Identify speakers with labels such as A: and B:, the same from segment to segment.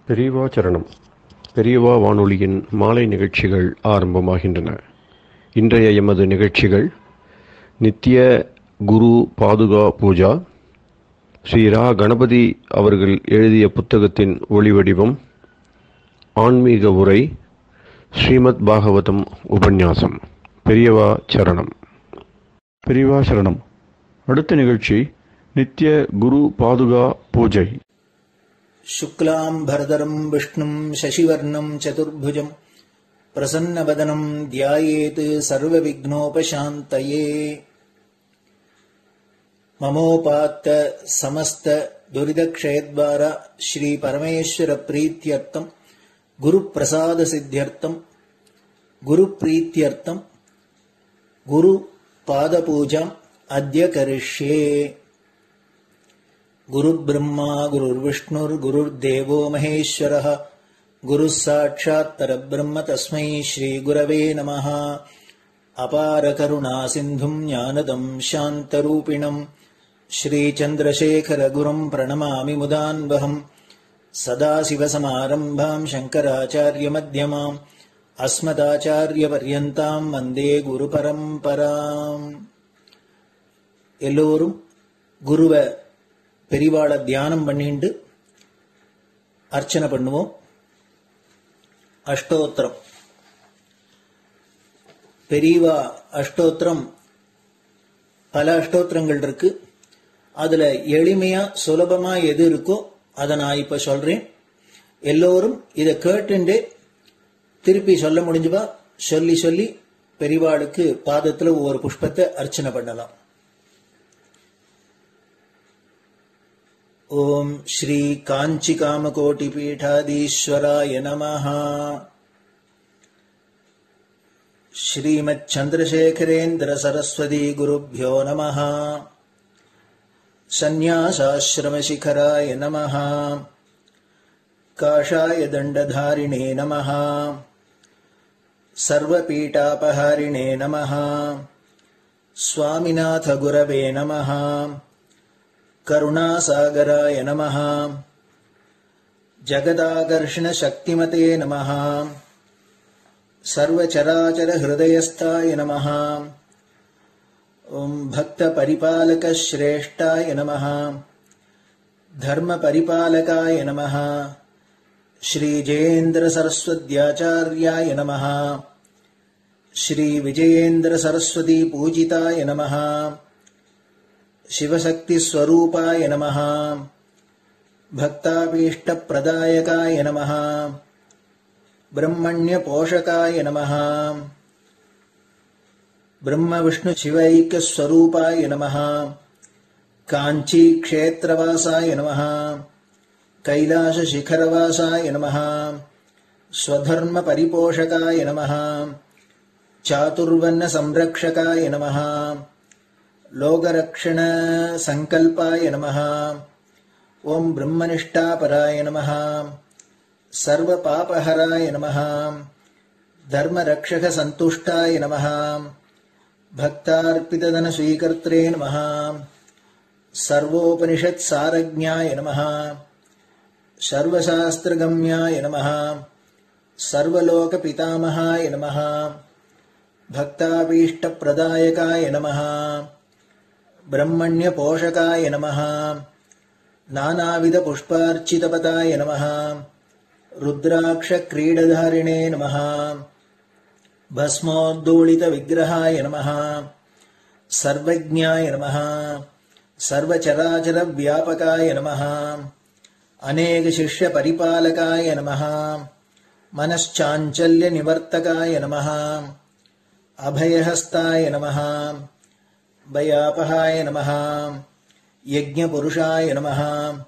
A: பெரியவா சரணம் பெரியவா வானொலியின் மாலை நிகழ்ச்சிகள் ஆரம்பமாகின்றன இன்றைய எமது நிகழ்ச்சிகள் நித்திய குரு பாதுகா பூஜா ஸ்ரீ ரா கணபதி அவர்கள் எழுதிய புத்தகத்தின் ஒளிவடிவம் ஆன்மீக உரை ஸ்ரீமத் பாகவதம் உபன்யாசம் பெரியவா சரணம் பெரியவா சரணம் அடுத்த நிகழ்ச்சி நித்திய குரு பாதுகா பூஜை
B: शुक्लाम्भरधरम् विष्णुम् शशिवर्णम् चतुर्भुजम् प्रसन्नवदनम् ध्यायेत् सर्वविघ्नोपशान्तये ममोपात्त समस्त दुरिदक्षयद्वारा श्रीपरमेश्वरप्रीत्यर्थम् गुरुप्रसादसिद्ध्यर्थम् गुरुप्रीत्यर्थम् गुरुपादपूजाम् अद्य करिष्ये गुरुब्रह्मा गुरुर्विष्णुर्गुरुर्देवो महेश्वरः गुरुः साक्षात् परब्रह्म तस्मै श्रीगुरवे नमः अपारकरुणासिन्धुम् ज्ञानदम् शान्तरूपिणम् श्रीचन्द्रशेखरगुरुम् प्रणमामि मुदान्वहम् सदाशिवसमारम्भाम् शङ्कराचार्यमध्यमाम् अस्मदाचार्यपर्यन्ताम् वन्दे குருபரம்பராம் எல்லோரும் குருவை பெரிவாளை தியானம் பண்ணிண்டு அர்ச்சனை பண்ணுவோம் அஷ்டோத்திரம் பெரியவா அஷ்டோத்திரம் பல அஷ்டோத்திரங்கள் இருக்கு அதுல எளிமையா சுலபமா எது இருக்கோ அதை நான் இப்ப சொல்றேன் எல்லோரும் இதை கேட்டுண்டே திருப்பி சொல்ல முடிஞ்சுபா சொல்லி சொல்லி பெரிவாளுக்கு பாதத்துல ஒவ்வொரு புஷ்பத்தை அர்ச்சனை பண்ணலாம் ॐ श्रीकाञ्चिकामकोटिपीठाधीश्वराय नमः श्रीमच्छन्द्रशेखरेन्द्रसरस्वती नमः सन्न्यासाश्रमशिखराय नमः काषाय दण्डधारिणे नमः सर्वपीठापहारिणे नमः स्वामिनाथगुरवे नमः करुणासागराय नमः जगदाकर्षणशक्तिमते नमः सर्वचराचरहृदयस्थाय नमः ॐ भक्तपरिपालकश्रेष्ठाय नमः धर्मपरिपालकाय नमः श्रीजयेन्द्रसरस्वत्याचार्याय नमः श्रीविजयेन्द्रसरस्वतीपूजिताय नमः शिवशक्तिस्वरूपाय नमः भक्ताभीष्टप्रदायकाय नमः ब्रह्मण्यपोषकाय नमः ब्रह्मविष्णुशिवैक्यस्वरूपाय नमः काञ्चीक्षेत्रवासाय नमः कैलासशिखरवासाय नमः स्वधर्मपरिपोषकाय नमः चातुर्वन्नसंरक्षकाय नमः लोकरक्षणसङ्कल्पाय नमः ॐ ब्रह्मनिष्ठापराय नमः सर्वपापहराय नमः धर्मरक्षकसन्तुष्टाय नमः भक्तार्पितधनस्वीकर्त्रे नमः सर्वोपनिषत्सारज्ञाय नमः सर्वशास्त्रगम्याय नमः सर्वलोकपितामहाय नमः भक्ताभीष्टप्रदायकाय नमः ब्रह्मण्यपोषकाय नमः नानाविधपुष्पार्चितपताय नमः रुद्राक्षक्रीडधारिणे नमः भस्मोद्दोलितविग्रहाय नमः सर्वज्ञाय नमः सर्वचराचरव्यापकाय नमः अनेकशिष्यपरिपालकाय नमः मनश्चाञ्चल्यनिवर्तकाय नमः अभयहस्ताय नमः भयापहाय नमः यज्ञपुरुषाय नमः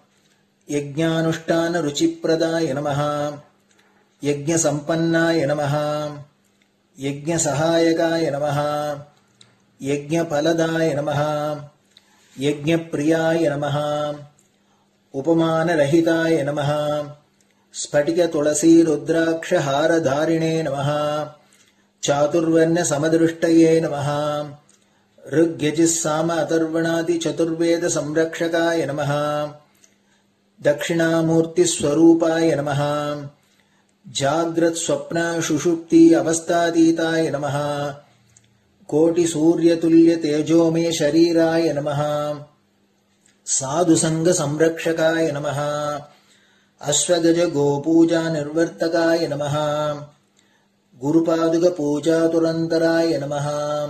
B: यज्ञानुष्ठानरुचिप्रदाय नमः यज्ञसम्पन्नाय नमः यज्ञसहायकाय नमः यज्ञफलदाय नमः यज्ञप्रियाय नमः उपमानरहिताय नमः स्फटिकतुलसीरुद्राक्षहारधारिणे नमः चातुर्वर्ण्यसमदृष्टये नमः ऋग्यजिः साम अथर्वणादिचतुर्वेदसंरक्षकाय नमः दक्षिणामूर्तिस्वरूपाय नमः जाग्रत्स्वप्नशुषुप्ति अवस्थातीताय नमः कोटिसूर्यतुल्यतेजोमे शरीराय नमः साधुसङ्गसंरक्षकाय नमः अश्वगजगोपूजानिर्वर्तकाय नमः गुरुपादुकपूजातुरन्तराय नमः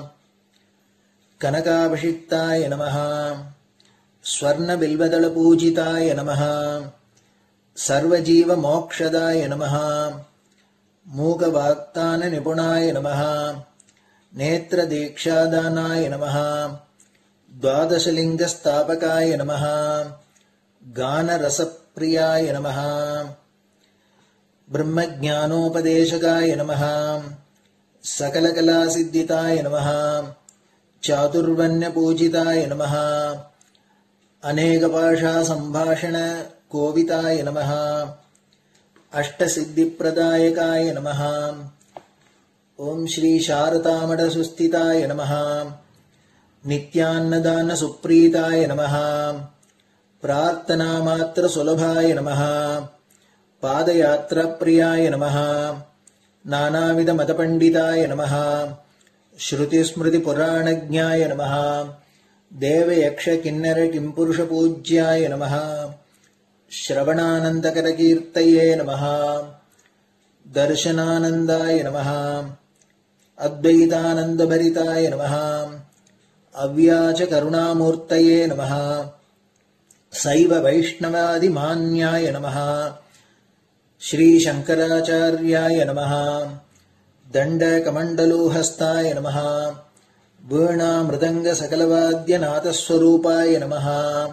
B: कनकाभिषिक्ताय नमः स्वर्णबिल्वदलपूजिताय नमः सर्वजीवमोक्षदाय नमः मूकवाक्ताननिपुणाय नमः नेत्रदीक्षादानाय नमः द्वादशलिङ्गस्थापकाय नमः गानरसप्रियाय नमः ब्रह्मज्ञानोपदेशकाय नमः सकलकलासिद्धिताय नमः चातुर्वण्यपूजिताय नमः अनेकभाषासम्भाषणकोविताय नमः अष्टसिद्धिप्रदायकाय नमः ॐ श्रीशारदामठसुस्थिताय नमः नित्यान्नदानसुप्रीताय नमः प्रार्थनामात्रसुलभाय नमः पादयात्राप्रियाय नमः नानाविधमतपण्डिताय नमः श्रुतिस्मृतिपुराणज्ञाय नमः देवयक्षकिन्नरकिम्पुरुषपूज्याय नमः श्रवणानन्दकरकीर्तये नमः दर्शनानन्दाय नमः अद्वैतानन्दभरिताय नमः अव्याचकरुणामूर्तये नमः सैव वैष्णवादिमान्याय नमः श्रीशङ्कराचार्याय नमः दण्डकमण्डलोहस्ताय नमः वीणामृदङ्गसकलवाद्यनाथस्वरूपाय नमः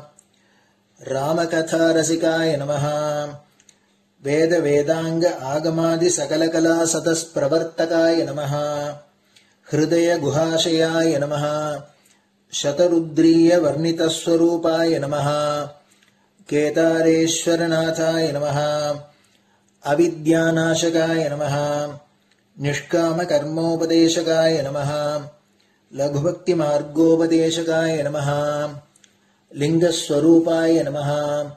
B: रामकथारसिकाय नमः वेदवेदाङ्ग आगमादिसकलकलासतस्प्रवर्तकाय नमः हृदयगुहाशयाय नमः शतरुद्रीयवर्णितस्वरूपाय नमः केदारेश्वरनाथाय नमः अविद्यानाशकाय नमः निष्कामकर्मोपदेशकाय नमः लघुभक्तिमार्गोपदेशकाय नमः लिङ्गस्वरूपाय नमः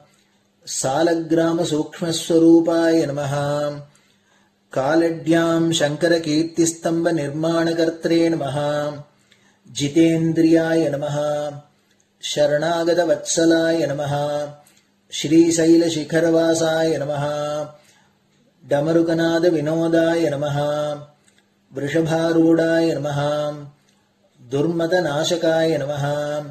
B: सालग्रामसूक्ष्मस्वरूपाय नमः कालड्याम् शङ्करकीर्तिस्तम्भनिर्माणकर्त्रे नमः जितेन्द्रियाय नमः शरणागतवत्सलाय नमः श्रीशैलशिखरवासाय नमः डमरुकनादविनोदाय नमः वृषभारूढाय नमः दुर्मदनाशकाय नमः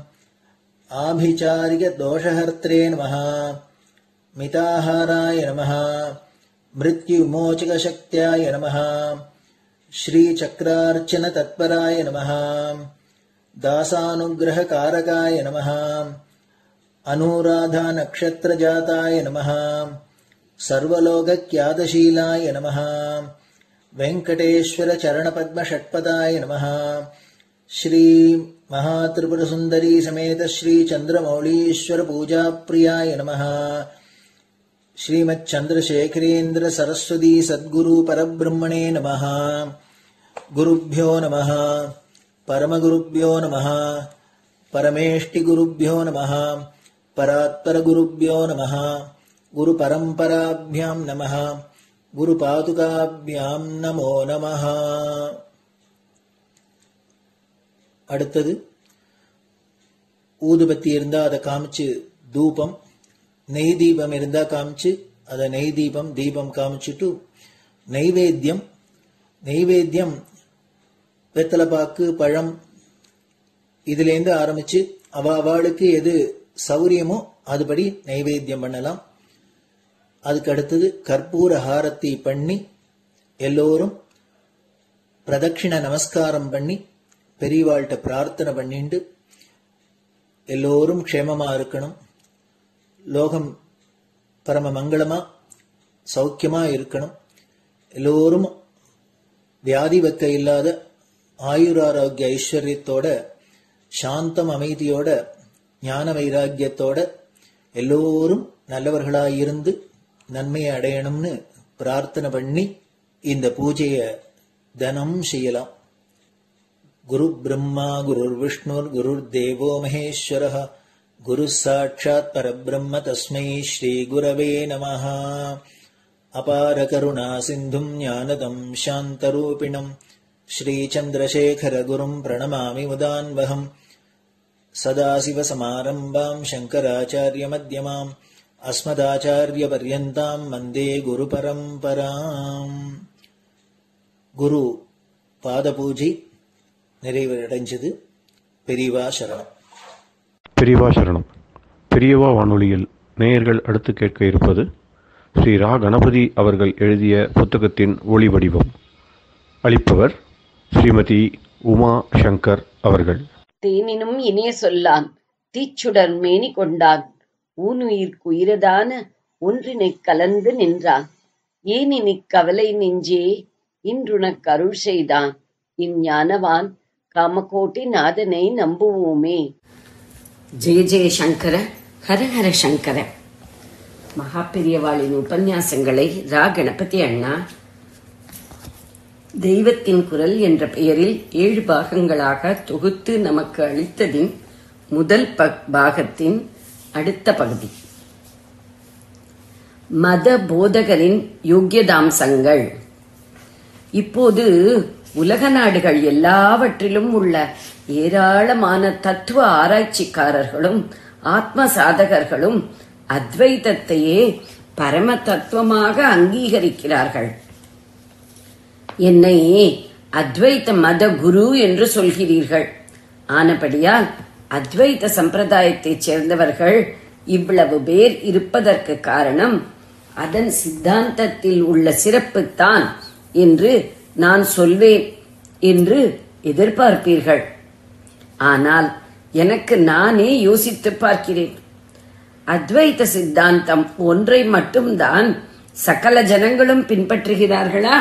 B: आभिचारिकदोषहर्त्रे नमः मिताहाराय नमः मृत्युमोचकशक्त्याय नमः श्रीचक्रार्चनतत्पराय नमः दासानुग्रहकारकाय नमः अनुराधानक्षत्रजाताय नमः सर्वलोकख्यातशीलाय नमः वेङ्कटेश्वरचरणपद्मषट्पदाय नमः श्रीमहात्रिपुरसुन्दरी समेत श्रीचन्द्रमौळीश्वरपूजाप्रियाय नमः श्रीमच्चन्द्रशेखरेन्द्र सरस्वती सद्गुरु परब्रह्मणे नमः गुरुभ्यो नमः परमगुरुभ्यो नमः परमेष्टिगुरुभ्यो नमः परात्परगुरुभ्यो नमः गुरुपरम्पराभ्यां नमः குருபாதுகாபியாம் நமோ நமः அடுத்தது ஊதுபத்தி இருந்தா அதை காமிச்சு தூபம் நெய் தீபம் இருந்தா காமிச்சு அதை நெய் தீபம் தீபம் காமிச்சுட்டு நைவேத்தியம் நைவேத்தியம் வெத்தலைப்பாக்கு பழம் இதுலேருந்து ஆரம்பிச்சு அவ அவளுக்கு எது சௌரியமோ அதுபடி நைவேத்தியம் பண்ணலாம் அதுக்கு அடுத்தது கற்பூர ஹாரத்தி பண்ணி எல்லோரும் பிரதட்சிண நமஸ்காரம் பண்ணி பெரியவாள்கிட்ட பிரார்த்தனை பண்ணிண்டு எல்லோரும் க்ஷேமமா இருக்கணும் லோகம் பரம மங்களமா சௌக்கியமா இருக்கணும் எல்லோரும் வியாதி வெக்க இல்லாத ஆயுராரோக்கிய ஐஸ்வர்யத்தோட சாந்தம் அமைதியோட ஞான வைராக்கியத்தோட எல்லோரும் நல்லவர்களாயிருந்து நன்மையை அடையணும்னு பிரார்த்தனை பண்ணி இந்த பூஜையை தினம் செய்யலாம் குரு பிரம்மா குருர் விஷ்ணுர் குருர் தேவோ மகேஸ்வர गुरुः साक्षात् परब्रह्म तस्मै श्रीगुरवे नमः अपारकरुणासिन्धुम् ज्ञानदम् शान्तरूपिणम् श्रीचन्द्रशेखरगुरुम् प्रणमामि मुदान्वहम् सदाशिवसमारम्भाम् शङ्कराचार्यमध्यमाम् अस्मदाचार्यपर्यन्ताम् वन्दे गुरुपरम्पराम् குரு பாத பூஜை நிறைவடைஞ்சது பெரியவா சரணம்
A: பெரியவா சரணம் பெரியவா வானொலியில் நேயர்கள் அடுத்து கேட்க இருப்பது ஸ்ரீ ரா கணபதி அவர்கள் எழுதிய புத்தகத்தின் ஒளி வடிவம் அளிப்பவர் ஸ்ரீமதி உமா சங்கர் அவர்கள்
C: தேனினும் இனிய சொல்லான் தீச்சுடர் மேனி கொண்டான் ஊனுயிர்க்கு உயிரதான ஒன்றினைக் கலந்து நின்றான் ஏனினிக் கவலை நெஞ்சே இன்றுனக் அருள் செய்தான் இஞ்ஞானவான் காமகோட்டி நாதனை நம்புவோமே ஜெய ஜெய சங்கர ஹரஹர சங்கர மகாபெரியவாளின் உபன்யாசங்களை ரா கணபதி அண்ணா தெய்வத்தின் குரல் என்ற பெயரில் ஏழு பாகங்களாக தொகுத்து நமக்கு அளித்ததின் முதல் ப- பாகத்தின் அடுத்த பகுதி மத போதகரின் யோக்கியதாம்சங்கள் இப்போது உலக நாடுகள் எல்லாவற்றிலும் உள்ள ஏராளமான தத்துவ ஆராய்ச்சிக்காரர்களும் ஆத்ம சாதகர்களும் அத்வைதத்தையே பரம தத்துவமாக அங்கீகரிக்கிறார்கள் என்னை அத்வைத மத குரு என்று சொல்கிறீர்கள் ஆனபடியால் அத்வைத சம்பிரதாயத்தைச் சேர்ந்தவர்கள் இவ்வளவு பேர் இருப்பதற்கு காரணம் அதன் சித்தாந்தத்தில் உள்ள சிறப்புத்தான் என்று நான் சொல்வேன் என்று எதிர்பார்ப்பீர்கள் ஆனால் எனக்கு நானே யோசித்துப் பார்க்கிறேன் அத்வைத சித்தாந்தம் ஒன்றை மட்டும்தான் சகல ஜனங்களும் பின்பற்றுகிறார்களா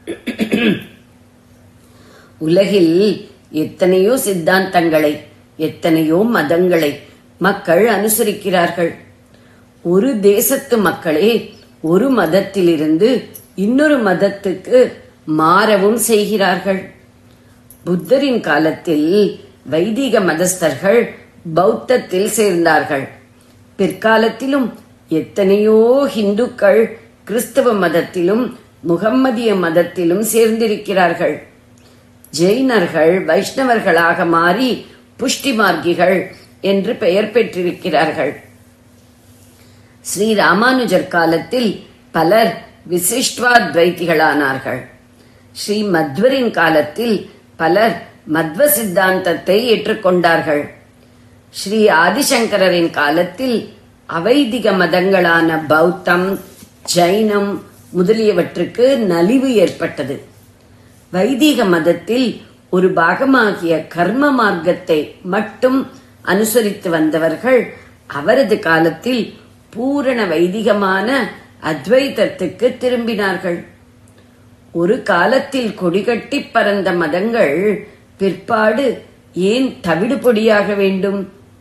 C: உலகில் எத்தனையோ சித்தாந்தங்களை எத்தனையோ மதங்களை மக்கள் அனுசரிக்கிறார்கள் ஒரு தேசத்து மக்களே ஒரு மதத்திலிருந்து இன்னொரு மதத்துக்கு மாறவும் செய்கிறார்கள் புத்தரின் காலத்தில் வைதிக மதஸ்தர்கள் பௌத்தத்தில் சேர்ந்தார்கள் பிற்காலத்திலும் எத்தனையோ இந்துக்கள் கிறிஸ்தவ மதத்திலும் முகம்மதிய மதத்திலும் சேர்ந்திருக்கிறார்கள் ஜெயினர்கள் வைஷ்ணவர்களாக மாறி புஷ்டி மார்க்கிகள் என்று பெயர் பெற்றிருக்கிறார்கள் ஸ்ரீ ராமானுஜர் காலத்தில் பலர் விசிஷ்டுவாத்வைதிகளானார்கள் ஸ்ரீ மத்வரின் காலத்தில் பலர் மத்வ சித்தாந்தத்தை ஏற்றுக்கொண்டார்கள் ஸ்ரீ ஆதிசங்கரரின் காலத்தில் அவைதிக மதங்களான பௌத்தம் ஜைனம் முதலியவற்றுக்கு நலிவு ஏற்பட்டது வைதிக மதத்தில் ஒரு பாகமாகிய கர்ம மார்க்கத்தை மட்டும் அனுசரித்து வந்தவர்கள் அவரது காலத்தில் பூரண வைதிகமான அத்வைதத்துக்கு திரும்பினார்கள் ஒரு காலத்தில் கொடிகட்டி பறந்த மதங்கள் பிற்பாடு ஏன் தவிடு பொடியாக வேண்டும்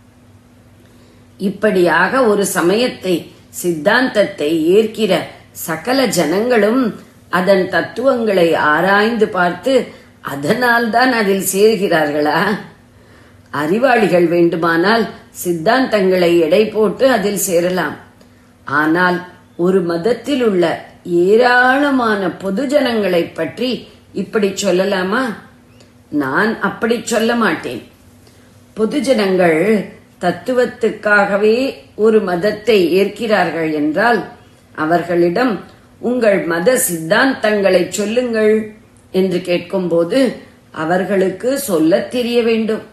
C: இப்படியாக ஒரு சமயத்தை சித்தாந்தத்தை ஏற்கிற சகல ஜனங்களும் அதன் தத்துவங்களை ஆராய்ந்து பார்த்து அதனால்தான் அதில் சேர்கிறார்களா அறிவாளிகள் வேண்டுமானால் சித்தாந்தங்களை எடை போட்டு அதில் சேரலாம் ஆனால் ஒரு மதத்தில் உள்ள ஏராளமான பொதுஜனங்களை பற்றி இப்படி சொல்லலாமா நான் அப்படி சொல்ல மாட்டேன் பொதுஜனங்கள் தத்துவத்துக்காகவே ஒரு மதத்தை ஏற்கிறார்கள் என்றால் அவர்களிடம் உங்கள் மத சித்தாந்தங்களை சொல்லுங்கள் என்று கேட்கும்போது அவர்களுக்கு சொல்லத் தெரிய வேண்டும்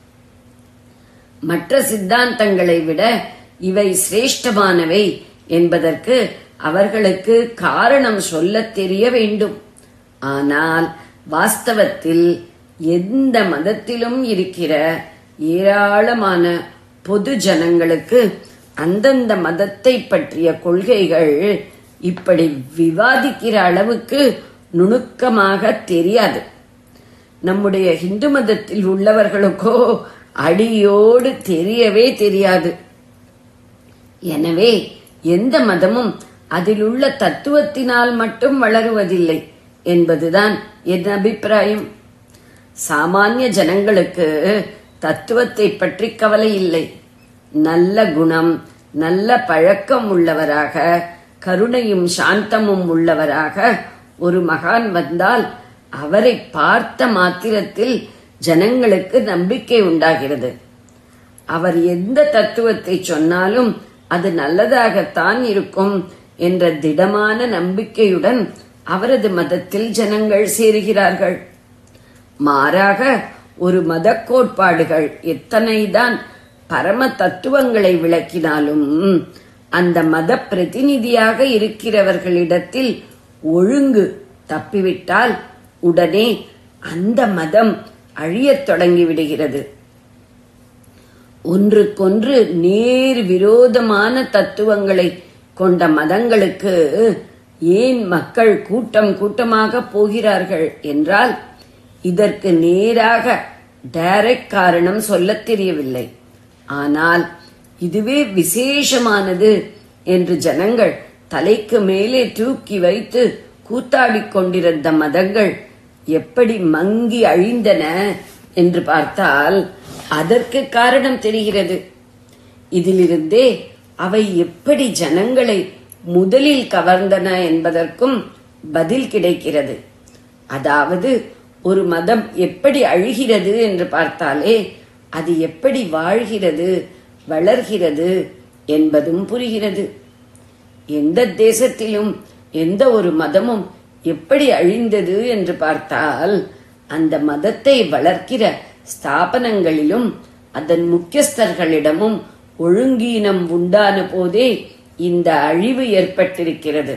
C: மற்ற சித்தாந்தங்களை விட இவை சிரேஷ்டமானவை என்பதற்கு அவர்களுக்கு காரணம் சொல்லத் தெரிய வேண்டும் ஆனால் வாஸ்தவத்தில் எந்த மதத்திலும் இருக்கிற ஏராளமான பொது ஜனங்களுக்கு அந்தந்த மதத்தை பற்றிய கொள்கைகள் இப்படி விவாதிக்கிற அளவுக்கு நுணுக்கமாக தெரியாது நம்முடைய இந்து மதத்தில் உள்ளவர்களுக்கோ அடியோடு தெரியவே தெரியாது எனவே எந்த மதமும் அதில் உள்ள தத்துவத்தினால் மட்டும் வளருவதில்லை என்பதுதான் என் அபிப்பிராயம் சாமானிய ஜனங்களுக்கு தத்துவத்தை பற்றி கவலை இல்லை நல்ல குணம் நல்ல பழக்கம் உள்ளவராக கருணையும் சாந்தமும் உள்ளவராக ஒரு மகான் வந்தால் அவரை பார்த்த மாத்திரத்தில் ஜனங்களுக்கு நம்பிக்கை உண்டாகிறது அவர் எந்த தத்துவத்தை சொன்னாலும் அது நல்லதாகத்தான் இருக்கும் என்ற திடமான நம்பிக்கையுடன் அவரது மதத்தில் ஜனங்கள் சேருகிறார்கள் மாறாக ஒரு மத கோட்பாடுகள் எத்தனைதான் பரம தத்துவங்களை விளக்கினாலும் அந்த மத பிரதிநிதியாக இருக்கிறவர்களிடத்தில் ஒழுங்கு தப்பிவிட்டால் உடனே அந்த மதம் அழியத் தொடங்கிவிடுகிறது ஒன்றுக்கொன்று நேர் விரோதமான தத்துவங்களை கொண்ட மதங்களுக்கு ஏன் மக்கள் கூட்டம் கூட்டமாக போகிறார்கள் என்றால் இதற்கு நேராக டைரக்ட் காரணம் சொல்லத் தெரியவில்லை ஆனால் இதுவே விசேஷமானது என்று ஜனங்கள் தலைக்கு மேலே தூக்கி வைத்து கூத்தாடிக் கொண்டிருந்த மதங்கள் எப்படி மங்கி அழிந்தன என்று பார்த்தால் அதற்கு காரணம் தெரிகிறது இதிலிருந்தே அவை எப்படி ஜனங்களை முதலில் கவர்ந்தன என்பதற்கும் பதில் கிடைக்கிறது அதாவது ஒரு மதம் எப்படி அழுகிறது என்று பார்த்தாலே அது எப்படி வாழ்கிறது வளர்கிறது என்பதும் புரிகிறது எந்த தேசத்திலும் எந்த ஒரு மதமும் எப்படி அழிந்தது என்று பார்த்தால் அந்த மதத்தை வளர்க்கிற ஸ்தாபனங்களிலும் அதன் முக்கியஸ்தர்களிடமும் ஒழுங்கீனம் உண்டான போதே இந்த அழிவு ஏற்பட்டிருக்கிறது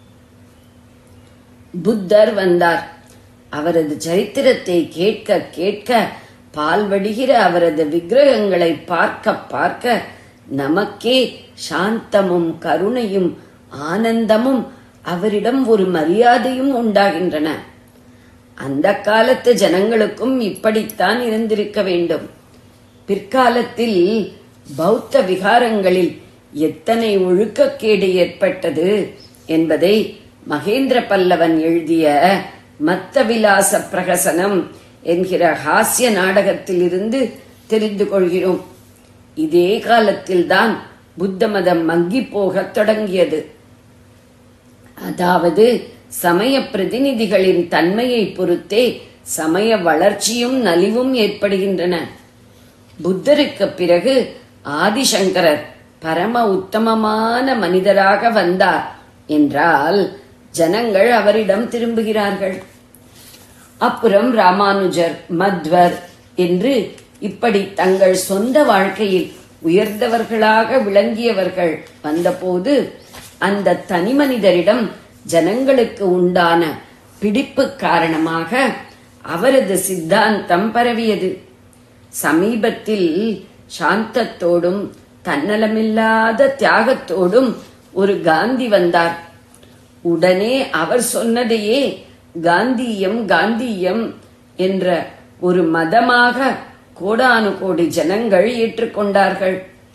C: புத்தர் வந்தார் அவரது சரித்திரத்தை கேட்க கேட்க பால் வடிகிற அவரது விக்கிரகங்களை பார்க்க பார்க்க நமக்கே சாந்தமும் கருணையும் ஆனந்தமும் அவரிடம் ஒரு மரியாதையும் உண்டாகின்றன அந்த காலத்து ஜனங்களுக்கும் இப்படித்தான் இருந்திருக்க வேண்டும் பிற்காலத்தில் பௌத்த விகாரங்களில் எத்தனை ஒழுக்கக்கேடு ஏற்பட்டது என்பதை மகேந்திர பல்லவன் எழுதிய மத்த விலாச பிரகசனம் என்கிற ஹாஸ்ய நாடகத்திலிருந்து தெரிந்து கொள்கிறோம் இதே காலத்தில்தான் புத்த மதம் மங்கி போகத் தொடங்கியது அதாவது சமய பிரதிநிதிகளின் தன்மையை பொறுத்தே சமய வளர்ச்சியும் நலிவும் ஏற்படுகின்றன புத்தருக்கு பிறகு ஆதிசங்கரர் பரம உத்தமமான மனிதராக வந்தார் என்றால் ஜனங்கள் அவரிடம் திரும்புகிறார்கள் அப்புறம் ராமானுஜர் மத்வர் என்று இப்படி தங்கள் சொந்த வாழ்க்கையில் உயர்ந்தவர்களாக விளங்கியவர்கள் வந்தபோது அந்த தனி மனிதரிடம் ஜனங்களுக்கு உண்டான பிடிப்பு காரணமாக அவரது சித்தாந்தம் பரவியது சமீபத்தில் சாந்தத்தோடும் தன்னலமில்லாத தியாகத்தோடும் ஒரு காந்தி வந்தார் உடனே அவர் சொன்னதையே காந்தியம் காந்தியம் என்ற ஒரு மதமாக கோடானு கோடி ஜனங்கள் ஏற்றுக்கொண்டார்கள்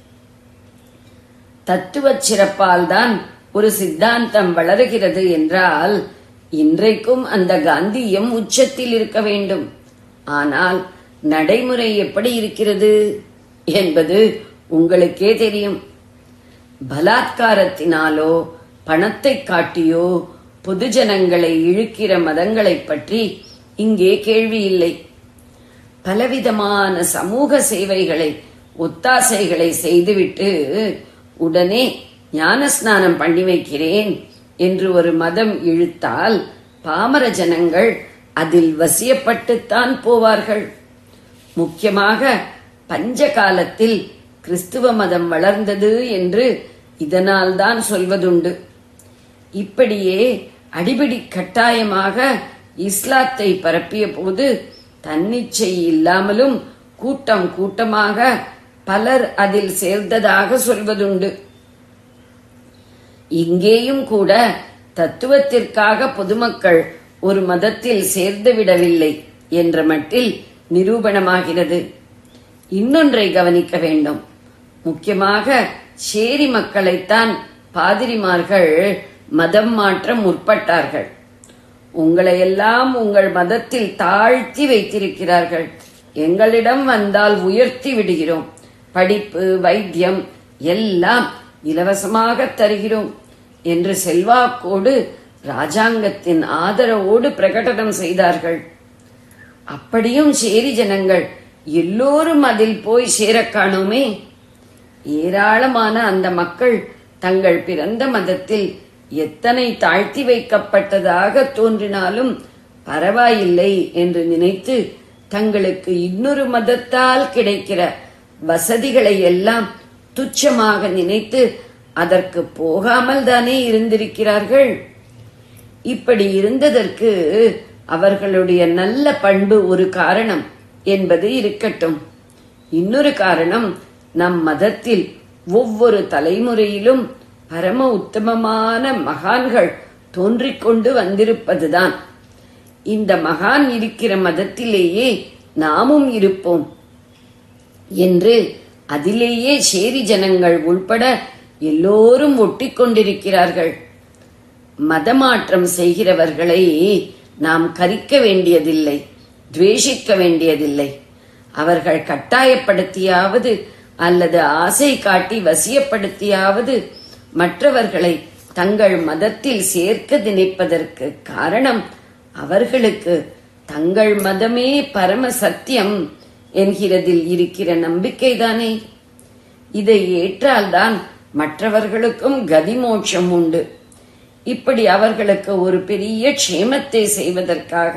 C: தத்துவ சிறப்பால் தான் ஒரு சித்தாந்தம் வளருகிறது என்றால் இன்றைக்கும் அந்த காந்தியம் உச்சத்தில் இருக்க வேண்டும் ஆனால் நடைமுறை எப்படி இருக்கிறது என்பது உங்களுக்கே தெரியும் பலாத்காரத்தினாலோ பணத்தை காட்டியோ பொதுஜனங்களை இழுக்கிற மதங்களைப் பற்றி இங்கே கேள்வி இல்லை பலவிதமான சமூக சேவைகளை ஒத்தாசைகளை செய்துவிட்டு உடனே ஞானஸ்நானம் பண்ணி வைக்கிறேன் என்று ஒரு மதம் இழுத்தால் பாமர ஜனங்கள் அதில் வசியப்பட்டுத்தான் போவார்கள் முக்கியமாக பஞ்ச காலத்தில் கிறிஸ்துவ மதம் வளர்ந்தது என்று இதனால் தான் சொல்வதுண்டு இப்படியே அடிபடி கட்டாயமாக இஸ்லாத்தை பரப்பிய போது தன்னிச்சை இல்லாமலும் கூட்டம் கூட்டமாக பலர் அதில் சேர்ந்ததாக சொல்வதுண்டு இங்கேயும் கூட தத்துவத்திற்காக பொதுமக்கள் ஒரு மதத்தில் சேர்ந்து விடவில்லை என்ற மட்டில் நிரூபணமாகிறது இன்னொன்றை கவனிக்க வேண்டும் முக்கியமாக சேரி மக்களைத்தான் பாதிரிமார்கள் மதம் மாற்ற முற்பட்டார்கள் உங்களை எல்லாம் உங்கள் மதத்தில் தாழ்த்தி வைத்திருக்கிறார்கள் எங்களிடம் வந்தால் உயர்த்தி விடுகிறோம் படிப்பு வைத்தியம் எல்லாம் இலவசமாக தருகிறோம் என்று செல்வாக்கோடு ராஜாங்கத்தின் ஆதரவோடு பிரகடனம் செய்தார்கள் அப்படியும் சேரி ஜனங்கள் எல்லோரும் அதில் போய் சேரக் காணோமே ஏராளமான அந்த மக்கள் தங்கள் பிறந்த மதத்தில் எத்தனை தாழ்த்தி வைக்கப்பட்டதாக தோன்றினாலும் பரவாயில்லை என்று நினைத்து தங்களுக்கு இன்னொரு மதத்தால் கிடைக்கிற வசதிகளை எல்லாம் துச்சமாக நினைத்து அதற்கு போகாமல் தானே இருந்திருக்கிறார்கள் இப்படி இருந்ததற்கு அவர்களுடைய நல்ல பண்பு ஒரு காரணம் என்பது இருக்கட்டும் இன்னொரு காரணம் நம் மதத்தில் ஒவ்வொரு தலைமுறையிலும் பரம உத்தமமான மகான்கள் தோன்றிக்கொண்டு வந்திருப்பதுதான் இந்த மகான் இருக்கிற மதத்திலேயே நாமும் இருப்போம் என்று அதிலேயே சேரி ஜனங்கள் உள்பட எல்லோரும் ஒட்டிக் கொண்டிருக்கிறார்கள் மதமாற்றம் செய்கிறவர்களை நாம் கரிக்க வேண்டியதில்லை துவேஷிக்க வேண்டியதில்லை அவர்கள் கட்டாயப்படுத்தியாவது அல்லது ஆசை காட்டி வசியப்படுத்தியாவது மற்றவர்களை தங்கள் மதத்தில் சேர்க்க நினைப்பதற்கு காரணம் அவர்களுக்கு தங்கள் மதமே பரம சத்தியம் என்கிறதில் இருக்கிற நம்பிக்கைதானே இதை ஏற்றால்தான் மற்றவர்களுக்கும் கதி மோட்சம் உண்டு இப்படி அவர்களுக்கு ஒரு பெரிய க்ஷேமத்தை செய்வதற்காக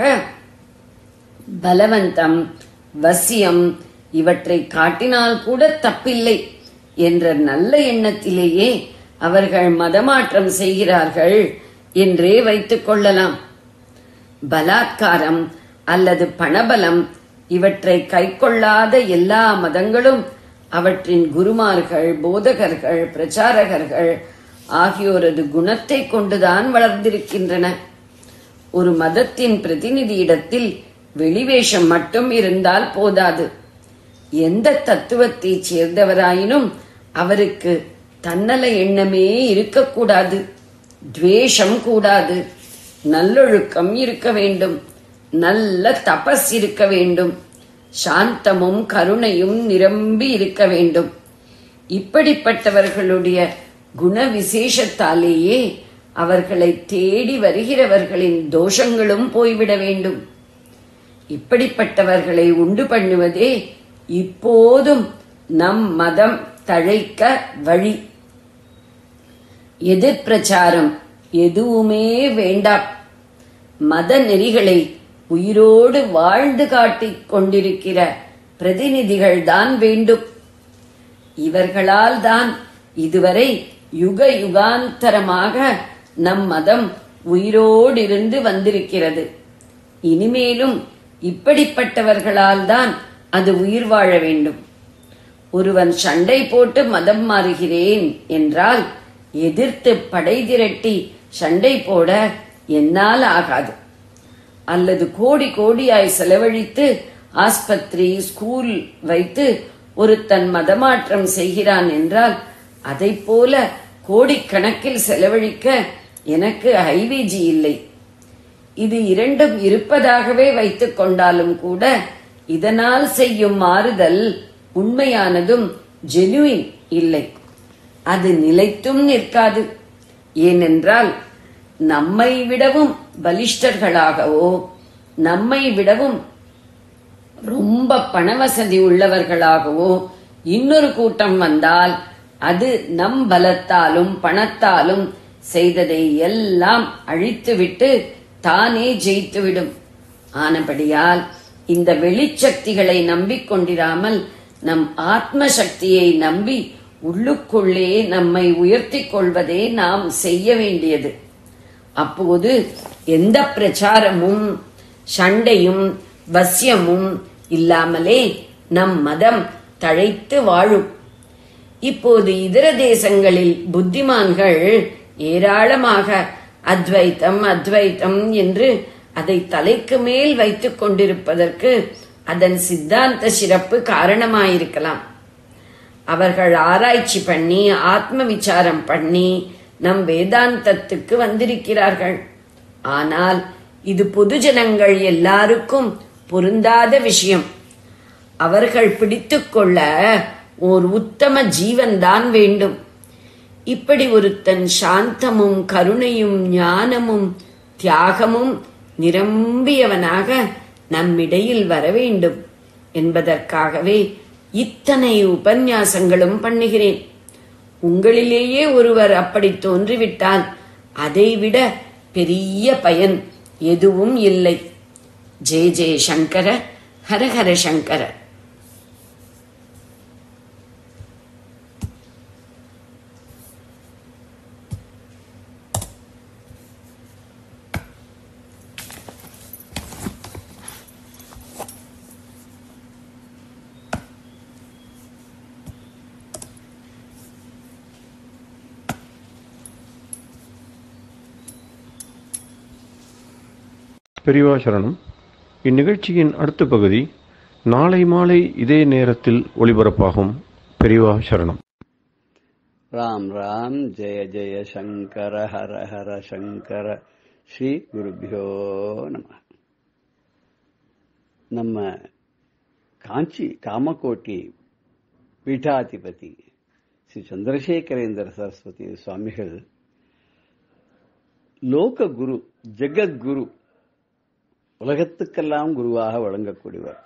C: பலவந்தம் வசியம் இவற்றை காட்டினால் கூட தப்பில்லை என்ற நல்ல எண்ணத்திலேயே அவர்கள் மதமாற்றம் செய்கிறார்கள் என்றே வைத்துக் கொள்ளலாம் பலாத்காரம் அல்லது பணபலம் இவற்றை கைக்கொள்ளாத எல்லா மதங்களும் அவற்றின் குருமார்கள் போதகர்கள் பிரச்சாரகர்கள் ஆகியோரது குணத்தை கொண்டுதான் வளர்ந்திருக்கின்றன ஒரு மதத்தின் பிரதிநிதியிடத்தில் வெளிவேஷம் மட்டும் இருந்தால் போதாது எந்த தத்துவத்தைச் சேர்ந்தவராயினும் அவருக்கு தன்னல எண்ணமே இருக்கக்கூடாது துவேஷம் கூடாது நல்லொழுக்கம் இருக்க வேண்டும் நல்ல தபஸ் இருக்க வேண்டும் சாந்தமும் கருணையும் நிரம்பி இருக்க வேண்டும் இப்படிப்பட்டவர்களுடைய குண விசேஷத்தாலேயே அவர்களை தேடி வருகிறவர்களின் தோஷங்களும் போய்விட வேண்டும் இப்படிப்பட்டவர்களை உண்டு பண்ணுவதே இப்போதும் நம் மதம் தழைக்க வழி எதிர்பிரச்சாரம் எதுவுமே வேண்டாம் மத நெறிகளை உயிரோடு வாழ்ந்து காட்டிக் கொண்டிருக்கிற பிரதிநிதிகள் தான் வேண்டும் இவர்களால் தான் இதுவரை யுக யுகாந்தரமாக நம் மதம் உயிரோடிருந்து வந்திருக்கிறது இனிமேலும் இப்படிப்பட்டவர்களால் தான் அது உயிர் வாழ வேண்டும் ஒருவன் சண்டை போட்டு மதம் மாறுகிறேன் என்றால் எதிர்த்து படை திரட்டி சண்டை போட என்னால் ஆகாது அல்லது கோடி கோடியாய் செலவழித்து ஆஸ்பத்திரி ஸ்கூல் வைத்து ஒருத்தன் மதமாற்றம் செய்கிறான் என்றால் அதை போல கோடிக்கணக்கில் செலவழிக்க எனக்கு ஐவிஜி இல்லை இது இரண்டும் இருப்பதாகவே வைத்துக் கொண்டாலும் கூட இதனால் செய்யும் மாறுதல் உண்மையானதும் ஜெனுவின் இல்லை அது நிலைத்தும் நிற்காது ஏனென்றால் நம்மை விடவும் பலிஷ்டர்களாகவோ நம்மை விடவும் ரொம்ப பணவசதி உள்ளவர்களாகவோ இன்னொரு கூட்டம் வந்தால் அது நம் பலத்தாலும் பணத்தாலும் செய்ததை எல்லாம் அழித்துவிட்டு தானே ஜெயித்துவிடும் ஆனபடியால் இந்த வெளிச்சக்திகளை நம்பிக்கொண்டிராமல் நம் ஆத்ம சக்தியை நம்பி உள்ளுக்குள்ளே நம்மை உயர்த்திக் கொள்வதே நாம் செய்ய வேண்டியது அப்போது எந்த பிரச்சாரமும் சண்டையும் வசியமும் இல்லாமலே நம் மதம் தழைத்து வாழும் இப்போது இதர தேசங்களில் புத்திமான்கள் ஏராளமாக அத்வைத்தம் அத்வைத்தம் என்று அதை தலைக்கு மேல் வைத்துக் கொண்டிருப்பதற்கு அதன் சித்தாந்த சிறப்பு காரணமாயிருக்கலாம் அவர்கள் ஆராய்ச்சி பண்ணி ஆத்ம விசாரம் பண்ணி நம் வேதாந்தத்துக்கு வந்திருக்கிறார்கள் ஆனால் இது பொதுஜனங்கள் எல்லாருக்கும் பொருந்தாத விஷயம் அவர்கள் பிடித்துக்கொள்ள ஓர் உத்தம ஜீவன்தான் வேண்டும் இப்படி ஒருத்தன் சாந்தமும் கருணையும் ஞானமும் தியாகமும் நிரம்பியவனாக நம்மிடையில் வர வேண்டும் என்பதற்காகவே இத்தனை உபன்யாசங்களும் பண்ணுகிறேன் உங்களிலேயே ஒருவர் அப்படி தோன்றிவிட்டால் அதைவிட பெரிய பயன் எதுவும் இல்லை ஜெய ஜெய சங்கர ஹரஹர சங்கர
A: பெரியவா சரணம் இந்நிகழ்ச்சியின் அடுத்த பகுதி நாளை மாலை இதே நேரத்தில் ஒளிபரப்பாகும் பெரியவா சரணம்
D: ராம் ராம் ஜெய ஜெய சங்கர ஹர ஹர சங்கர ஸ்ரீ குருபியோ நம நம்ம காஞ்சி காமகோட்டி பீட்டாதிபதி ஸ்ரீ சந்திரசேகரேந்திர சரஸ்வதி சுவாமிகள் லோக குரு ஜெகத்குரு உலகத்துக்கெல்லாம் குருவாக வழங்கக்கூடியவர்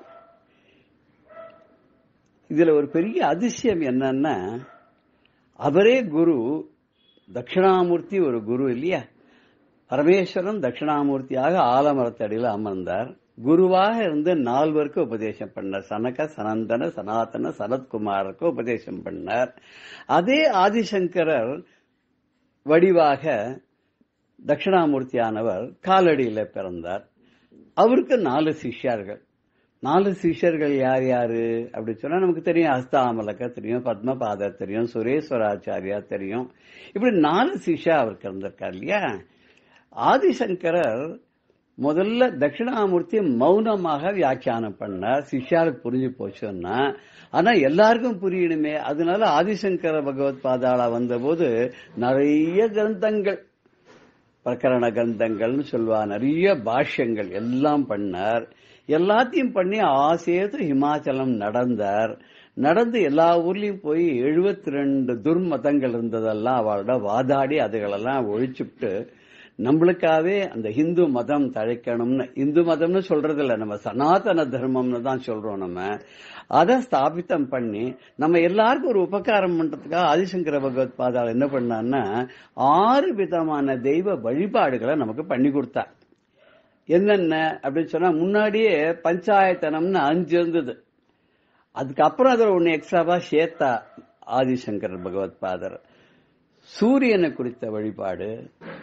D: இதுல ஒரு பெரிய அதிசயம் என்னன்னா அவரே குரு தட்சிணாமூர்த்தி ஒரு குரு இல்லையா பரமேஸ்வரன் தட்சிணாமூர்த்தியாக ஆலமரத்தடியில் அமர்ந்தார் குருவாக இருந்து நால்வருக்கு உபதேசம் பண்ணார் சனக சனந்தன சனாதன சனத்குமாருக்கு உபதேசம் பண்ணார் அதே ஆதிசங்கரர் வடிவாக தட்சிணாமூர்த்தியானவர் காலடியில பிறந்தார் அவருக்கு நாலு சிஷ்யர்கள் நாலு சிஷ்யர்கள் யார் யாரு அப்படி சொன்னா நமக்கு தெரியும் ஹஸ்தாமலக்க தெரியும் பத்மபாதர் தெரியும் சுரேஸ்வராச்சாரியா தெரியும் இப்படி நாலு சிஷ்யா அவருக்கு இருந்திருக்கார் இல்லையா ஆதிசங்கரர் முதல்ல தட்சிணாமூர்த்தி மௌனமாக வியாக்கியானம் பண்ணார் சிஷ்யாருக்கு புரிஞ்சு போச்சுன்னா ஆனா எல்லாருக்கும் புரியணுமே அதனால ஆதிசங்கர பகவத் பாதாளா வந்தபோது நிறைய கிரந்தங்கள் பிரகரண கிரந்தங்கள்னு சொல்லுவா நிறைய பாஷ்யங்கள் எல்லாம் பண்ணார் எல்லாத்தையும் பண்ணி ஆசேது ஹிமாச்சலம் நடந்தார் நடந்து எல்லா ஊர்லயும் போய் எழுபத்தி ரெண்டு துர்மதங்கள் இருந்ததெல்லாம் அவளோட வாதாடி அதுகளெல்லாம் ஒழிச்சுட்டு நம்மளுக்காவே அந்த இந்து மதம் தழைக்கணும்னு இந்து மதம்னு சொல்றது இல்ல நம்ம சனாதன தர்மம்னு தான் சொல்றோம் நம்ம அதை ஸ்தாபித்தம் பண்ணி நம்ம எல்லாருக்கும் ஒரு உபகாரம் பண்றதுக்காக ஆதிசங்கர பகவத் பாதாள் என்ன பண்ணான்னா ஆறு விதமான தெய்வ வழிபாடுகளை நமக்கு பண்ணி கொடுத்தார் என்னென்ன அப்படின்னு சொன்னா முன்னாடியே பஞ்சாயத்தனம்னு அஞ்சு இருந்தது அதுக்கப்புறம் அதில் ஒன்று எக்ஸ்ட்ராவா சேர்த்தா ஆதிசங்கர் பகவத் பாதர் சூரியனை குறித்த வழிபாடு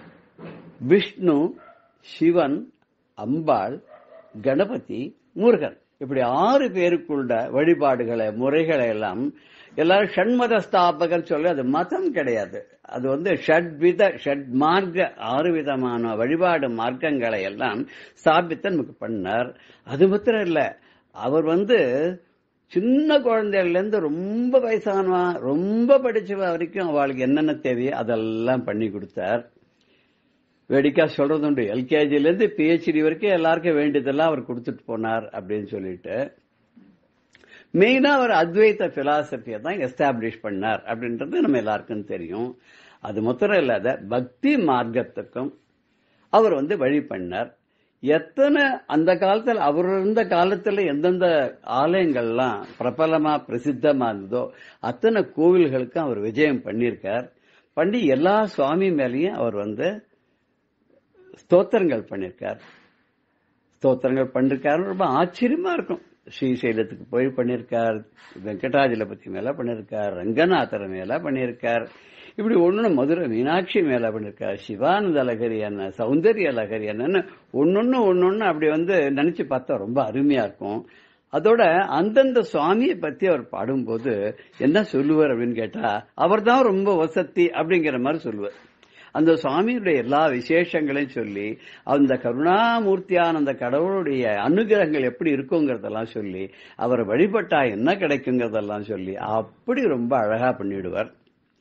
D: விஷ்ணு சிவன் அம்பாள் கணபதி முருகன் இப்படி ஆறு பேருக்குள்ள வழிபாடுகளை முறைகளை எல்லாம் எல்லாரும் ஷண்மத ஸ்தாபகர் சொல்ல அது மதம் கிடையாது அது வந்து ஷட்வித ஷட் மார்க்க ஆறு விதமான வழிபாடு மார்க்கங்களை எல்லாம் ஸ்தாபித்த நமக்கு பண்ணார் அது மாத்திரம் இல்ல அவர் வந்து சின்ன குழந்தைகள்ல இருந்து ரொம்ப வயசானவா ரொம்ப படிச்சவ வரைக்கும் அவளுக்கு என்னென்ன தேவையோ அதெல்லாம் பண்ணி கொடுத்தார் வேடிக்கா சொல்றது உண்டு எல்கேஜில இருந்து பிஹெச்டி வரைக்கும் எல்லாருக்கும் வேண்டியதெல்லாம் அவர் கொடுத்துட்டு போனார் அப்படின்னு சொல்லிட்டு மெயினா அவர் அத்வைத பிலாசபியை தான் எஸ்டாப்ளிஷ் பண்ணார் அப்படின்றது நம்ம எல்லாருக்கும் தெரியும் அது மாத்திரம் இல்லாத பக்தி மார்க்கத்துக்கும் அவர் வந்து வழி பண்ணார் எத்தனை அந்த காலத்துல அவர் இருந்த காலத்துல எந்தெந்த ஆலயங்கள்லாம் பிரபலமா பிரசித்தமா இருந்ததோ அத்தனை கோவில்களுக்கும் அவர் விஜயம் பண்ணியிருக்கார் பண்ணி எல்லா சுவாமி மேலேயும் அவர் வந்து ஸ்தோத்திரங்கள் பண்ணியிருக்கார் ஸ்தோத்திரங்கள் பண்ணிருக்காரு ரொம்ப ஆச்சரியமா இருக்கும் ஸ்ரீசைலத்துக்கு போய் பண்ணியிருக்கார் வெங்கடாஜலபதி மேல பண்ணியிருக்கார் ரங்கநாதர் மேல பண்ணியிருக்கார் இப்படி ஒண்ணு மதுரை மீனாட்சி மேல பண்ணியிருக்கார் சிவானந்த லகரி என்ன சௌந்தரிய லகரி என்னன்னு ஒன்னொன்னு ஒன்னொன்னு அப்படி வந்து நினைச்சு பார்த்தா ரொம்ப அருமையா இருக்கும் அதோட அந்தந்த சுவாமியை பத்தி அவர் பாடும்போது என்ன சொல்லுவார் அப்படின்னு கேட்டா அவர் தான் ரொம்ப வசத்தி அப்படிங்கிற மாதிரி சொல்லுவார் அந்த சுவாமியுடைய எல்லா விசேஷங்களையும் சொல்லி அந்த கருணாமூர்த்தியான அந்த கடவுளுடைய அனுகிரகங்கள் எப்படி இருக்குங்கிறதெல்லாம் சொல்லி அவர் வழிபட்டா என்ன கிடைக்குங்கிறதெல்லாம் சொல்லி அப்படி ரொம்ப அழகா பண்ணிடுவார்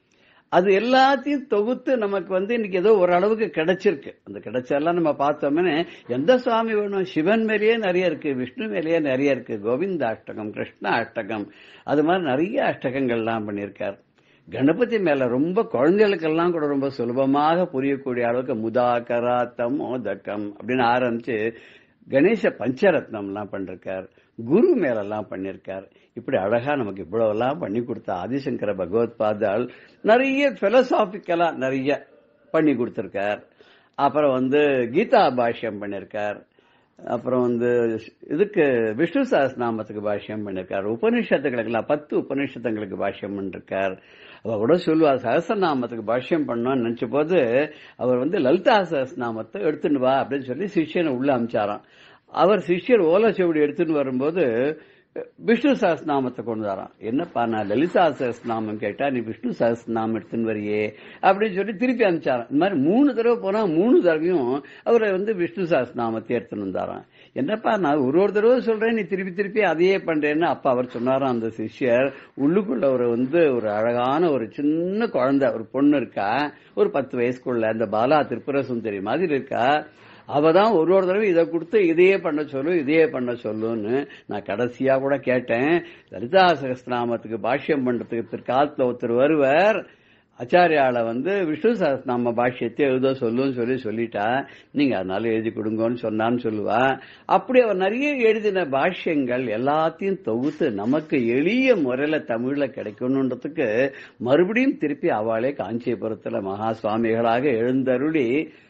D: அது எல்லாத்தையும் தொகுத்து நமக்கு வந்து இன்னைக்கு ஏதோ ஓரளவுக்கு கிடைச்சிருக்கு அந்த கிடைச்செல்லாம் நம்ம பார்த்தோம்னே எந்த சுவாமி வேணும் சிவன் மேலேயே நிறைய இருக்கு விஷ்ணு மேலேயே நிறைய இருக்கு கோவிந்த அஷ்டகம் கிருஷ்ண அஷ்டகம் அது மாதிரி நிறைய அஷ்டகங்கள்லாம் பண்ணியிருக்கார் கணபதி மேல ரொம்ப குழந்தைகளுக்கெல்லாம் கூட ரொம்ப சுலபமாக புரியக்கூடிய அளவுக்கு முதாகரா தமோதகம் அப்படின்னு ஆரம்பிச்சு கணேச பஞ்சரத்னம்லாம் பண்ணிருக்கார் குரு மேலெல்லாம் பண்ணிருக்கார் இப்படி அழகா நமக்கு இவ்வளவெல்லாம் பண்ணி கொடுத்த ஆதிசங்கர பகவத் பாதால் நிறைய பிலசாபிக்கலா நிறைய பண்ணி கொடுத்திருக்கார் அப்புறம் வந்து கீதா பாஷ்யம் பண்ணிருக்கார் அப்புறம் வந்து இதுக்கு விஷ்ணு சஹஸ்நாமத்துக்கு பாஷ்யம் பண்ணிருக்கார் உபனிஷத்துகளுக்கெல்லாம் பத்து உபனிஷத்துங்களுக்கு பாஷ்யம் பண்ணிருக்கார் அவ கூட சொல்லுவார் சஹஸ்ரநாமத்துக்கு பாஷ்யம் பண்ணோம்னு நினைச்ச போது அவர் வந்து லலிதா சஹஸ்நாமத்தை எடுத்துன்னு வா அப்படின்னு சொல்லி சிஷ்யனை உள்ள அமிச்சாராம் அவர் சிஷ்யர் ஓலச்சுவடி எடுத்துன்னு வரும்போது விஷ்ணு சஹஸ்நாமத்தை கொண்டு வரான் என்னப்பா நான் லலிதா சஹஸ்நாமம் கேட்டா நீ விஷ்ணு சஹஸ்நாமம் எடுத்துன்னு வரியே அப்படின்னு சொல்லி திருப்பி அனுப்பிச்சாராம் இந்த மாதிரி மூணு தடவை போனா மூணு தடவையும் அவரை வந்து விஷ்ணு சஹஸ்நாமத்தை எடுத்துன்னு வந்தாராம் என்னப்பா நான் ஒரு ஒரு தடவை சொல்றேன் நீ திருப்பி திருப்பி அதையே பண்றேன்னு அப்பா அவர் சொன்னாராம் அந்த சிஷ்யர் உள்ளுக்குள்ள ஒரு வந்து ஒரு அழகான ஒரு சின்ன குழந்தை ஒரு பொண்ணு இருக்கா ஒரு பத்து வயசுக்குள்ள அந்த பாலா திரிபுர சுந்தரி மாதிரி இருக்கா அவ தான் ஒரு ஒரு தடவை இதை கொடுத்து இதையே பண்ண சொல்லு இதையே பண்ண சொல்லுன்னு நான் கடைசியா கூட கேட்டேன் லலிதா சகஸ்திரநாமத்துக்கு பாஷ்யம் பண்றதுக்கு பிற்காலத்துல ஒருத்தர் வருவர் ஆச்சாரியால வந்து விஷ்ணு சகஸ்திரநாம பாஷ்யத்தை எழுத சொல்லுன்னு சொல்லி சொல்லிட்டா நீங்க அதனால எழுதி கொடுங்கன்னு சொன்னான்னு சொல்லுவா அப்படி அவர் நிறைய எழுதின பாஷ்யங்கள் எல்லாத்தையும் தொகுத்து நமக்கு எளிய முறையில தமிழ்ல கிடைக்கணுன்றதுக்கு மறுபடியும் திருப்பி அவளே காஞ்சிபுரத்துல மகா சுவாமிகளாக எழுந்தருளி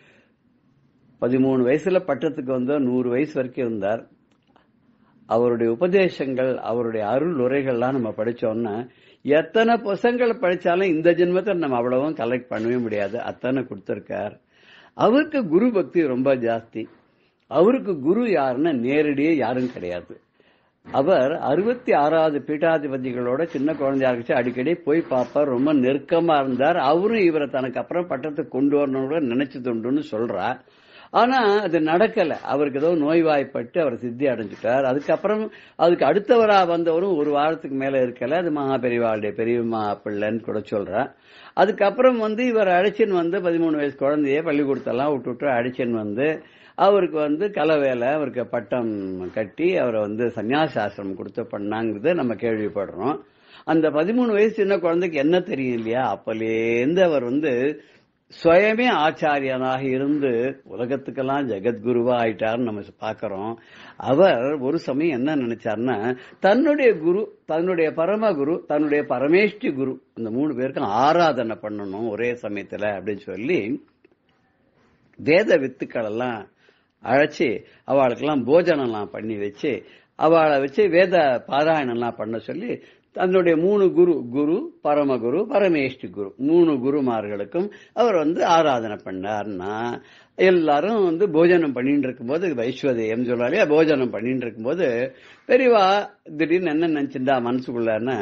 D: பதிமூணு வயசுல பட்டத்துக்கு வந்தார் நூறு வயசு வரைக்கும் இருந்தார் அவருடைய உபதேசங்கள் அவருடைய அருள் உரைகள்லாம் நம்ம படிச்சோம்னா எத்தனை புசங்களை படிச்சாலும் இந்த ஜென்மத்தை நம்ம அவ்வளவும் கலெக்ட் பண்ணவே முடியாது அத்தனை கொடுத்திருக்கார் அவருக்கு குரு பக்தி ரொம்ப ஜாஸ்தி அவருக்கு குரு யாருன்னா நேரடியே யாரும் கிடையாது அவர் அறுபத்தி ஆறாவது பீட்டாதிபதிகளோட சின்ன குழந்தையா இருந்துச்சு அடிக்கடி போய் பார்ப்பார் ரொம்ப நெருக்கமா இருந்தார் அவரும் இவரை தனக்கு அப்புறம் பட்டத்துக்கு கொண்டு வரணும்னு நினைச்சது உண்டுன்னு சொல்றா ஆனா அது நடக்கல அவருக்கு ஏதோ நோய்வாய்ப்பட்டு அவர் சித்தி அடைஞ்சிட்டார் அதுக்கப்புறம் அதுக்கு அடுத்தவரா வந்தவரும் ஒரு வாரத்துக்கு மேல இருக்கல அது மகா பெரியவாளுடைய பெரியம்மா பிள்ளைன்னு கூட சொல்றா அதுக்கப்புறம் வந்து இவர் அழைச்சின்னு வந்து பதிமூணு வயசு குழந்தைய பள்ளிக்கூடத்தெல்லாம் விட்டு விட்டு அழைச்சின்னு வந்து அவருக்கு வந்து கலை வேலை அவருக்கு பட்டம் கட்டி அவரை வந்து சன்னியாசாசிரமம் கொடுத்து பண்ணாங்கிறத நம்ம கேள்விப்படுறோம் அந்த பதிமூணு வயசு சின்ன குழந்தைக்கு என்ன தெரியும் இல்லையா அப்பலேருந்து அவர் வந்து சுயமே ஆச்சாரியனாக இருந்து உலகத்துக்கெல்லாம் ஜெகத்குருவா ஆயிட்டார்னு நம்ம பாக்குறோம் அவர் ஒரு சமயம் என்ன நினைச்சார்னா தன்னுடைய குரு தன்னுடைய பரமகுரு தன்னுடைய பரமேஷ்டி குரு இந்த மூணு பேருக்கும் ஆராதனை பண்ணணும் ஒரே சமயத்துல அப்படின்னு சொல்லி வேத வித்துக்கள் எல்லாம் அழைச்சி அவளுக்கெல்லாம் போஜனம்லாம் பண்ணி வச்சு அவளை வச்சு வேத பாராயணம்லாம் பண்ண சொல்லி தன்னுடைய மூணு குரு குரு பரமகுரு பரமேஷ்டி குரு மூணு குருமார்களுக்கும் அவர் வந்து ஆராதனை பண்ணார்னா எல்லாரும் வந்து போஜனம் பண்ணிட்டு இருக்கும்போது வைஸ்வதேயம் சொல்றாலே போஜனம் பண்ணிட்டு இருக்கும்போது பெரியவா திடீர்னு என்ன நினைச்சிருந்தா மனசுக்குள்ளன்னா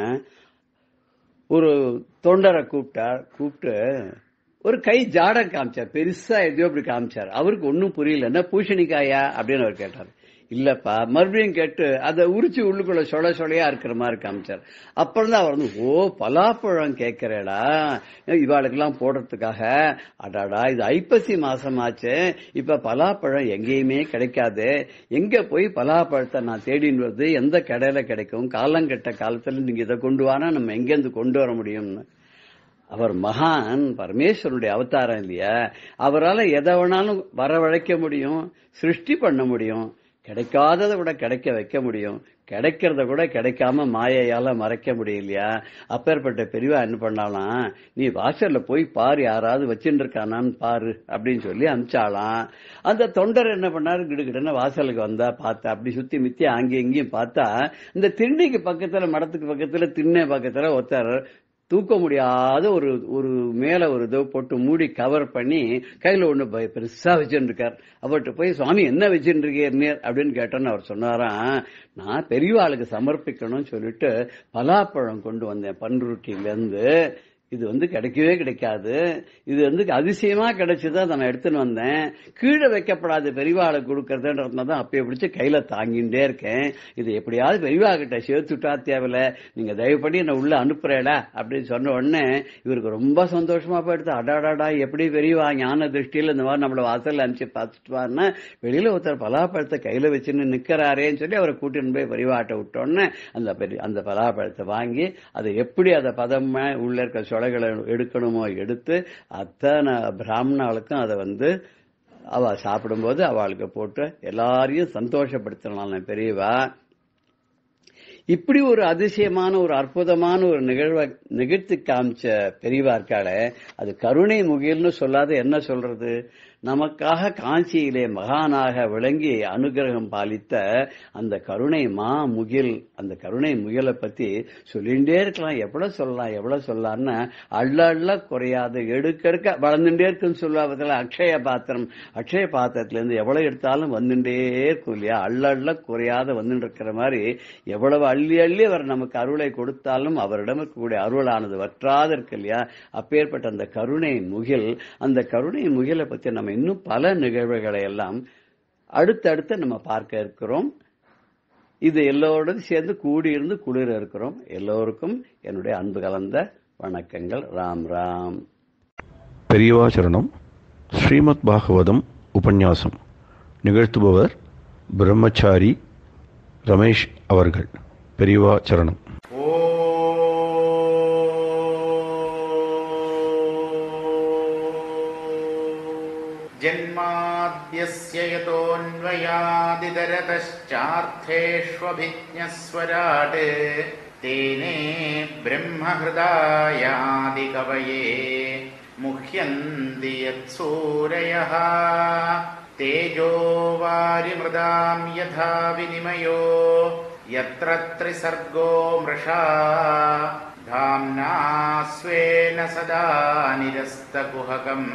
D: ஒரு தொண்டரை கூப்பிட்டார் கூப்பிட்டு ஒரு கை ஜாட காமிச்சார் பெருசா எதையோ அப்படி காமிச்சார் அவருக்கு ஒன்னும் புரியல என்ன பூஷணிக்காயா அப்படின்னு அவர் கேட்டார் இல்லப்பா மறுபடியும் கேட்டு அதை உரிச்சு உள்ளுக்குள்ள சொல சொலையா இருக்கிற மாதிரி காமிச்சார் அப்புறம் தான் அவர் வந்து ஓ பலாப்பழம் கேட்கிறேடா இவாளுக்கெல்லாம் போடுறதுக்காக அடாடா இது ஐப்பசி மாசம் ஆச்சு இப்ப பலாப்பழம் எங்கேயுமே கிடைக்காது எங்க போய் பலாப்பழத்தை நான் தேடின்னு வருது எந்த கடையில கிடைக்கும் காலங்கெட்ட காலத்துல நீங்க இதை கொண்டு வானா நம்ம எங்கேருந்து கொண்டு வர முடியும்னு அவர் மகான் பரமேஸ்வரனுடைய அவதாரம் இல்லையா அவரால் எதை வேணாலும் வரவழைக்க முடியும் சிருஷ்டி பண்ண முடியும் கிடைக்காததை விட கிடைக்க வைக்க முடியும் கிடைக்கிறத கூட கிடைக்காம மாயையால மறைக்க முடியும் இல்லையா அப்பேற்பட்ட பெரியவா என்ன பண்ணாலாம் நீ வாசல்ல போய் பாரு யாராவது வச்சுட்டு இருக்கானான்னு பாரு அப்படின்னு சொல்லி அமிச்சாலாம் அந்த தொண்டர் என்ன பண்ணாரு கிடுகிடுன்னு வாசலுக்கு வந்தா பார்த்தா அப்படி சுத்தி மித்தி அங்கேயும் இங்கேயும் பார்த்தா இந்த திண்ணைக்கு பக்கத்துல மடத்துக்கு பக்கத்துல திண்ணை பக்கத்துல ஒருத்தர் தூக்க முடியாத ஒரு ஒரு மேல ஒரு இதோ போட்டு மூடி கவர் பண்ணி கையில ஒண்ணு ப- பெருசா வச்சுட்டு இருக்கார் அவர்கிட்ட போய் சுவாமி என்ன வச்சுட்டு இருக்கீர் அப்படின்னு கேட்டோன்னு அவர் சொன்னாராம் நான் பெரியவாளுக்கு சமர்ப்பிக்கணும்னு சொல்லிட்டு பலாப்பழம் கொண்டு வந்தேன் பன்ருட்டில இருந்து இது வந்து கிடைக்கவே கிடைக்காது இது வந்து அதிசயமா கிடைச்சதா அதை நான் எடுத்துன்னு வந்தேன் கீழே வைக்கப்படாத பெரியவாளை கொடுக்கறதுன்றதுனால தான் அப்பயே பிடிச்சு கையில தாங்கிட்டே இருக்கேன் இது எப்படியாவது பெரியவா கிட்ட சேர்த்துட்டா தேவையில்ல நீங்க தயவு பண்ணி என்ன உள்ள அனுப்புறேல அப்படின்னு சொன்ன உடனே இவருக்கு ரொம்ப சந்தோஷமா போயிடுது அடாடாடா எப்படி பெரியவா ஞான திருஷ்டியில இந்த மாதிரி நம்மள வாசல்ல அனுப்பிச்சு பார்த்துட்டு வாருன்னா வெளியில ஒருத்தர் பலாப்பழத்தை கையில வச்சுன்னு நிக்கிறாரேன்னு சொல்லி அவரை கூட்டின்னு போய் பெரியவாட்ட விட்டோன்னே அந்த பெரிய அந்த பலாப்பழத்தை வாங்கி அதை எப்படி அதை பதமா உள்ள இருக்க சொலைகளை எடுக்கணுமோ எடுத்து அத்தனை பிராமணர்களுக்கும் அதை வந்து அவ சாப்பிடும்போது அவளுக்கு போட்டு எல்லாரையும் சந்தோஷப்படுத்தலாம் பெரியவா இப்படி ஒரு அதிசயமான ஒரு அற்புதமான ஒரு நிகழ்வை நிகழ்த்தி காமிச்ச பெரியவா இருக்காளே அது கருணை முகில்னு சொல்லாத என்ன சொல்றது நமக்காக காஞ்சியிலே மகானாக விளங்கி அனுகிரகம் பாலித்த அந்த கருணை மா முகில் அந்த கருணை முகிலை பத்தி சொல்லிகிட்டே இருக்கலாம் எவ்வளவு சொல்லலாம் எவ்வளவு சொல்லலாம்னு அள்ள அள்ள குறையாத எடுக்கெடுக்க வளர்ந்துட்டே இருக்குன்னு சொல்லுவாங்க அக்ஷய பாத்திரம் அக்ஷய பாத்திரத்துல இருந்து எவ்வளவு எடுத்தாலும் வந்துட்டே இருக்கும் இல்லையா அள்ள அள்ள குறையாத வந்துட்டு இருக்கிற மாதிரி எவ்வளவு அள்ளி அள்ளி அவர் நமக்கு அருளை கொடுத்தாலும் அவரிடம் இருக்கக்கூடிய அருளானது வற்றாது இருக்கு இல்லையா அப்பேற்பட்ட அந்த கருணை முகில் அந்த கருணை முகிலை பத்தி நம்ம இன்னும் பல நிகழ்வுகளை எல்லாம் அடுத்தடுத்து நம்ம பார்க்க இருக்கிறோம் இது எல்லோரோடும் சேர்ந்து கூடியிருந்து குளிர இருக்கிறோம் எல்லோருக்கும் என்னுடைய அன்பு கலந்த வணக்கங்கள் ராம் ராம்
A: பெரியவா சரணம் ஸ்ரீமத் பாகவதம் உபன்யாசம் நிகழ்த்துபவர் பிரம்மச்சாரி ரமேஷ் அவர்கள் பெரியவா சரணம்
E: जन्माद्यस्य यतोऽन्वयादितरतश्चार्थेष्वभिज्ञस्वराट् तेने ब्रह्महृदायादिकवये मुह्यन्ति यत्सूरयः तेजो वारिमृदाम् यथा विनिमयो यत्र त्रिसर्गो मृषा धाम्ना स्वेन सदा निरस्तकुहकम्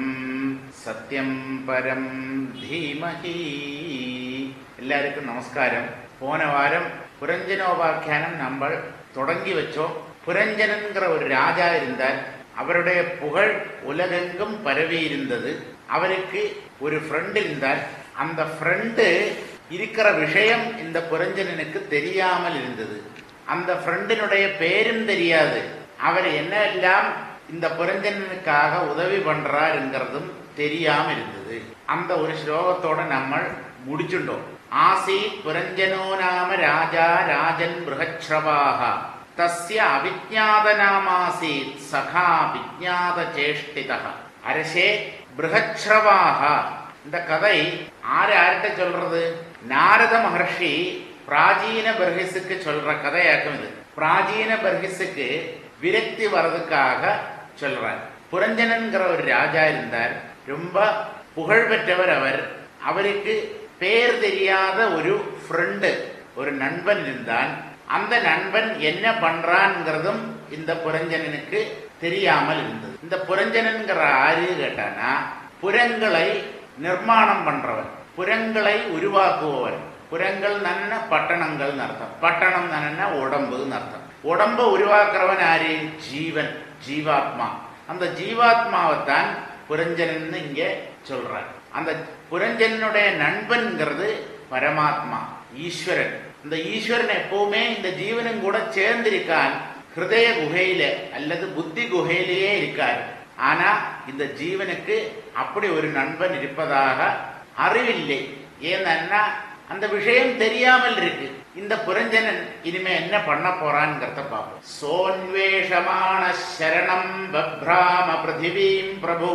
E: സത്യം പരം ധീമഹി എല്ലാവർക്കും നമസ്കാരം போன வாரம் புரஞ்சனோபாக்கியானம் நம்ம தொடங்கி வச்சோம் புரஞ்சனங்கிற ஒரு ராஜா இருந்தார் அவருடைய புகழ் உலகெங்கும் பரவி இருந்தது அவருக்கு ஒரு ஃப்ரெண்ட் இருந்தார் அந்த ஃப்ரெண்டு இருக்கிற விஷயம் இந்த புரஞ்சனனுக்கு தெரியாமல் இருந்தது அந்த ஃப்ரெண்டினுடைய பேரும் தெரியாது அவர் என்னெல்லாம் இந்த புரஞ்சனனுக்காக உதவி பண்றாருங்கிறதும் தெரியாம இருந்தது அந்த ஒரு ஸ்லோகத்தோட நம்ம முடிச்சுட்டோம் ஆசீத் புரஞ்சனோ நாம ராஜா ராஜன் பிருகச்ரவாக தஸ்ய அவிஜாத நாமாசீத் சகா விஜாத சேஷ்டித அரசே பிருகச்ரவாக இந்த கதை ஆறு யார்கிட்ட சொல்றது நாரத மகர்ஷி பிராச்சீன பர்ஹிஸுக்கு சொல்ற கதையாக்கும் இது பிராச்சீன பர்ஹிஸுக்கு விரக்தி வர்றதுக்காக சொல்றார் புரஞ்சனன்கிற ஒரு ராஜா இருந்தார் ரொம்ப புகழ் பெற்றவர் அவர் அவருக்கு பேர் தெரியாத ஒரு ஃப்ரெண்டு ஒரு நண்பன் இருந்தான் அந்த நண்பன் என்ன பண்றான்ங்கிறதும் இந்த புரஞ்சனனுக்கு தெரியாமல் இருந்தது இந்த புரஞ்சனன்கிற ஆறு கேட்டானா புறங்களை நிர்மாணம் பண்றவர் புறங்களை உருவாக்குபவர் புறங்கள் நன்ன பட்டணங்கள் அர்த்தம் பட்டணம் நன்ன உடம்புன்னு அர்த்தம் உடம்ப உருவாக்குறவன் ஆரு ஜீவன் ஜீவாத்மா அந்த ஜீவாத்மாவைத்தான் புரஞ்சனன் இங்க சொல்றார் அந்த புரஞ்சனுடைய நண்பன்கிறது பரமாத்மா ஈஸ்வரன் இந்த ஈஸ்வரன் எப்பவுமே இந்த ஜீவனும் கூட சேர்ந்திருக்கான் ஹிருதய குகையில அல்லது புத்தி குகையிலேயே இருக்கார் ஆனா இந்த ஜீவனுக்கு அப்படி ஒரு நண்பன் இருப்பதாக அறிவில்லை ஏன்னா அந்த விஷயம் தெரியாமல் இருக்கு இந்த புரஞ்சனன் இனிமே என்ன பண்ண போறான்ங்கிறத பார்ப்போம் சோன்வேஷமான சரணம் பப்ராம பிருத்திவீம் பிரபு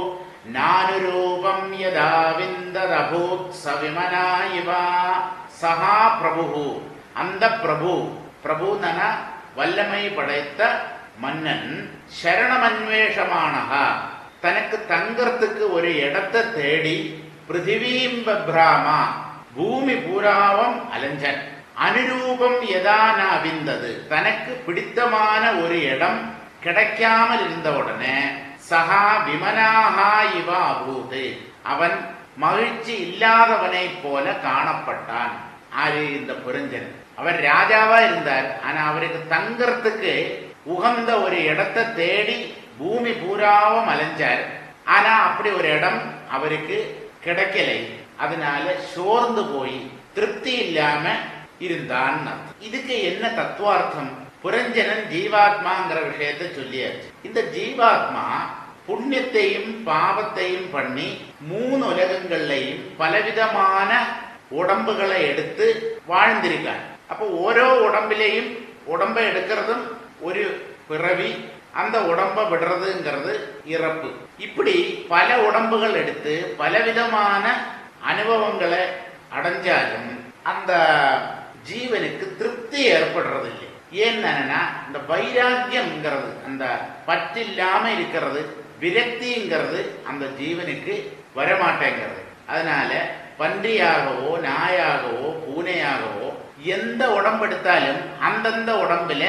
E: நானுரூபம் யதா விந்ததபூத் சவிமனா இவா சஹா பிரபு அந்த பிரபு பிரபு நன வல்லமை படைத்த மன்னன் சரணமன்வேஷமானகா தனக்கு தங்கறதுக்கு ஒரு இடத்தை தேடி பிருத்திவீம் பப்ராமா பூமி பூராவம் அலைஞ்சன் அனுரூபம் எதான அவிந்தது தனக்கு பிடித்தமான ஒரு இடம் கிடைக்காமல் இருந்த உடனே சகா விமனாகா இவ அபூது அவன் மகிழ்ச்சி இல்லாதவனை போல காணப்பட்டான் ஆறு இந்த புரிஞ்சன் அவர் ராஜாவா இருந்தார் ஆனா அவருக்கு தங்கறதுக்கு உகந்த ஒரு இடத்தை தேடி பூமி பூராவும் அலைஞ்சார் ஆனா அப்படி ஒரு இடம் அவருக்கு கிடைக்கலை அதனால சோர்ந்து போய் திருப்தி இல்லாம இருந்தான் இதுக்கு என்ன தத்துவார்த்தம் புரஞ்சனன் ஜீவாத்மாங்கிற விஷயத்தை சொல்லியாச்சு இந்த ஜீவாத்மா புண்ணியத்தையும் பாவத்தையும் பண்ணி மூணு உலகங்கள்லையும் பலவிதமான உடம்புகளை எடுத்து வாழ்ந்திருக்கான் அப்போ ஓரோ உடம்பிலையும் உடம்பை எடுக்கிறதும் ஒரு பிறவி அந்த உடம்ப விடுறதுங்கிறது இறப்பு இப்படி பல உடம்புகள் எடுத்து பலவிதமான அனுபவங்களை அடைஞ்சாலும் அந்த ஜீவனுக்கு திருப்தி ஏற்படுறதில்லை ஏன்னா இந்த வைராக்கியம்ங்கிறது அந்த பற்றில்லாம இருக்கிறது விரக்திங்கிறது அந்த ஜீவனுக்கு வரமாட்டேங்கிறது அதனால பன்றியாகவோ நாயாகவோ பூனையாகவோ எந்த உடம்பு எடுத்தாலும் அந்தந்த உடம்புல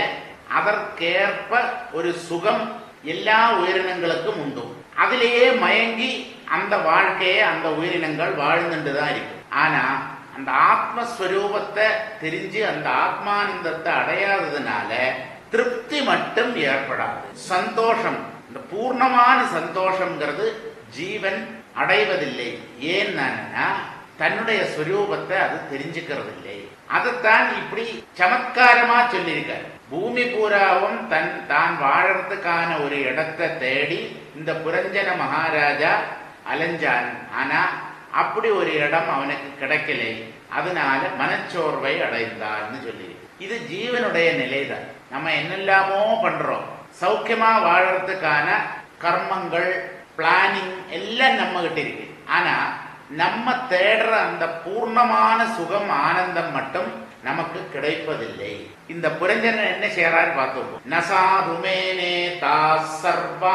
E: அதற்கேற்ப ஒரு சுகம் எல்லா உயிரினங்களுக்கும் உண்டு அதிலேயே மயங்கி அந்த வாழ்க்கையை அந்த உயிரினங்கள் வாழ்ந்துட்டு தான் இருக்கும் ஆனா அந்த ஆத்மஸ்வரூபத்தை தெரிஞ்சு அந்த ஆத்மானந்தத்தை அடையாததுனால திருப்தி மட்டும் ஏற்படாது சந்தோஷம் இந்த பூர்ணமான சந்தோஷம்ங்கிறது ஜீவன் அடைவதில்லை ஏன்னா தன்னுடைய ஸ்வரூபத்தை அது தெரிஞ்சுக்கிறது இல்லை அதைத்தான் இப்படி சமத்காரமா சொல்லியிருக்கார் பூமி பூராவும் தன் தான் வாழறதுக்கான ஒரு இடத்தை தேடி இந்த புரஞ்சன மகாராஜா அலைஞ்சான் ஆனா அப்படி ஒரு இடம் அவனுக்கு கிடைக்கலை அதனால மனச்சோர்வை அடைந்தான்னு சொல்லி இது ஜீவனுடைய நிலைதான் நம்ம என்னெல்லாமோ பண்றோம் சௌக்கியமா வாழறதுக்கான கர்மங்கள் பிளானிங் எல்லாம் நம்ம கிட்ட இருக்கு ஆனா நம்ம தேடுற அந்த பூர்ணமான சுகம் ஆனந்தம் மட்டும் நமக்கு கிடைப்பதில்லை இந்த புரஞ்சனன் என்ன செய்யறாரு பார்த்தோம் நசாதுமேனே தா சர்வா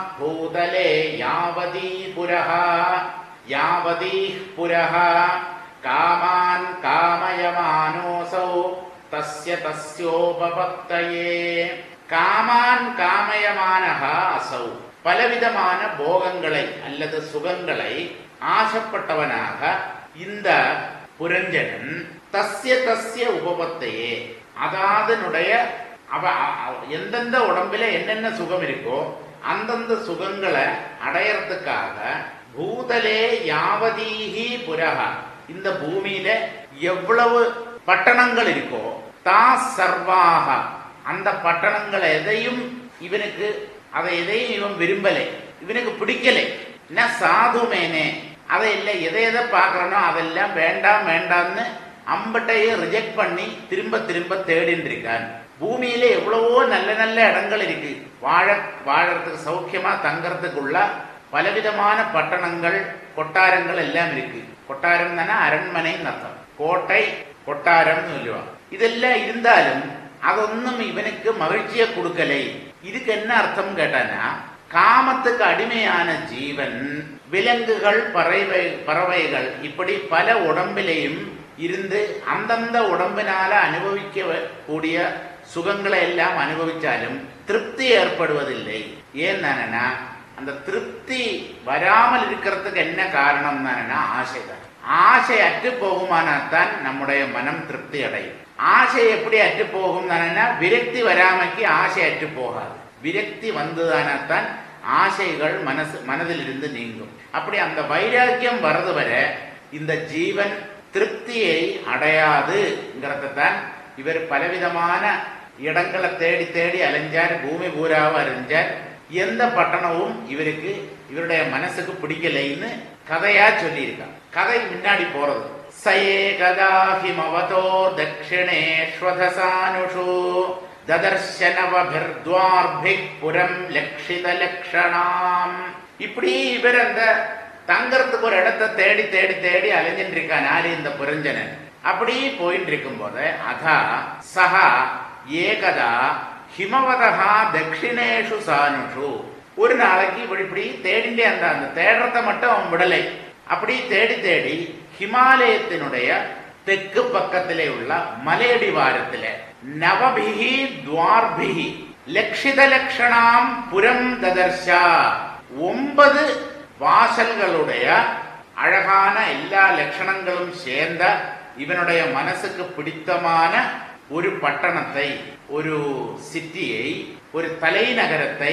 E: பூதலே யாவதீ புரஹா யாவதீ புரஹா காமான் காமயமானோசௌ தஸ்ய தஸ்யோபபக்தயே காமான் காமயமானஹா அசௌ பலவிதமான போகங்களை அல்லது சுகங்களை ஆசைப்பட்டவனாக இந்த புரஞ்சனன் தஸ்ய தஸ்ய உபபத்தையே அதாதனுடைய அவ அவ- எந்தெந்த உடம்புல என்னென்ன சுகம் இருக்கோ அந்தந்த சுகங்களை அடையறதுக்காக பூதலே யாவதீஹி புரஹா இந்த பூமியில எவ்வளவு பட்டணங்கள் இருக்கோ தா சர்வாக அந்த பட்டணங்கள் எதையும் இவனுக்கு அதை எதையும் இவன் விரும்பலை இவனுக்கு பிடிக்கலை என்ன சாதுமேனே அதை இல்லை எதை எதை பார்க்கறனோ அதெல்லாம் வேண்டாம் வேண்டாம்னு அம்பட்டையை ரிஜெக்ட் பண்ணி திரும்ப திரும்ப தேடின்னு இருக்கான் பூமியில எவ்வளவோ நல்ல நல்ல இடங்கள் இருக்கு வாழ வாழறதுக்கு சௌக்கியமா தங்கறதுக்குள்ள பலவிதமான பட்டணங்கள் கொட்டாரங்கள் எல்லாம் இருக்கு கொட்டாரம் தானே அரண்மனைன்னு அர்த்தம் கோட்டை கொட்டாரம்னு சொல்லுவான் இதெல்லாம் இருந்தாலும் അതൊന്നും ഇവനുക്ക് മகிழ்ச்சியை കൊടുക്കലേ இதுக்கு என்ன அர்த்தம் கேட்டானா காமத்துக்கு அடிமையான ஜீவன் விலங்குகள் பறவை பறவைகள் இப்படி பல உடம்பிலையும் இருந்து அந்தந்த உடம்பினால அனுபவிக்க கூடிய சுகங்களை எல்லாம் அனுபவிச்சாலும் திருப்தி ஏற்படுவதில்லை ஏன்னா அந்த திருப்தி வராமல் இருக்கிறதுக்கு என்ன காரணம் ஆசைதான் ஆசை அற்று போகுமானாத்தான் நம்முடைய மனம் திருப்தி அடையும் ஆசை எப்படி அற்று போகும் விரக்தி வராமைக்கு ஆசை அற்று போகாது விரக்தி வந்ததானத்தான் ஆசைகள் மனசு மனதிலிருந்து நீங்கும் அப்படி அந்த வைராக்கியம் வரது வர இந்த ஜீவன் திருப்தியை அடையாதுங்கிறதான் இவர் பலவிதமான இடங்களை தேடி தேடி அலைஞ்சார் பூமி பூராவை அறிஞ்சார் எந்த பட்டணமும் இவருக்கு இவருடைய மனசுக்கு பிடிக்கலைன்னு கதையா சொல்லியிருக்கான் கதை முன்னாடி போறது சயே கதாஹிமவதோ தட்சிணேஸ்வதசானுஷு ததர்ஷனவபிர்துவார்பிக் புரம் லக்ஷித லக்ஷணாம் இப்படி இவர் அந்த தங்கறதுக்கு ஒரு இடத்தை தேடி தேடி தேடி அலைஞ்சிட்டு இருக்கான் யாரு இந்த புரஞ்சனன் அப்படி போயிட்டு இருக்கும் போது அதா சஹா ஏகதா ஹிமவதா தட்சிணேஷு சானுஷு ஒரு நாளைக்கு இப்படி இப்படி தேடிண்டே அந்த அந்த தேடுறத மட்டும் அவன் விடலை அப்படி தேடி தேடி ஹிமாலயத்தினுடைய தெற்கு பக்கத்திலே உள்ள மலையடிவாரத்திலே நவபிகி துவார்பிகி லக்ஷித லக்ஷணாம் புரம் ததர்ஷா ஒன்பது வாசல்களுடைய அழகான எல்லா லட்சணங்களும் சேர்ந்த இவனுடைய மனசுக்கு பிடித்தமான ஒரு பட்டணத்தை ஒரு சிட்டியை ஒரு தலைநகரத்தை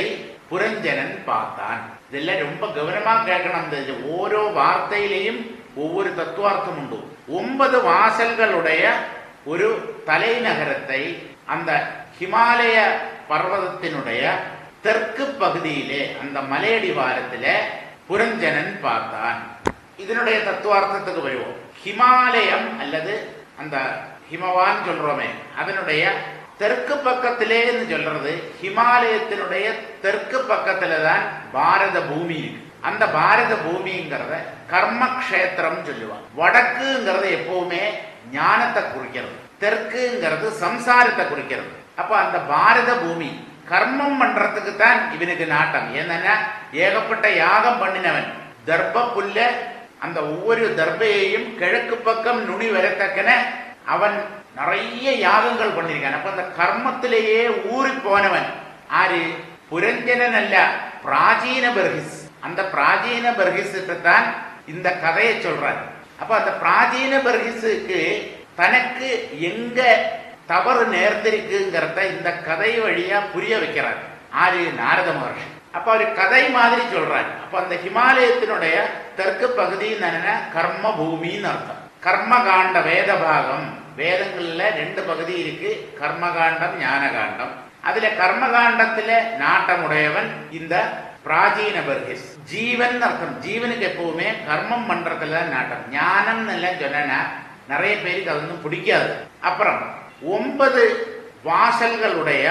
E: புரஞ்சனன் பார்த்தான் இதெல்லாம் ரொம்ப கவனமா கேட்கணும் இந்த இது ஓரோ வார்த்தையிலையும் ஒவ்வொரு தத்துவார்த்தம் உண்டு ஒன்பது வாசல்களுடைய ஒரு தலைநகரத்தை அந்த ஹிமாலய பர்வதத்தினுடைய தெற்கு பகுதியிலே அந்த மலையடிவாரத்திலே புரஞ்சனன் பார்த்தான் இதனுடைய தத்துவார்த்தத்துக்கு வருவோம் ஹிமாலயம் அல்லது அந்த ஹிமவான் சொல்றோமே அதனுடைய தெற்கு பக்கத்திலேன்னு சொல்றது ஹிமாலயத்தினுடைய தெற்கு பக்கத்துல தான் பாரத பூமி இருக்கு அந்த பாரத பூமிங்கிறத கர்ம கஷேத்திரம் சொல்லுவாங்க வடக்குங்கிறது எப்பவுமே ஞானத்தை குறிக்கிறது தெற்குங்கிறது சம்சாரத்தை குறிக்கிறது அப்ப அந்த பாரத பூமி கர்மம் பண்றதுக்கு தான் இவனுக்கு நாட்டம் என்னன்னா ஏகப்பட்ட யாகம் பண்ணினவன் தர்ப்ப புல்ல அந்த ஒவ்வொரு தர்பையையும் கிழக்கு பக்கம் நுனி வரத்தக்கன அவன் நிறைய யாகங்கள் பண்ணிருக்கான் அப்ப அந்த கர்மத்திலேயே ஊறி போனவன் ஆறு புரஞ்சனன் அல்ல பிராச்சீன பர்கிஸ் அந்த பிராச்சீன பர்கிஸுக்கு தான் இந்த கதையை சொல்றார் அப்ப அந்த பிராச்சீன பர்கிஸுக்கு தனக்கு எங்க தவறு நேர்ந்திருக்குங்கிறத இந்த கதை வழியா புரிய வைக்கிறார் ஆறு நாரத மகர்ஷி அப்ப அவரு கதை மாதிரி சொல்றாரு அப்ப அந்த ஹிமாலயத்தினுடைய தெற்கு பகுதி என்னன்னா கர்ம பூமின்னு அர்த்தம் கர்மகாண்ட வேத பாகம் வேதங்கள்ல ரெண்டு பகுதி இருக்கு கர்மகாண்டம் ஞானகாண்டம் அதுல கர்மகாண்டத்துல நாட்டமுடையவன் இந்த பிராச்சீன பர்கிஸ் ஜீவன் அர்த்தம் ஜீவனுக்கு எப்பவுமே கர்மம் பண்றதுல தான் நாட்டம் ஞானம் எல்லாம் சொன்னா நிறைய பேருக்கு அது ஒன்றும் பிடிக்காது அப்புறம் ஒன்பது வாசல்களுடைய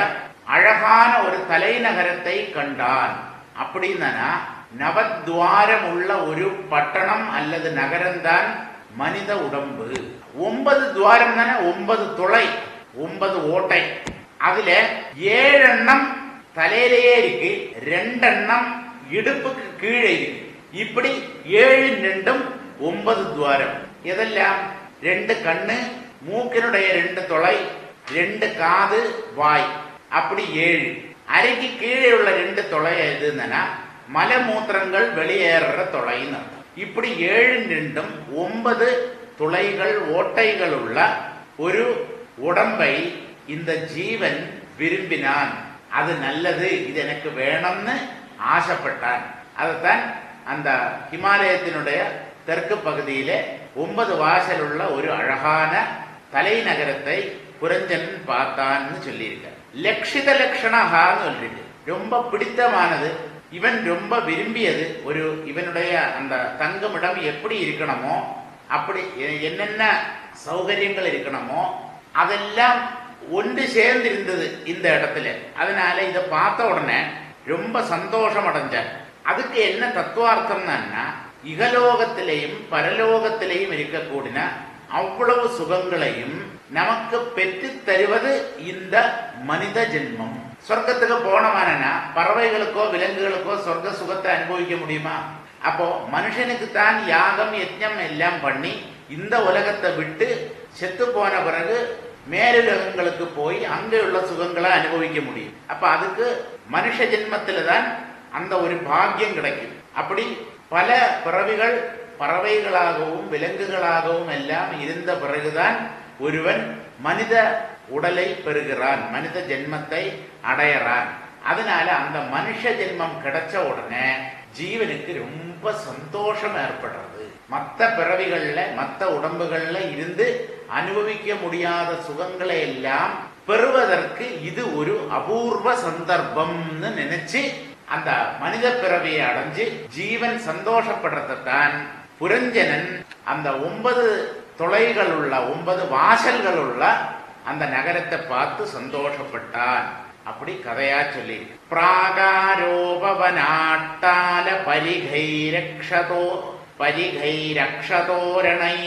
E: அழகான ஒரு தலைநகரத்தை கண்டான் அப்படின்னா நவத்வாரம் உள்ள ஒரு பட்டணம் அல்லது நகரம்தான் மனித உடம்பு ஒன்பது துவாரம் தானே ஒன்பது துளை ஒன்பது ஓட்டை அதுல ஏழெண்ணம் தலையிலேயே இருக்கு ரெண்டெண்ணம் இடுப்புக்கு கீழே இருக்கு இப்படி ஏழு ரெண்டும் ஒன்பது துவாரம் இதெல்லாம் ரெண்டு கண்ணு மூக்கினுடைய ரெண்டு தொலை ரெண்டு காது வாய் அப்படி ஏழு அரைக்கு கீழே உள்ள ரெண்டு தொலை எதுன்னா மலமூத்திரங்கள் வெளியேற தொலைன்னு அர்த்தம் இப்படி ஏழு ரெண்டும் ஒன்பது துளைகள் ஓட்டைகள் உள்ள ஒரு உடம்பை இந்த ஜீவன் விரும்பினான் அது நல்லது இது எனக்கு வேணும்னு ஆசைப்பட்டான் அதைத்தான் அந்த ஹிமாலயத்தினுடைய தெற்கு பகுதியிலே ஒன்பது வாசல் உள்ள ஒரு அழகான தலைநகரத்தை புரஞ்சன் பார்த்தான்னு சொல்லியிருக்க லட்சித லட்சணகான்னு சொல்லிட்டு ரொம்ப பிடித்தமானது இவன் ரொம்ப விரும்பியது ஒரு இவனுடைய அந்த தங்குமிடம் எப்படி இருக்கணுமோ அப்படி எ- என்னென்ன சௌகரியங்கள் இருக்கணுமோ அதெல்லாம் ஒன்று சேர்ந்து இருந்தது இந்த இடத்துல அதனால இதை பார்த்த உடனே ரொம்ப சந்தோஷம் அடைஞ்சார் அதுக்கு என்ன தத்துவார்த்தம்னா இகலோகத்திலேயும் பரலோகத்திலேயும் இருக்கக்கூடிய அவ்வளவு சுகங்களையும் நமக்கு பெற்று தருவது இந்த மனித ஜென்மம் சொர்க்கத்துக்கு போனவனா பறவைகளுக்கோ விலங்குகளுக்கோ சொர்க்க சுகத்தை அனுபவிக்க முடியுமா அப்போ மனுஷனுக்கு தான் யாகம் யஜ்ஞம் எல்லாம் பண்ணி இந்த உலகத்தை விட்டு செத்து போன பிறகு மேலுலகங்களுக்கு போய் அங்கே உள்ள சுகங்களை அனுபவிக்க முடியும் அப்ப அதுக்கு மனுஷ ஜென்மத்தில தான் அந்த ஒரு பாக்கியம் கிடைக்கும் அப்படி பல பிறவிகள் பறவைகளாகவும் விலங்குகளாகவும் எல்லாம் இருந்த பிறகுதான் ஒருவன் மனித உடலை பெறுகிறான் மனித ஜென்மத்தை அடையறான் அதனால அந்த மனுஷ ஜென்மம் கிடைச்ச உடனே ஜீவனுக்கு ரொம்ப சந்தோஷம் ஏற்படுறது மத்த பிறவிகள்ல மத்த உடம்புகள்ல இருந்து அனுபவிக்க முடியாத சுகங்களை எல்லாம் பெறுவதற்கு இது ஒரு அபூர்வ சந்தர்ப்பம்னு நினைச்சு அந்த மனித பிறவியை அடைஞ்சு ஜீவன் சந்தோஷப்படுறதைத்தான் புரஞ்சனன் அந்த ஒன்பது துளைகள் உள்ள ஒன்பது வாசல்கள் உள்ள அந்த நகரத்தை பார்த்து சந்தோஷப்பட்டான் அப்படி கதையா சொல்லி பிராகாரோபவனாட்டால பரிகைரக்ஷதோ பரிகைரக்ஷதோரணை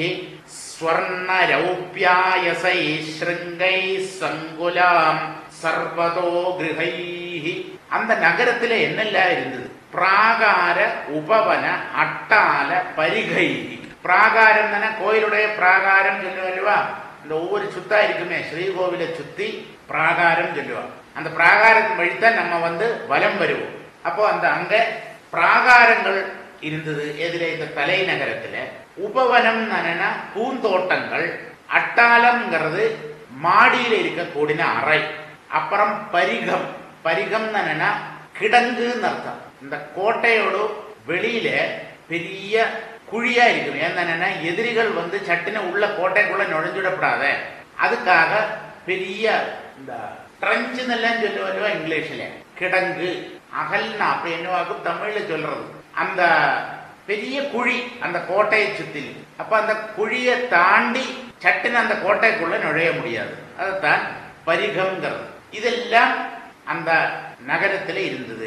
E: ஸ்வர்ணரௌப்யாயசை ஸ்ருங்கை சங்குலாம் சர்வதோ கிருஹை அந்த நகரத்துல என்னெல்லாம் இருந்தது பிராகார உபவன அட்டால பரிகை பிராகாரம் தானே கோயிலுடைய பிராகாரம் சொல்லுவா இந்த ஒவ்வொரு சுத்தா இருக்குமே ஸ்ரீகோவிலை சுத்தி பிராகாரம் சொல்லுவா அந்த பிராகாரத்தின் வழித்தான் நம்ம வந்து வலம் வருவோம் அப்போ அந்த அங்க பிராகாரங்கள் இருந்தது எதுல இந்த தலைநகரத்துல உபவனம் என்னன்னா பூந்தோட்டங்கள் அட்டாளம்ங்கிறது மாடியில இருக்கக்கூடிய அறை அப்புறம் பரிகம் பரிகம் என்னன்னா கிடங்குன்னு அர்த்தம் இந்த கோட்டையோட வெளியில பெரிய குழியா இருக்கும் என்னன்னா எதிரிகள் வந்து சட்டுன்னு உள்ள கோட்டைக்குள்ள நுழைஞ்சுடப்படாத அதுக்காக பெரிய இந்த ட்ரஞ்சுன்னு எல்லாம் சொல்லுவாங்க இங்கிலீஷ்ல கிடங்கு அகல்னா அப்படி என்னவாக்கும் தமிழ்ல சொல்றது அந்த பெரிய குழி அந்த கோட்டையை சுத்தி அப்ப அந்த குழியை தாண்டி சட்டுன்னு அந்த கோட்டைக்குள்ள நுழைய முடியாது அதுதான் பரிகம்ங்கிறது இதெல்லாம் அந்த நகரத்தில் இருந்தது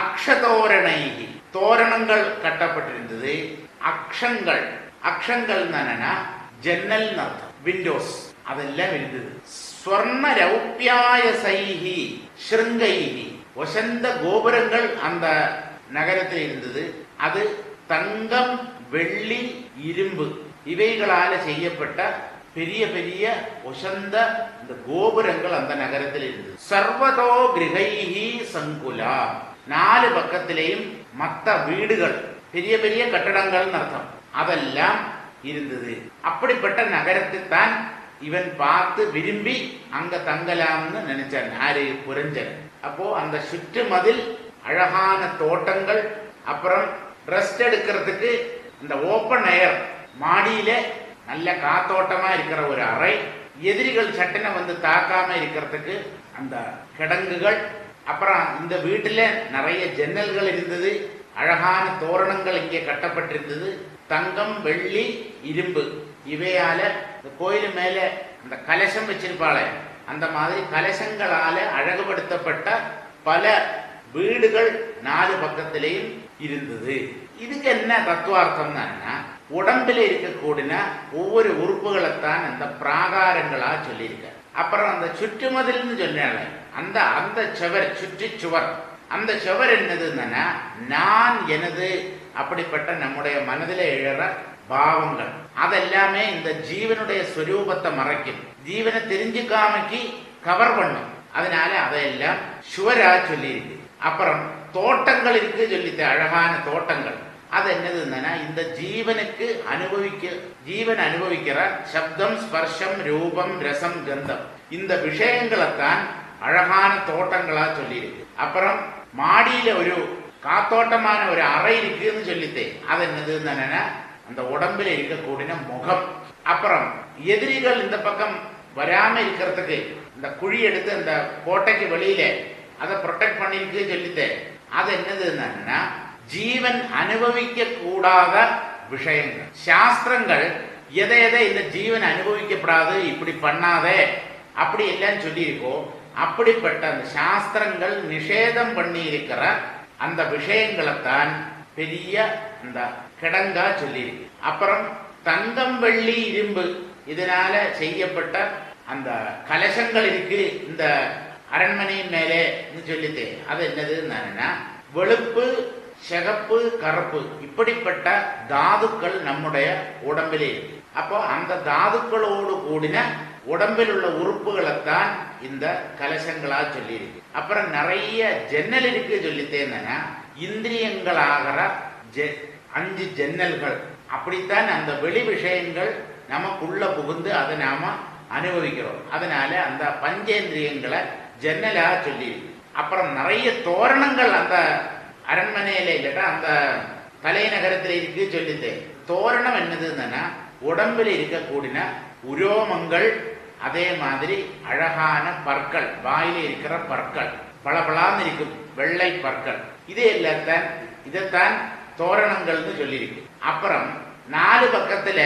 E: அக்ஷதோரணைகி தோரணங்கள் கட்டப்பட்டிருந்தது அக்ஷங்கள் அக்ஷங்கள் என்னன்னா ஜன்னல் அர்த்தம் விண்டோஸ் அதெல்லாம் இருந்தது ஸ்வர்ண ரௌப்பியாய சைகி ஸ்ருங்கைகி வசந்த கோபுரங்கள் அந்த நகரத்தில் இருந்தது அது தங்கம் வெள்ளி இரும்பு இவைகளால செய்யப்பட்ட பெரிய பெரிய ஒசந்த இந்த கோபுரங்கள் அந்த நகரத்தில் இருந்தது சர்வதோ கிரகைஹி சங்குலா நாலு பக்கத்திலேயும் மத்த வீடுகள் பெரிய பெரிய கட்டடங்கள் அர்த்தம் அதெல்லாம் இருந்தது அப்படிப்பட்ட நகரத்தை தான் இவன் பார்த்து விரும்பி அங்க தங்கலாம்னு நினைச்சான் யாரு புரஞ்சன் அப்போ அந்த சுற்று மதில் அழகான தோட்டங்கள் அப்புறம் ரெஸ்ட் எடுக்கிறதுக்கு இந்த ஓப்பன் ஏர் மாடியில நல்ல காத்தோட்டமா இருக்கிற ஒரு அறை எதிரிகள் சட்டனை வந்து தாக்காம இருக்கிறதுக்கு அந்த கிடங்குகள் அப்புறம் இந்த வீட்டுல நிறைய ஜன்னல்கள் இருந்தது அழகான தோரணங்கள் இங்கே கட்டப்பட்டிருந்தது தங்கம் வெள்ளி இரும்பு இவையால இந்த கோயில் மேல அந்த கலசம் வச்சிருப்பாளே அந்த மாதிரி கலசங்களால அழகுபடுத்தப்பட்ட பல வீடுகள் நாலு பக்கத்திலேயும் இருந்தது இதுக்கு என்ன தத்துவார்த்தம்னா உடம்புல இருக்கக்கூடிய ஒவ்வொரு உறுப்புகளைத்தான் அந்த பிராகாரங்களா சொல்லியிருக்க அப்புறம் அந்த சுற்றுமதில்னு சொன்னால அந்த அந்த சுவர் சுற்றி சுவர் அந்த சுவர் என்னதுன்னா நான் எனது அப்படிப்பட்ட நம்முடைய மனதில் எழற பாவங்கள் அதெல்லாமே இந்த ஜீவனுடைய ஸ்வரூபத்தை மறைக்கும் ஜீவனை தெரிஞ்சுக்காமக்கி கவர் பண்ணும் அதனால அதையெல்லாம் சுவரா சொல்லியிருக்கு அப்புறம் தோட்டங்கள் இருக்கு சொல்லித்த அழகான தோட்டங்கள் அது என்னதுன்னா இந்த ஜீவனுக்கு அனுபவிக்க ஜீவன் அனுபவிக்கிற சப்தம் ஸ்பர்ஷம் ரூபம் ரசம் கந்தம் இந்த விஷயங்களைத்தான் அழகான தோட்டங்களா சொல்லியிருக்கு அப்புறம் மாடியில ஒரு காத்தோட்டமான ஒரு அறை இருக்குன்னு சொல்லித்தே அது என்னதுன்னா அந்த உடம்புல இருக்கக்கூடிய முகம் அப்புறம் எதிரிகள் இந்த பக்கம் வராம இருக்கிறதுக்கு இந்த குழி எடுத்து அந்த கோட்டைக்கு வெளியில அதை ப்ரொடெக்ட் பண்ணிருக்கு சொல்லித்தே அது என்னதுன்னா ஜீவன் அனுபவிக்க கூடாத விஷயங்கள் சாஸ்திரங்கள் எதை எதை இந்த ஜீவன் அனுபவிக்கப்படாது இப்படி பண்ணாதே அப்படி எல்லாம் சொல்லியிருக்கோ அப்படிப்பட்ட அந்த சாஸ்திரங்கள் நிஷேதம் பண்ணி இருக்கிற அந்த விஷயங்களைத்தான் பெரிய அந்த கிடங்கா சொல்லியிருக்கு அப்புறம் தங்கம் வெள்ளி இரும்பு இதனால செய்யப்பட்ட அந்த கலசங்கள் இருக்கு இந்த அரண்மனையின் மேலே சொல்லிட்டு அது என்னதுன்னா வெளுப்பு சிகப்பு கருப்பு இப்படிப்பட்ட தாதுக்கள் நம்முடைய உடம்பிலே இருக்கு அப்போ அந்த தாதுக்களோடு கூடின உடம்பில் உள்ள உறுப்புகளைத்தான் இந்த கலசங்களா சொல்லியிருக்கு அப்புறம் நிறைய ஜன்னல் இருக்கு சொல்லித்தேன்னா இந்திரியங்களாகிற ஜெ- அஞ்சு ஜன்னல்கள் அப்படித்தான் அந்த வெளி விஷயங்கள் நமக்குள்ள புகுந்து அதை நாம அனுபவிக்கிறோம் அதனால அந்த பஞ்சேந்திரியங்களை ஜன்னலா சொல்லியிருக்கு அப்புறம் நிறைய தோரணங்கள் அந்த அரண்மனையில இல்லட்டா அந்த தலைநகரத்தில் இருக்கு சொல்லிட்டு தோரணம் என்னதுன்னா உடம்புல இருக்கக்கூடிய உரோமங்கள் அதே மாதிரி அழகான பற்கள் வாயில இருக்கிற பற்கள் பளபளான்னு இருக்கும் வெள்ளை பற்கள் இது எல்லாத்தான் இதைத்தான் தோரணங்கள்னு சொல்லியிருக்கு அப்புறம் நாலு பக்கத்துல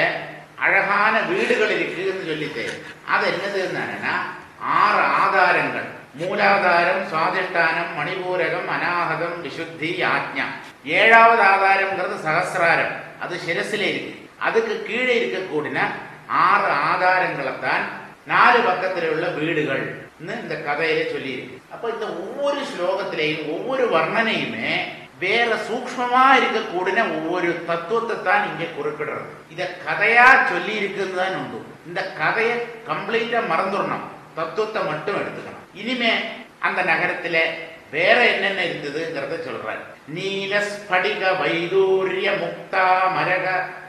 E: அழகான வீடுகள் இருக்குன்னு சொல்லிட்டு அது என்னதுன்னா ஆறு ஆதாரங்கள் மூலாதாரம் சுவாதிஷ்டானம் மணிபூரகம் அநாகதம் விசுத்தி ஆக்ஞா ஏழாவது ஆதாரம்ங்கிறது சகசிராரம் அது சிரசில இருக்கு அதுக்கு கீழே இருக்கக்கூடிய ஆறு ஆதாரங்களைத்தான் நாலு பக்கத்தில் உள்ள வீடுகள் இந்த கதையில சொல்லியிருக்கு அப்ப இந்த ஒவ்வொரு ஸ்லோகத்திலையும் ஒவ்வொரு வர்ணனையுமே வேற சூக்ஷ்மமா இருக்கக்கூடிய ஒவ்வொரு தத்துவத்தை தான் இங்க குறிப்பிடுறது இத கதையா சொல்லி இருக்குன்னு தான் உண்டு இந்த கதையை கம்ப்ளீட்டா மறந்துடணும் தத்துவத்தை மட்டும் எடுத்துக்கணும் இனிமே அந்த நகரத்துல வேற என்னென்ன இருந்ததுங்கிறத சொல்றாரு நீல ஸ்படிக வைதூரிய முக்தா மரக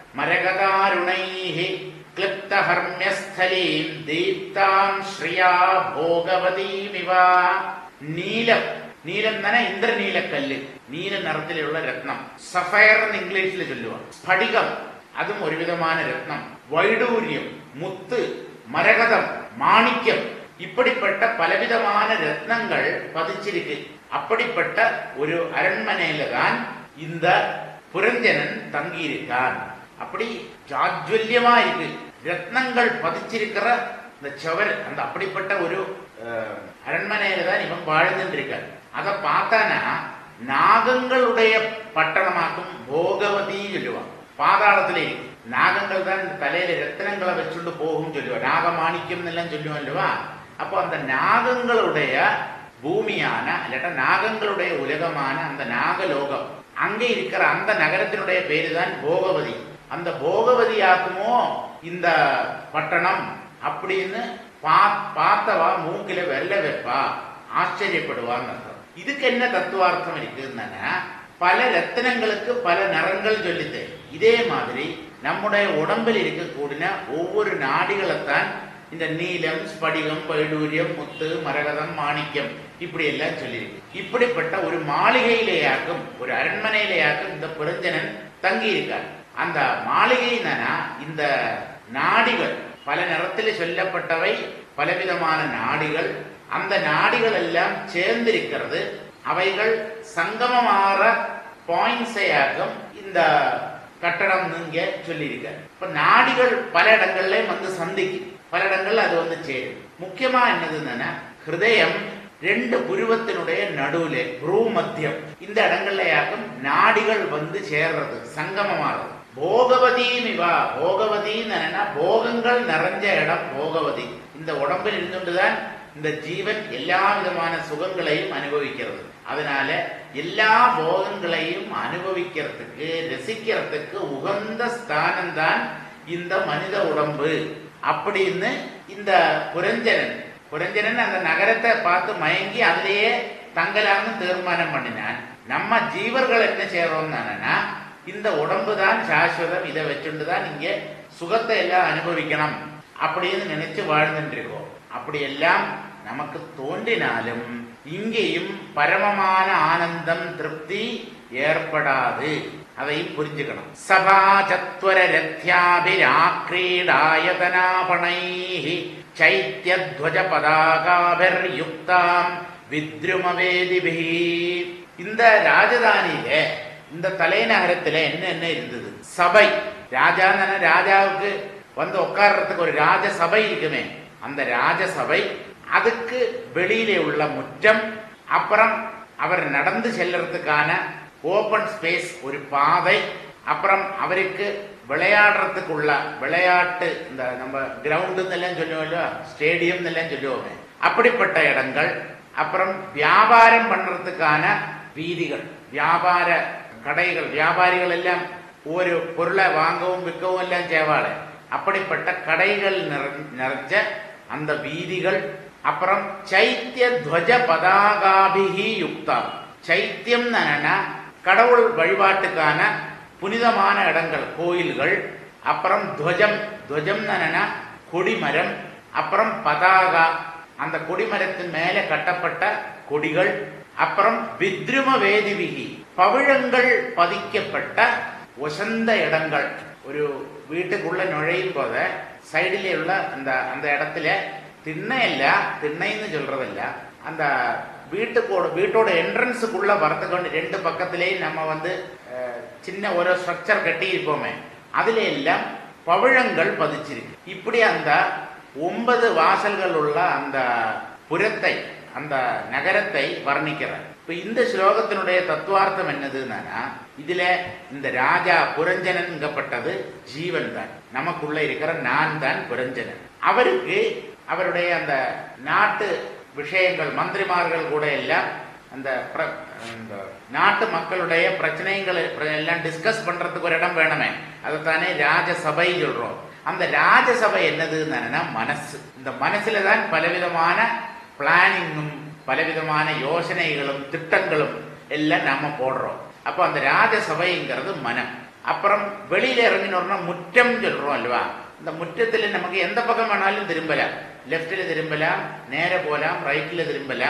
E: மரகதாருணைஹி கிளிப்த ஹர்மியஸ்தலீம் தீப்தாம் ஸ்ரீயா போகவதீமிவா நீலம் നീലം തന്നെ ഇന്ദ്രനീല കല്ല് നീല നിറത്തിലുള്ള രത്നം സഫയർ എന്ന് ഇംഗ്ലീഷിൽ ചൊല്ലുക സ്ഫടികം അതും ഒരുവിധமான രത്നം വൈഡൂര്യം മുത്ത് மரகதம் மாணிக்கம் இப்படிப்பட்ட பலவிதமான ரத்னங்கள் பதிச்சிருக்கு அப்படிப்பட்ட ஒரு அரண்மனையில தான் இந்த புரஞ்சனன் தங்கியிருக்கான் அப்படி ஜாஜ்வல்யமா இருக்கு ரத்னங்கள் பதிச்சிருக்கிற இந்த செவர் அந்த அப்படிப்பட்ட ஒரு அஹ், அரண்மனையில தான் இவன் வாழ்ந்துருக்கான் அதை பார்த்தானா நாகங்களுடைய பட்டணமாக்கும் போகவதி சொல்லுவான் பாதாளத்துல இருக்கு நாகங்கள் தான் இந்த தலையில ரத்தினங்களை வச்சுட்டு போகும் சொல்லுவான் நாகமாணிக்கம் எல்லாம் சொல்லுவான் அல்லவா அப்போ அந்த நாகங்களுடைய பூமியான இல்லாட்டா நாகங்களுடைய உலகமான அந்த நாகலோகம் அங்கே இருக்கிற அந்த நகரத்தினுடைய பேரு தான் போகவதி அந்த போகவதி ஆக்குமோ இந்த பட்டணம் அப்படின்னு பா- பார்த்தவா மூக்கில வெள்ள வைப்பா ஆச்சரியப்படுவாங்க அர்த்தம். இதுக்கு என்ன தத்துவார்த்தம் இருக்குன்னா பல ரத்தினங்களுக்கு பல நிறங்கள் சொல்லித்து இதே மாதிரி நம்முடைய உடம்பில் இருக்கக்கூடிய ஒவ்வொரு நாடிகளைத்தான் இந்த நீலம் ஸ்படிகம் பைடூரியம் முத்து மரகதம் மாணிக்கம் இப்படி எல்லாம் சொல்லியிருக்கு இப்படிப்பட்ட ஒரு மாளிகையிலேயாக்கும் ஒரு அரண்மனையிலேயாக்கும் இந்த புரஞ்சனன் தங்கி இருக்கார் அந்த மாளிகை என்னன்னா இந்த நாடிகள் பல நிறத்தில் சொல்லப்பட்டவை பலவிதமான நாடிகள் அந்த நாடிகள் எல்லாம் சேர்ந்திருக்கிறது அவைகள் சங்கமமாற பாயிண்ட்ஸையாகும் இந்த கட்டடம் இங்க சொல்லியிருக்க இப்ப நாடிகள் பல இடங்கள்ல வந்து சந்திக்கும் பல இடங்கள்ல அது வந்து சேரும் முக்கியமா என்னதுன்னா ஹிருதயம் ரெண்டு புருவத்தினுடைய நடுவுல புரூ மத்தியம் இந்த இடங்கள்லயாக்கும் நாடிகள் வந்து சேர்றது சங்கமமாறது போகவதியும் இவா போகவதின்னு என்னன்னா போகங்கள் நிறைஞ்ச இடம் போகவதி இந்த உடம்பில் இருந்துட்டுதான் இந்த ஜீவன் எல்லா விதமான சுகங்களையும் அனுபவிக்கிறது அதனால எல்லா போகங்களையும் அனுபவிக்கிறதுக்கு ரசிக்கிறதுக்கு உகந்த ஸ்தானம் தான் இந்த மனித உடம்பு அப்படின்னு இந்த புரஞ்சனன் புரஞ்சனன் அந்த நகரத்தை பார்த்து மயங்கி அதிலேயே தங்கலாம்னு தீர்மானம் பண்ணினான் நம்ம ஜீவர்கள் என்ன செய்யறோம்னா இந்த உடம்பு தான் சாஸ்வதம் இதை வச்சுட்டு தான் இங்க சுகத்தை எல்லாம் அனுபவிக்கணும் அப்படின்னு நினைச்சு வாழ்ந்துட்டு இருக்கோம் அப்படியெல்லாம் நமக்கு தோன்றினாலும் இங்கேயும் பரமமான ஆனந்தம் திருப்தி ஏற்படாது அதையும் புரிஞ்சுக்கணும் சபா சத்வர ரத்யாபிராக்ரீடாயதனாபணை சைத்தியத்வஜ பதாகாபிர் யுக்தாம் வித்ருமவேதிபி இந்த ராஜதானியில இந்த தலைநகரத்துல என்ன என்ன இருந்தது சபை ராஜா ராஜாவுக்கு வந்து உட்கார்றதுக்கு ஒரு ராஜ சபை இருக்குமே அந்த ராஜசபை அதுக்கு வெளியிலே உள்ள முற்றம் அப்புறம் அவர் நடந்து செல்றதுக்கான ஓபன் ஸ்பேஸ் ஒரு பாதை அப்புறம் அவருக்கு விளையாடுறதுக்குள்ள விளையாட்டு இந்த நம்ம கிரவுண்டு எல்லாம் சொல்லுவோம்ல ஸ்டேடியம் எல்லாம் சொல்லுவோமே அப்படிப்பட்ட இடங்கள் அப்புறம் வியாபாரம் பண்றதுக்கான வீதிகள் வியாபார கடைகள் வியாபாரிகள் எல்லாம் ஒரு பொருளை வாங்கவும் விற்கவும் எல்லாம் செய்வாள் அப்படிப்பட்ட கடைகள் நிற- நிறைஞ்ச அந்த வீதிகள் அப்புறம் சைத்திய துவஜ பதாகாபிகி யுக்தா சைத்தியம் என்னன்னா கடவுள் வழிபாட்டுக்கான புனிதமான இடங்கள் கோயில்கள் அப்புறம் துவஜம் துவஜம் என்னன்னா கொடிமரம் அப்புறம் பதாகா அந்த கொடிமரத்தின் மேல கட்டப்பட்ட கொடிகள் அப்புறம் வித்ரும வேதிவிகி பவிழங்கள் பதிக்கப்பட்ட உசந்த இடங்கள் ஒரு வீட்டுக்குள்ள நுழையும் போத சைடிலே உள்ள அந்த அந்த இடத்துல திண்ணையல்ல திண்ணைன்னு சொல்றதில்ல அந்த வீட்டுக்கோட வீட்டோட என்ட்ரன்ஸுக்குள்ள வரத்துக்கு வேண்டி ரெண்டு பக்கத்திலேயும் நம்ம வந்து அஹ், சின்ன ஒரு ஸ்ட்ரக்சர் கட்டி இருப்போமே அதுல எல்லாம் பவிழங்கள் பதிச்சிருக்கு இப்படி அந்த ஒன்பது வாசல்கள் உள்ள அந்த புறத்தை அந்த நகரத்தை வர்ணிக்கிறார் இப்ப இந்த ஸ்லோகத்தினுடைய தத்துவார்த்தம் என்னதுன்னா இதுல இந்த ராஜா புரஞ்சனன்கப்பட்டது ஜீவன் தான் நமக்குள்ள இருக்கிற நான் தான் புரஞ்சனன் அவருக்கு அவருடைய அந்த நாட்டு விஷயங்கள் மந்திரிமார்கள் கூட எல்லாம் அந்த பிர- அந்த நாட்டு மக்களுடைய பிரச்சனைகளை பிர- எல்லாம் டிஸ்கஸ் பண்றதுக்கு ஒரு இடம் வேணுமே அதைத்தானே ராஜசபை சொல்றோம் அந்த ராஜசபை என்னதுன்னா மனசு இந்த மனசுல தான் பலவிதமான பிளானிங்கும் பலவிதமான யோசனைகளும் திட்டங்களும் எல்லாம் நாம போடுறோம் அப்போ அந்த ராஜசபைங்கிறது மனம் அப்புறம் வெளியில இறங்கினோம்னா முற்றம் சொல்றோம் அல்லவா இந்த முற்றத்துல நமக்கு எந்த பக்கம் வேணாலும் திரும்பலாம் லெஃப்ட்ல திரும்பலாம் நேர போலாம் ரைட்ல திரும்பலாம்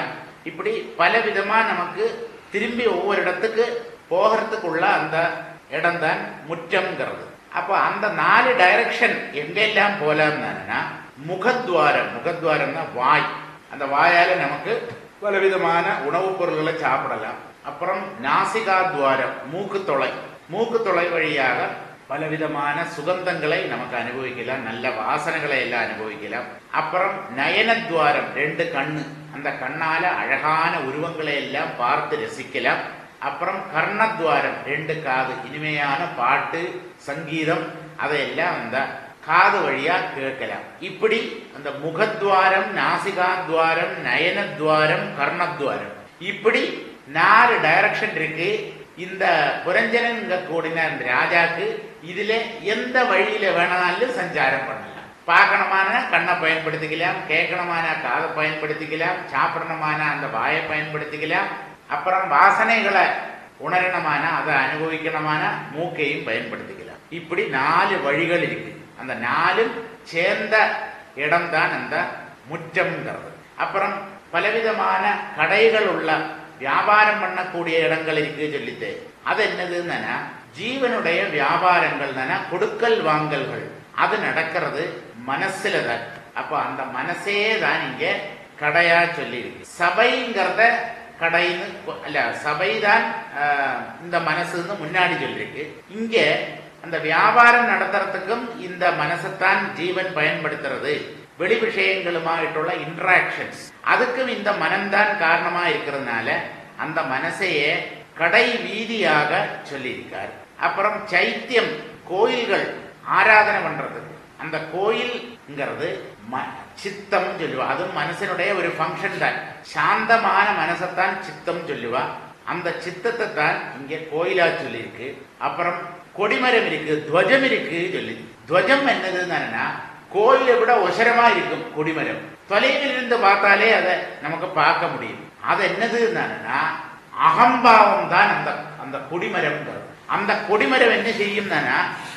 E: இப்படி பல விதமா நமக்கு திரும்பி ஒவ்வொரு இடத்துக்கு போகிறதுக்குள்ள அந்த இடம் தான் முற்றம்ங்கிறது அப்போ அந்த நாலு டைரக்ஷன் எங்கெல்லாம் போலாம்னா முகத்வாரம் முகத்வாரம்னா வாய் அந்த வாயால நமக்கு பலவிதமான உணவுப் பொருள்களை சாப்பிடலாம் அப்புறம் நாசிகா துவாரம் மூக்கு தொலை மூக்கு தொலை வழியாக பலவிதமான சுகந்தங்களை நமக்கு அனுபவிக்கலாம் நல்ல வாசனைகளை எல்லாம் அனுபவிக்கலாம் அப்புறம் நயனத்வாரம் ரெண்டு கண்ணு அந்த கண்ணால அழகான உருவங்களை எல்லாம் பார்த்து ரசிக்கலாம் அப்புறம் கர்ணத்வாரம் ரெண்டு காது இனிமையான பாட்டு சங்கீதம் அதையெல்லாம் அந்த காது வழியா கேட்கலாம் இப்படி அந்த முகத்வாரம் நாசிகாத்வாரம் நயனத்வாரம் கர்ணத்வாரம் இப்படி நாலு டைரக்ஷன் இருக்கு இந்த புரஞ்சனன் கூடின அந்த ராஜாக்கு இதுல எந்த வழியில வேணாலும் சஞ்சாரம் பண்ணலாம் பார்க்கணுமான கண்ணை பயன்படுத்திக்கலாம் கேட்கணுமான காதை பயன்படுத்திக்கலாம் சாப்பிடணுமான அந்த வாயை பயன்படுத்திக்கலாம் அப்புறம் வாசனைகளை உணரணுமான அதை அனுபவிக்கணுமான மூக்கையும் பயன்படுத்திக்கலாம் இப்படி நாலு வழிகள் இருக்கு அந்த நாலும் சேர்ந்த இடம்தான் அந்த முற்றம்ங்கிறது அப்புறம் பலவிதமான கடைகள் உள்ள வியாபாரம் பண்ணக்கூடிய இடங்கள் இருக்கு சொல்லிட்டு அது என்னதுன்னா ஜீவனுடைய வியாபாரங்கள் தானே கொடுக்கல் வாங்கல்கள் அது நடக்கிறது மனசுல தான் அப்ப அந்த மனசே தான் இங்க கடையா சொல்லி இருக்கு சபைங்கிறத கடைன்னு கொ- அல்ல சபைதான் ஆஹ், இந்த மனசுன்னு முன்னாடி சொல்லிருக்கு இங்க அந்த வியாபாரம் நடத்துறதுக்கும் இந்த மனசைத்தான் ஜீவன் பயன்படுத்துறது வெளி விஷயங்களுமாயிட்டுள்ள இன்டராக்ஷன்ஸ் அதுக்கும் இந்த மனம்தான் காரணமா இருக்கிறதுனால அந்த மனசையே கடை வீதியாக சொல்லியிருக்கார் அப்புறம் சைத்தியம் கோயில்கள் ஆராதனை பண்றது அந்த கோயில்ங்கிறது ம- சித்தம் சொல்லுவா அதுவும் மனசனுடைய ஒரு ஃபங்க்ஷன் தான் சாந்தமான மனசைத்தான் சித்தம் சொல்லுவா அந்த சித்தத்தை தான் இங்க கோயிலா சொல்லியிருக்கு அப்புறம் கொடிமரம் இருக்கு துவஜம் இருக்கு சொல்லி துவஜம் என்னதுன்னா கோயிலை விட உசரமா இருக்கும் கொடிமரம் தொலைவில் இருந்து பார்த்தாலே அதை நமக்கு பார்க்க முடியும் அது என்னதுன்னா அகம்பாவம் தான் அந்த அந்த கொடிமரம் அந்த கொடிமரம் என்ன செய்யும்னா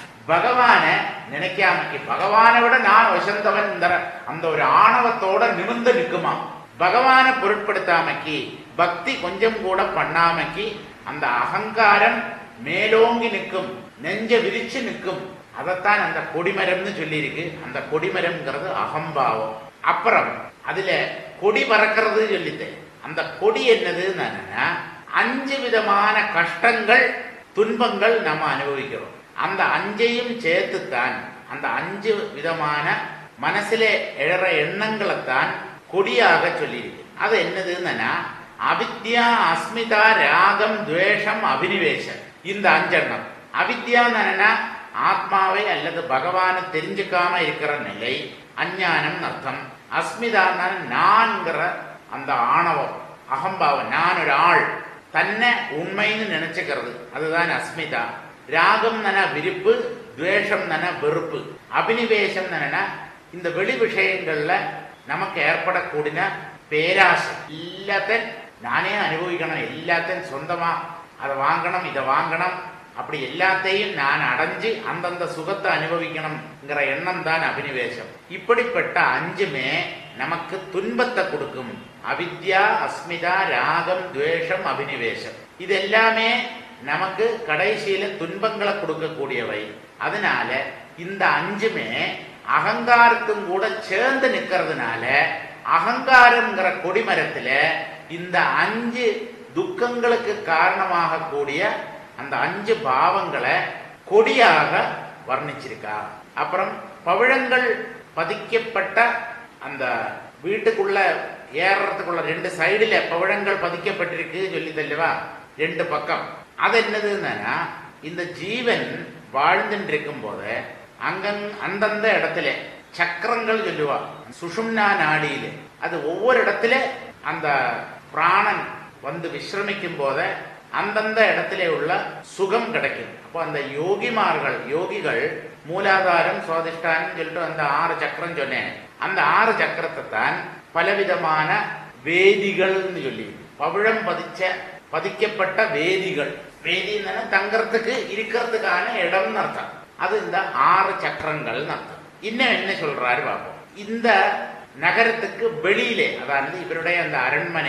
E: பகவானை நினைக்காமக்கு பகவானை விட நான் வசந்தவன் அந்த ஒரு ஆணவத்தோட நிமிர்ந்து நிற்குமா பகவானை பொருட்படுத்தாமக்கி பக்தி கொஞ்சம் கூட பண்ணாமக்கி அந்த அகங்காரம் மேலோங்கி நிற்கும் நெஞ்ச விரிச்சு நிற்கும் அதைத்தான் அந்த கொடிமரம்னு சொல்லியிருக்கு அந்த கொடிமரம்ங்கிறது அகம்பாவம் அப்புறம் அதுல கொடி பறக்கிறது சொல்லிட்டு அந்த கொடி என்னதுன்னா அஞ்சு விதமான கஷ்டங்கள் துன்பங்கள் நம்ம அனுபவிக்கிறோம் அந்த அஞ்சையும் சேர்த்துத்தான் அந்த அஞ்சு விதமான மனசிலே எழற எண்ணங்களைத்தான் கொடியாக சொல்லியிருக்கு அது என்னதுன்னா அவித்யா அஸ்மிதா ராகம் துவேஷம் அபினிவேஷம் இந்த அஞ்செண்ணம் அவித்யான்னா ஆத்மாவை அல்லது பகவானை தெரிஞ்சுக்காம இருக்கிற நிலை அஞ்ஞானம் அர்த்தம் அஸ்மிதான்னா நான்கிற அந்த ஆணவம் அகம்பாவம் நான் ஒரு ஆள் தன்னை உண்மைன்னு நினைச்சுக்கிறது அதுதான் அஸ்மிதா ராகம் நன விருப்பு துவேஷம் நன வெறுப்பு அபினிவேஷம் நன இந்த வெளி விஷயங்கள்ல நமக்கு ஏற்படக்கூடிய பேராசை எல்லாத்தையும் நானே அனுபவிக்கணும் எல்லாத்தையும் சொந்தமா அதை வாங்கணும் இதை வாங்கணும் அப்படி எல்லாத்தையும் நான் அடைஞ்சு அந்தந்த சுகத்தை அனுபவிக்கணுங்கிற எண்ணம் தான் அபினிவேசம் இப்படிப்பட்ட அஞ்சுமே நமக்கு துன்பத்தை கொடுக்கும் அவித்யா அஸ்மிதா ராகம் துவேஷம் அபினிவேசம் இது எல்லாமே நமக்கு கடைசியில துன்பங்களை கொடுக்கக்கூடியவை அதனால இந்த அஞ்சுமே அகங்காரத்தும் கூட சேர்ந்து நிக்கிறதுனால அகங்காரம்ங்கிற கொடிமரத்துல இந்த அஞ்சு துக்கங்களுக்கு காரணமாக கூடிய அந்த அஞ்சு பாவங்களை கொடியாக வர்ணிச்சிருக்கா அப்புறம் பவிழங்கள் பதிக்கப்பட்ட அந்த வீட்டுக்குள்ள ஏறுறதுக்குள்ள ரெண்டு சைடுல பவிழங்கள் பதிக்கப்பட்டிருக்கு சொல்லி தல்லுவா ரெண்டு பக்கம் அது என்னதுன்னா இந்த ஜீவன் வாழ்ந்துட்டு இருக்கும் போது அங்கங் அந்தந்த இடத்துல சக்கரங்கள் சொல்லுவா சுஷும்னா நாடியில அது ஒவ்வொரு இடத்துல அந்த பிராணன் வந்து விசிரமிக்கும் போத அந்தந்த இடத்திலே உள்ள சுகம் கிடைக்கும் அப்போ அந்த யோகிமார்கள் யோகிகள் மூலாதாரம் சுவாதிஷ்டானம் சொல்லிட்டு அந்த ஆறு சக்கரம் சொன்னேன் அந்த ஆறு சக்கரத்தை தான் பலவிதமான வேதிகள்னு சொல்லி பவிழம் பதிச்ச பதிக்கப்பட்ட வேதிகள் வேதின்னா தங்கறதுக்கு இருக்கிறதுக்கான இடம்னு அர்த்தம் அது இந்த ஆறு சக்கரங்கள்னு அர்த்தம் இன்னும் என்ன சொல்றாரு பாப்போம் இந்த நகரத்துக்கு வெளியிலே அதாவது இவருடைய அந்த அரண்மனை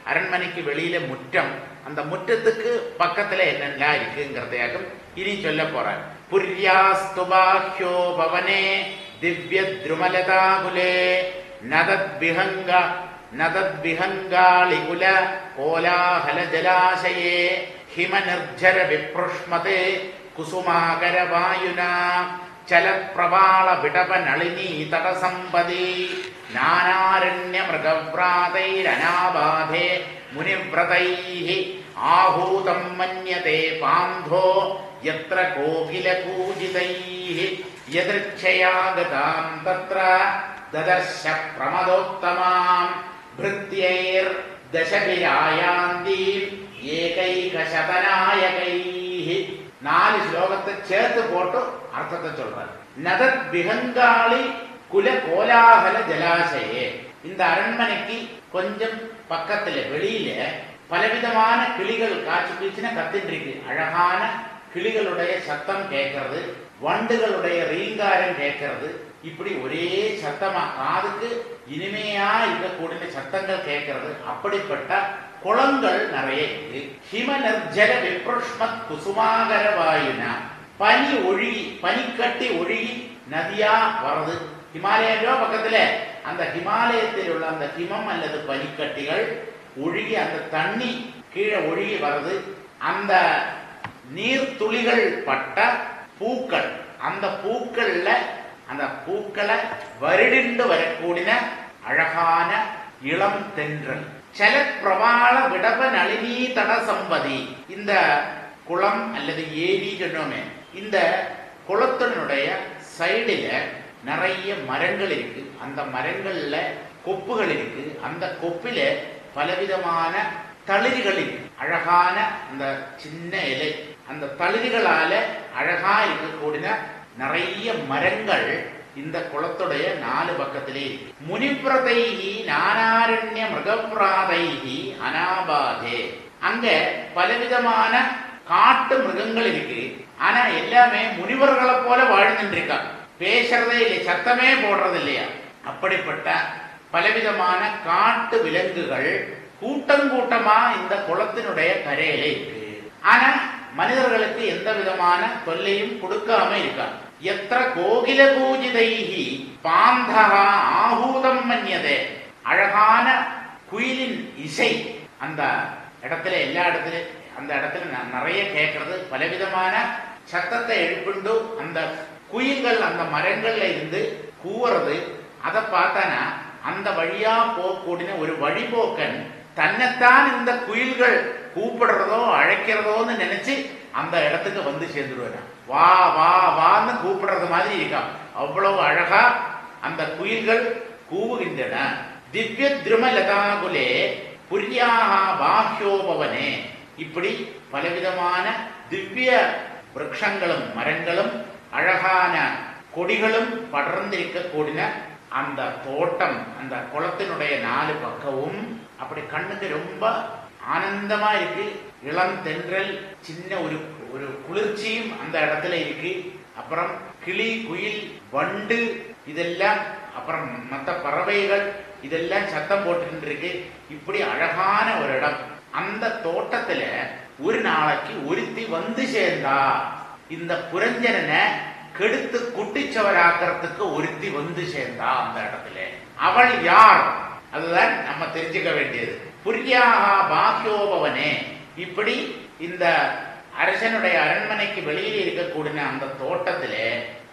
E: அரண்மனைக்கு வெளியில முற்றம் அந்த முற்றத்துக்கு பக்கத்துல என்னெல்லாம் இருக்குங்கிறதையாகும் இனி சொல்ல போறார் புர்யாஸ்துபாஹ்யோ பவனே திவ்ய திருமலதாகுலே நதத்விஹங்க நதத்விஹங்காளிகுல கோலாஹல ஜலாசயே ഹിമനിർജ്ജര വിപ്രുഷ്മതേ കുസുമാകര വായുന ചലപ്രവാള വിടവനളിനീ തടസമ്പതി നാനാരണ്യ മൃഗവ്രാതൈരനാബാധേ മുനിവ്രതൈः ആഹൂതം മന്യത്തെ പാന്ധോ യത്ര കോകിലകൂജിതൈः യദൃച്ഛയാഗതാം തത്ര ദദർശ പ്രമദോത്തമാം ഭൃത്യൈർ ദശഭിരായാന്തീം ஏகைகசதநாயகைஹி நாலு ஸ்லோகத்தை சேர்த்து போட்டு அர்த்தத்தை சொல்றார் நதத் விஹங்காளி குல கோலாகல ஜலாசயே இந்த அரண்மனைக்கு கொஞ்சம் பக்கத்துல வெளியில பலவிதமான கிளிகள் காய்ச்சி பீச்சுன கத்திட்டு இருக்கு அழகான கிளிகளுடைய சத்தம் கேட்கறது வண்டுகளுடைய ரீங்காரம் கேட்கறது இப்படி ஒரே சத்தமா காதுக்கு இனிமையா இருக்கக்கூடிய சத்தங்கள் கேட்கறது அப்படிப்பட்ட குளங்கள் நிறைய இருக்கு ஹிமநர்ஜல விப்ருஷ்மத் குசுமாகர வாயுனா பனி ஒழுகி பனிக்கட்டி ஒழுகி நதியா வருது ஹிமாலயோ பக்கத்துல அந்த ஹிமாலயத்தில் உள்ள அந்த ஹிமம் அல்லது பனிக்கட்டிகள் ஒழுகி அந்த தண்ணி கீழே ஒழுகி வருது அந்த நீர்த்துளிகள் பட்ட பூக்கள் அந்த பூக்கள்ல அந்த பூக்களை வருடிண்டு வரக்கூடிய அழகான இளம் தென்றல் பிரவாள விடப நளினி தட சம்பதி இந்த குளம் அல்லது ஏரி சொன்னோமே இந்த குளத்தினுடைய சைடுல நிறைய மரங்கள் இருக்கு அந்த மரங்கள்ல கொப்புகள் இருக்கு அந்த கொப்பில பலவிதமான தளிர்கள் இருக்கு அழகான அந்த சின்ன இலை அந்த தளிர்களால அழகா இருக்கக்கூடிய நிறைய மரங்கள் இந்த குளத்துடைய நாலு பக்கத்திலே இருக்கு முனிபிரதைகி நானாரண்ய மிருகபிராதைகி அனாபாதே அங்க பலவிதமான காட்டு மிருகங்கள் இருக்கு ஆனா எல்லாமே முனிவர்களை போல வாழ்ந்துட்டு இருக்காங்க பேசுறதே இல்லை சத்தமே போடுறது இல்லையா அப்படிப்பட்ட பலவிதமான காட்டு விலங்குகள் கூட்டம் கூட்டமா இந்த குளத்தினுடைய கரையில இருக்கு ஆனா மனிதர்களுக்கு எந்த விதமான தொல்லையும் கொடுக்காம இருக்காங்க எത്ര கோகில பூஜிதைஹி பாந்தா ஆஹூதம் மன்யதே அழகான குயிலின் இசை அந்த இடத்துல எல்லா இடத்துல அந்த இடத்துல ந- நிறைய கேட்கறது பலவிதமான சத்தத்தை எழுப்பிண்டு அந்த குயில்கள் அந்த மரங்கள்ல இருந்து கூவுறது அதை பார்த்தானா அந்த வழியா போகக்கூடிய ஒரு வழிபோக்கன் தன்னைத்தான் இந்த குயில்கள் கூப்பிடுறதோ அழைக்கிறதோன்னு நினைச்சு அந்த இடத்துக்கு வந்து சேர்ந்துருவான் வா வா வான்னு கூப்பிடுறது மாதிரி இருக்கான் அவ்வளவு அழகா அந்த குயில்கள் கூவுகின்றன திவ்ய திருமலதாகுலே புரியாக பாஹ்யோபவனே இப்படி பலவிதமான திவ்ய விருட்சங்களும் மரங்களும் அழகான கொடிகளும் படர்ந்திருக்கக்கூடிய அந்த தோட்டம் அந்த குளத்தினுடைய நாலு பக்கமும் அப்படி கண்ணுக்கு ரொம்ப ஆனந்தமா இருக்கு இளம் தென்றல் சின்ன ஒரு ஒரு குளிர்ச்சியும் அந்த இடத்துல இருக்கு அப்புறம் கிளி குயில் வண்டு இதெல்லாம் அப்புறம் மற்ற பறவைகள் இதெல்லாம் சத்தம் போட்டுட்டு இருக்கு இப்படி அழகான ஒரு இடம் அந்த தோட்டத்துல ஒரு நாளைக்கு ஒருத்தி வந்து சேர்ந்தா இந்த புரஞ்சனனை கெடுத்து குட்டிச்சவராக்கிறதுக்கு ஒருத்தி வந்து சேர்ந்தா அந்த இடத்துல அவள் யார் அதுதான் நம்ம தெரிஞ்சுக்க வேண்டியது புரியாக பாக்கியோபவனே இப்படி இந்த அரசனுடைய அரண்மனைக்கு வெளியில் இருக்கக்கூடிய அந்த தோட்டத்திலே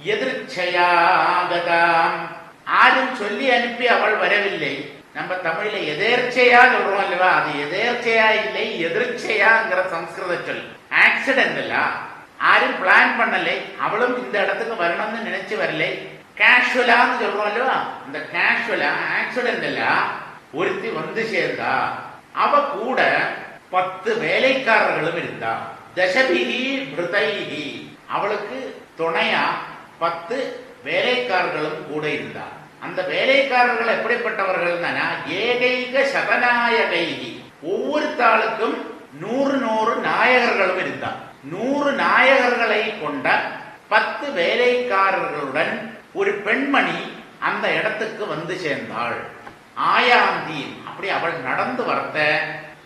E: எதிர்ச்சையாகதாம் ஆரும் சொல்லி அனுப்பி அவள் வரவில்லை நம்ம தமிழ்ல எதேர்ச்சையா சொல்றோம் அல்லவா அது எதேர்ச்சையா இல்லை எதிர்ச்சையாங்கிற சம்ஸ்கிருத சொல் ஆக்சிடென்ட் இல்ல ஆரும் பிளான் பண்ணலை அவளும் இந்த இடத்துக்கு வரணும்னு நினைச்சு வரலை கேஷுவலான்னு சொல்றோம் அல்லவா இந்த கேஷுவலா ஆக்சிடென்ட் இல்ல ஒருத்தி வந்து சேர்ந்தா அவ கூட பத்து வேலைக்காரர்களும் இருந்தா தசபிகி பிருதைகி அவளுக்கு துணையா பத்து வேலைக்காரர்களும் கூட இருந்தா அந்த வேலைக்காரர்கள் எப்படிப்பட்டவர்கள் ஏகைக சதநாயகைகி ஒவ்வொரு தாளுக்கும் நூறு நூறு நாயகர்களும் இருந்தா நூறு நாயகர்களை கொண்ட பத்து வேலைக்காரர்களுடன் ஒரு பெண்மணி அந்த இடத்துக்கு வந்து சேர்ந்தாள் ஆயாந்தி அப்படி அவள் நடந்து வரத்த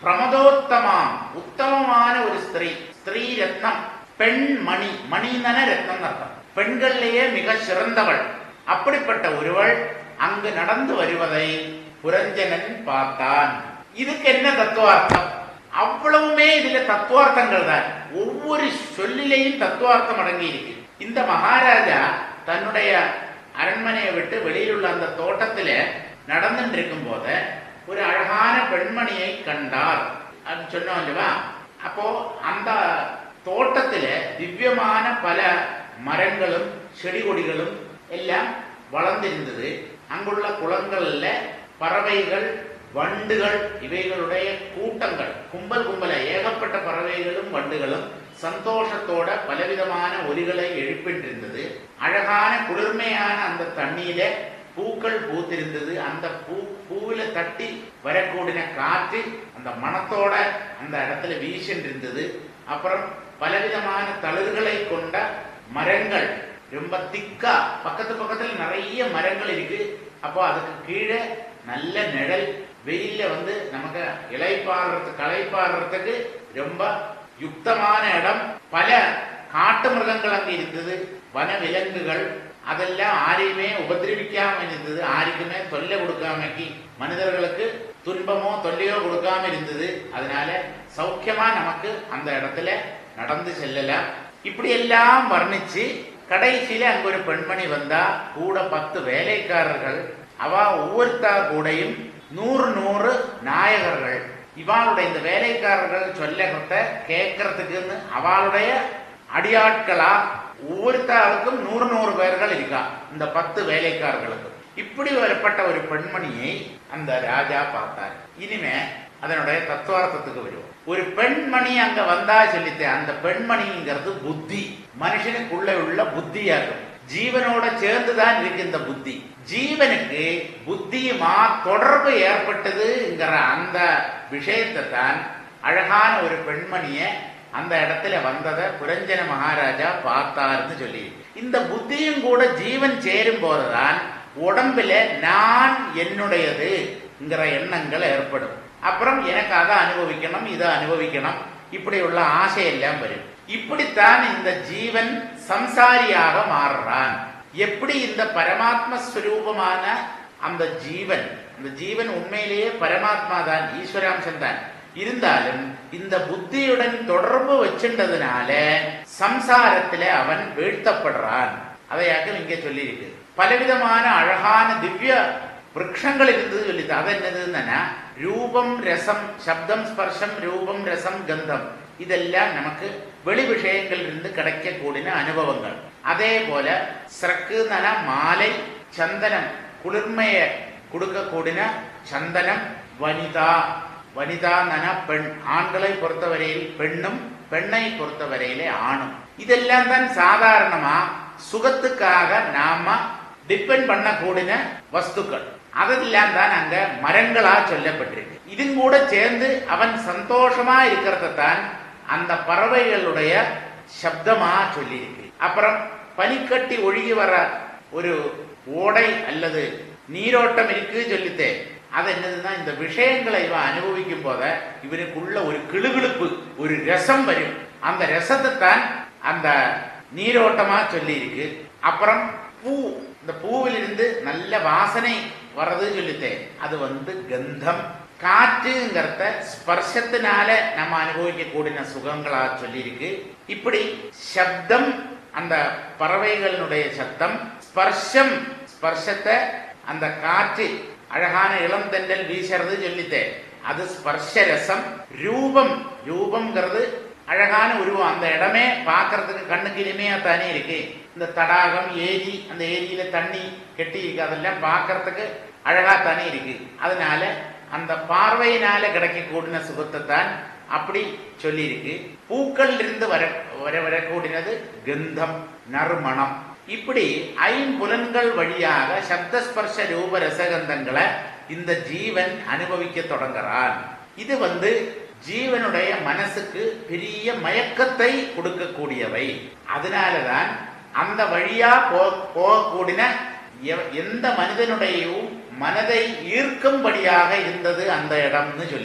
E: பிரமதோத்தமாம் உத்தமமான ஒரு ஸ்திரீ ஸ்திரீ ரத்னம் பெண்மணி மணிந்தன ரத்னம் அர்த்தம் பெண்களிலேயே மிக சிறந்தவள் அப்படிப்பட்ட ஒருவள் அங்கு நடந்து வருவதை புரஞ்சனன் பார்த்தான் இதுக்கு என்ன தத்துவார்த்தம் அவ்வளவுமே இதுல தத்துவார்த்தங்கள் தான் ஒவ்வொரு சொல்லிலேயும் தத்துவார்த்தம் அடங்கி இருக்கு இந்த மகாராஜா தன்னுடைய அரண்மனையை விட்டு வெளியில் உள்ள அந்த தோட்டத்தில நடந்துட்டு இருக்கும் போத ஒரு அழகான பெண்மணியை கண்டார் அப்படின்னு சொன்னோம் இல்லவா அப்போ அந்த தோட்டத்தில திவ்யமான பல மரங்களும் செடி கொடிகளும் எல்லாம் வளர்ந்திருந்தது அங்குள்ள குளங்கள்ல பறவைகள் வண்டுகள் இவைகளுடைய கூட்டங்கள் கும்பல் கும்பல ஏகப்பட்ட பறவைகளும் வண்டுகளும் சந்தோஷத்தோட பலவிதமான ஒலிகளை எழுப்பின்றிருந்தது அழகான குளிர்மையான அந்த தண்ணியில பூக்கள் பூத்திருந்தது அந்த பூ பூவில தட்டி வரக்கூடிய காற்று அந்த மனத்தோட அந்த இடத்துல வீசின்னு இருந்தது அப்புறம் பலவிதமான தளிர்களை கொண்ட மரங்கள் ரொம்ப திக்கா பக்கத்து பக்கத்துல நிறைய மரங்கள் இருக்கு அப்போ அதுக்கு கீழே நல்ல நிழல் வெயில்ல வந்து நமக்கு இலைப்பாடுறதுக்கு களைப்பாடுறதுக்கு ரொம்ப யுக்தமான இடம் பல காட்டு மிருகங்கள் அங்க இருந்தது வன விலங்குகள் அதெல்லாம் ஆரையுமே உபதிரவிக்காம இருந்தது ஆருக்குமே தொல்லை கொடுக்காமக்கி மனிதர்களுக்கு துன்பமோ தொல்லையோ கொடுக்காம இருந்தது அதனால சௌக்கியமா நமக்கு அந்த இடத்துல நடந்து செல்லலாம் இப்படி எல்லாம் வர்ணிச்சு கடைசியில அங்க ஒரு பெண்மணி வந்தா கூட பத்து வேலைக்காரர்கள் அவ ஒவ்வொருத்தா கூடையும் நூறு நூறு நாயகர்கள் இவாளுடைய இந்த வேலைக்காரர்கள் சொல்லத்தை கேட்கறதுக்குன்னு அவளுடைய அடியாட்களா ஒவ்வொருத்தாளுக்கும் நூறு நூறு பேர்கள் இருக்கா இந்த பத்து வேலைக்காரர்களுக்கு இப்படி வரப்பட்ட ஒரு பெண்மணியை அந்த ராஜா பார்த்தார் இனிமே அதனுடைய தத்துவார்த்தத்துக்கு வருவோம் ஒரு பெண்மணி அங்க வந்தா சொல்லித்தே அந்த பெண்மணிங்கிறது புத்தி மனுஷனுக்குள்ள உள்ள புத்தியாகும் ஜீவனோட சேர்ந்துதான் இருக்கு இந்த புத்தி ஜீவனுக்கு புத்தியுமா தொடர்பு ஏற்பட்டதுங்கிற அந்த விஷயத்தை தான் அழகான ஒரு பெண்மணிய அந்த இடத்துல வந்ததை புரஞ்சன மகாராஜா பார்த்தாருன்னு சொல்லி இந்த புத்தியும் கூட ஜீவன் சேரும் போதுதான் உடம்புல நான் என்னுடையதுங்கிற எண்ணங்கள் ஏற்படும் அப்புறம் எனக்கு அதை அனுபவிக்கணும் இதை அனுபவிக்கணும் இப்படி உள்ள ஆசை எல்லாம் வரும் இப்படித்தான் இந்த ஜீவன் சம்சாரியாக மாறுறான் எப்படி இந்த பரமாத்ம ஸ்வரூபமான அந்த ஜீவன் அந்த ஜீவன் உண்மையிலேயே பரமாத்மா தான் ஈஸ்வராம்சம் தான் இருந்தாலும் இந்த புத்தியுடன் தொடர்பு வச்சின்றதுனால சம்சாரத்திலே அவன் வீழ்த்தப்படுறான் அதையாக இங்க சொல்லி இருக்கு பலவிதமான அழகான திவ்ய விரக்ஷங்கள் இருந்தது சொல்லிது அது என்னதுன்னா ரூபம் ரசம் சப்தம் ஸ்பர்ஷம் ரூபம் ரசம் கந்தம் இதெல்லாம் நமக்கு வெளி விஷயங்கள் இருந்து கிடைக்கக்கூடிய அனுபவங்கள் அதே போல சிறக்கு நன மாலை சந்தனம் குளிர்மையை கொடுக்கக்கூடிய சந்தனம் வனிதா வனிதா நன பெண் ஆண்களை பொறுத்தவரையில் பெண்ணும் பெண்ணை பொறுத்தவரையிலே ஆணும் இதெல்லாம் தான் சாதாரணமா சுகத்துக்காக நாம டிபெண்ட் பண்ணக்கூடிய வஸ்துக்கள் அதெல்லாம் தான் அங்க மரங்களா சொல்லப்பட்டிருக்கு இதும் கூட சேர்ந்து அவன் சந்தோஷமா இருக்கிறத தான் அந்த பறவைகளுடைய சப்தமா சொல்லியிருக்கு அப்புறம் பனிக்கட்டி ஒழுகி வர ஒரு ஓடை அல்லது நீரோட்டம் இருக்கு சொல்லித்தே அது என்னதுன்னா இந்த விஷயங்களை இவன் அனுபவிக்கும் போத இவனுக்குள்ள ஒரு கிளுகிழுப்பு ஒரு ரசம் வரும் அந்த ரசத்தை தான் அந்த நீரோட்டமா சொல்லி இருக்கு அப்புறம் பூ இந்த பூவிலிருந்து நல்ல வாசனை வர்றது சொல்லித்தே அது வந்து கந்தம் காற்றுங்கிறத ஸ்பர்ஷத்தினால நம்ம அனுபவிக்கக்கூடிய சுகங்களா சொல்லியிருக்கு இப்படி சப்தம் அந்த பறவைகளினுடைய சத்தம் ஸ்பர்ஷம் ஸ்பர்ஷத்தை அந்த காற்று அழகான இளம் தென்றல் வீசுறது சொல்லித்தே அது ஸ்பர்ஷ ரசம் ரூபம் ரூபம்ங்கிறது அழகான உருவம் அந்த இடமே பார்க்கறதுக்கு கண்ணுக்கு இனிமையா தானே இருக்கு இந்த தடாகம் ஏரி அந்த ஏரியில தண்ணி கெட்டி இருக்கு அதெல்லாம் பார்க்கறதுக்கு அழகா தானே இருக்கு அதனால அந்த பார்வையினால கிடைக்கக்கூடிய சுகத்தை தான் அப்படி சொல்லி இருக்கு பூக்கள் இருந்து வர வர வரக்கூடியது கந்தம் நறுமணம் இப்படி ஐம்புலன்கள் வழியாக சப்தஸ்பர்ஷ ரூப ரசகந்தங்களை இந்த ஜீவன் அனுபவிக்க தொடங்குறான் இது வந்து ஜீவனுடைய மனசுக்கு பெரிய மயக்கத்தை கொடுக்கக்கூடியவை அதனாலதான் அந்த வழியா போகக்கூடிய எந்த மனிதனுடையும் மனதை ஈர்க்கும்படியாக இருந்தது அந்த இடம்னு சொல்லியிருக்க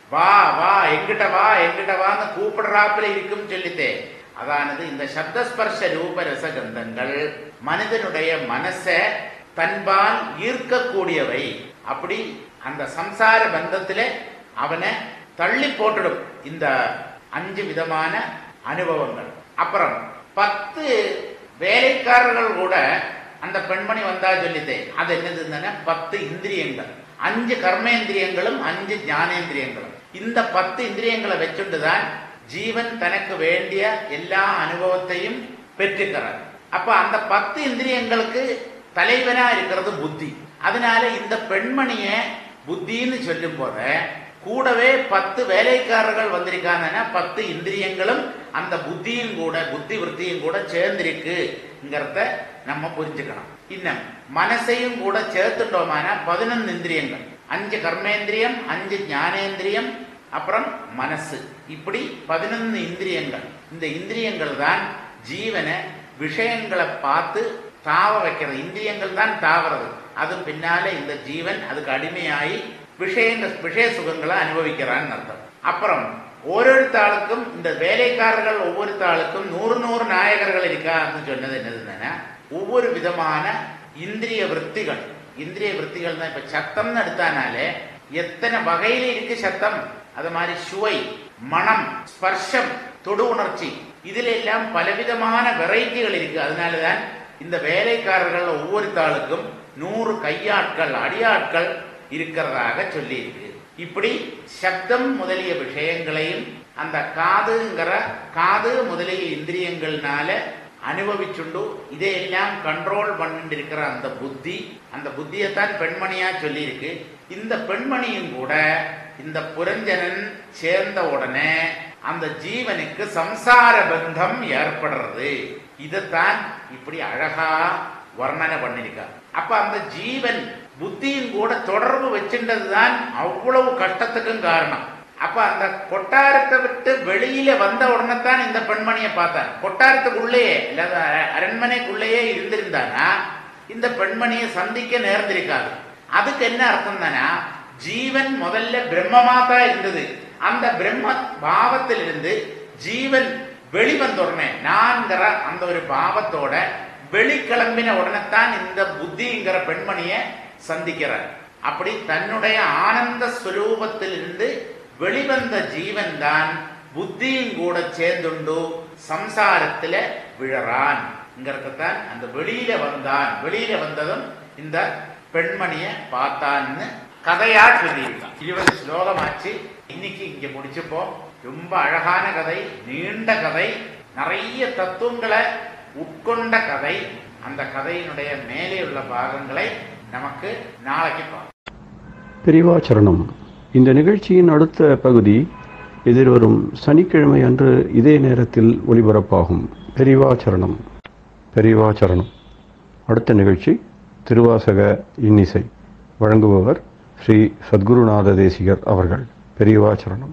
E: வா வா எங்கிட்ட வா எங்கிட்ட வான்னு கூப்பிடுறாப்புல இருக்கும் சொல்லித்தே அதானது இந்த சப்தஸ்பர்ஷ ரூப ரசகந்தங்கள் மனிதனுடைய மனசை தன்பால் ஈர்க்கக்கூடியவை அப்படி அந்த சம்சார பந்தத்திலே அவனை தள்ளி போட்டுடும் இந்த அஞ்சு விதமான அனுபவங்கள் அப்புறம் பத்து வேலைக்காரர்கள் கூட அந்த பெண்மணி வந்தா சொல்லித்தே அது என்னதுன்னா பத்து இந்திரியங்கள் அஞ்சு கர்மேந்திரியங்களும் அஞ்சு ஞானேந்திரியங்களும் இந்த பத்து இந்திரியங்களை வச்சுட்டு தான் ஜீவன் தனக்கு வேண்டிய எல்லா அனுபவத்தையும் பெற்றுக்கிறார் அப்ப அந்த பத்து இந்திரியங்களுக்கு தலைவனா இருக்கிறது புத்தி அதனால இந்த பெண்மணிய புத்தின்னு சொல்லும் போத கூடவே பத்து வேலைக்காரர்கள் வந்திருக்காங்கன்னா பத்து இந்திரியங்களும் அந்த புத்தியும் கூட புத்தி விருத்தியும் கூட சேர்ந்திருக்குங்கிறத நம்ம புரிஞ்சுக்கணும் இன்னும் மனசையும் கூட சேர்த்துட்டோமான பதினொன்று இந்திரியங்கள் அஞ்சு கர்மேந்திரியம் அஞ்சு ஞானேந்திரியம் அப்புறம் மனசு இப்படி பதினொன்று இந்திரியங்கள் இந்த இந்திரியங்கள் தான் ஜீவனை விஷயங்களை பார்த்து தாவ வைக்கிறது இந்திரியங்கள் தான் தாவறது அது பின்னால இந்த ஜீவன் அதுக்கு அடிமையாகி விஷயங்கள் விஷய சுகங்களை அனுபவிக்கிறான்னு அர்த்தம் அப்புறம் ஒவ்வொருத்தாளுக்கும் இந்த வேலைக்காரர்கள் ஒவ்வொருத்தாளுக்கும் நூறு நூறு நாயகர்கள் இருக்கான்னு சொன்னது என்னதுன்னா ஒவ்வொரு விதமான இந்திரிய விற்த்திகள் இந்திரிய விற்த்திகள் தான் இப்ப சத்தம்னு எடுத்தானாலே எத்தனை வகையில இருக்கு சத்தம் அது மாதிரி சுவை மனம் ஸ்பர்ஷம் தொடு உணர்ச்சி இதுல எல்லாம் பலவிதமான வெரைட்டிகள் இருக்கு அதனாலதான் இந்த வேலைக்காரர்கள் ஒவ்வொரு தாளுக்கும் நூறு கையாட்கள் அடியாட்கள் இருக்கிறதாக சொல்லி இருக்கு இப்படி சப்தம் முதலிய விஷயங்களையும் அந்த காதுங்கிற காது முதலிய இந்திரியங்கள்னால அனுபவிச்சுண்டு இதையெல்லாம் கண்ட்ரோல் பண்ணிட்டு இருக்கிற அந்த புத்தி அந்த புத்தியைத்தான் பெண்மணியா சொல்லியிருக்கு இந்த பெண்மணியும் கூட இந்த புரஞ்சனன் சேர்ந்த உடனே அந்த ஜீவனுக்கு சம்சார பந்தம் ஏற்படுறது இதைத்தான் இப்படி அழகா வர்ணனை பண்ணிருக்கார் அப்ப அந்த ஜீவன் புத்தியும் கூட தொடர்பு வச்சிருந்ததுதான் அவ்வளவு கஷ்டத்துக்கும் காரணம் அப்ப அந்த கொட்டாரத்தை விட்டு வெளியில வந்த உடனே தான் இந்த பெண்மணியை பார்த்தார் கொட்டாரத்துக்குள்ளேயே இல்லாத அரண்மனைக்குள்ளேயே இருந்திருந்தானா இந்த பெண்மணியை சந்திக்க நேர்ந்திருக்காது அதுக்கு என்ன அர்த்தம் தானா ஜீவன் முதல்ல பிரம்மமா தான் இருந்தது அந்த பிரம்ம பாவத்திலிருந்து ஜீவன் வெளிவந்த உடனே நான்கிற அந்த ஒரு பாவத்தோட வெளிக்கிளம்பின உடனே தான் இந்த புத்திங்கிற பெண்மணிய சந்திக்கிறார் அப்படி தன்னுடைய ஆனந்த ஸ்வரூபத்திலிருந்து வெளிவந்த ஜீவன் தான் புத்தியும் கூட சேர்ந்துண்டு சம்சாரத்துல விழறான் தான் அந்த வெளியில வந்தான் வெளியில வந்ததும் இந்த பெண்மணிய பார்த்தான்னு கதையா சொல்லியிருக்கான் இருபது ஸ்லோகமாச்சு இன்னைக்கு இங்க முடிச்சுப்போம் ரொம்ப அழகான கதை நீண்ட கதை நிறைய தத்துவங்களை உட்கொண்ட கதை அந்த கதையினுடைய மேலே உள்ள பாகங்களை நமக்கு நாளைக்கு பார்ப்போம்
A: பெரிவாச்சரணம் இந்த நிகழ்ச்சியின் அடுத்த பகுதி எதிர்வரும் சனிக்கிழமை அன்று இதே நேரத்தில் ஒளிபரப்பாகும் பெரிவாச்சரணம் பெரிவாச்சரணம் அடுத்த நிகழ்ச்சி திருவாசக இன்னிசை வழங்குபவர் ஸ்ரீ சத்குருநாத தேசிகர் அவர்கள் பெரியவாச்சரணம்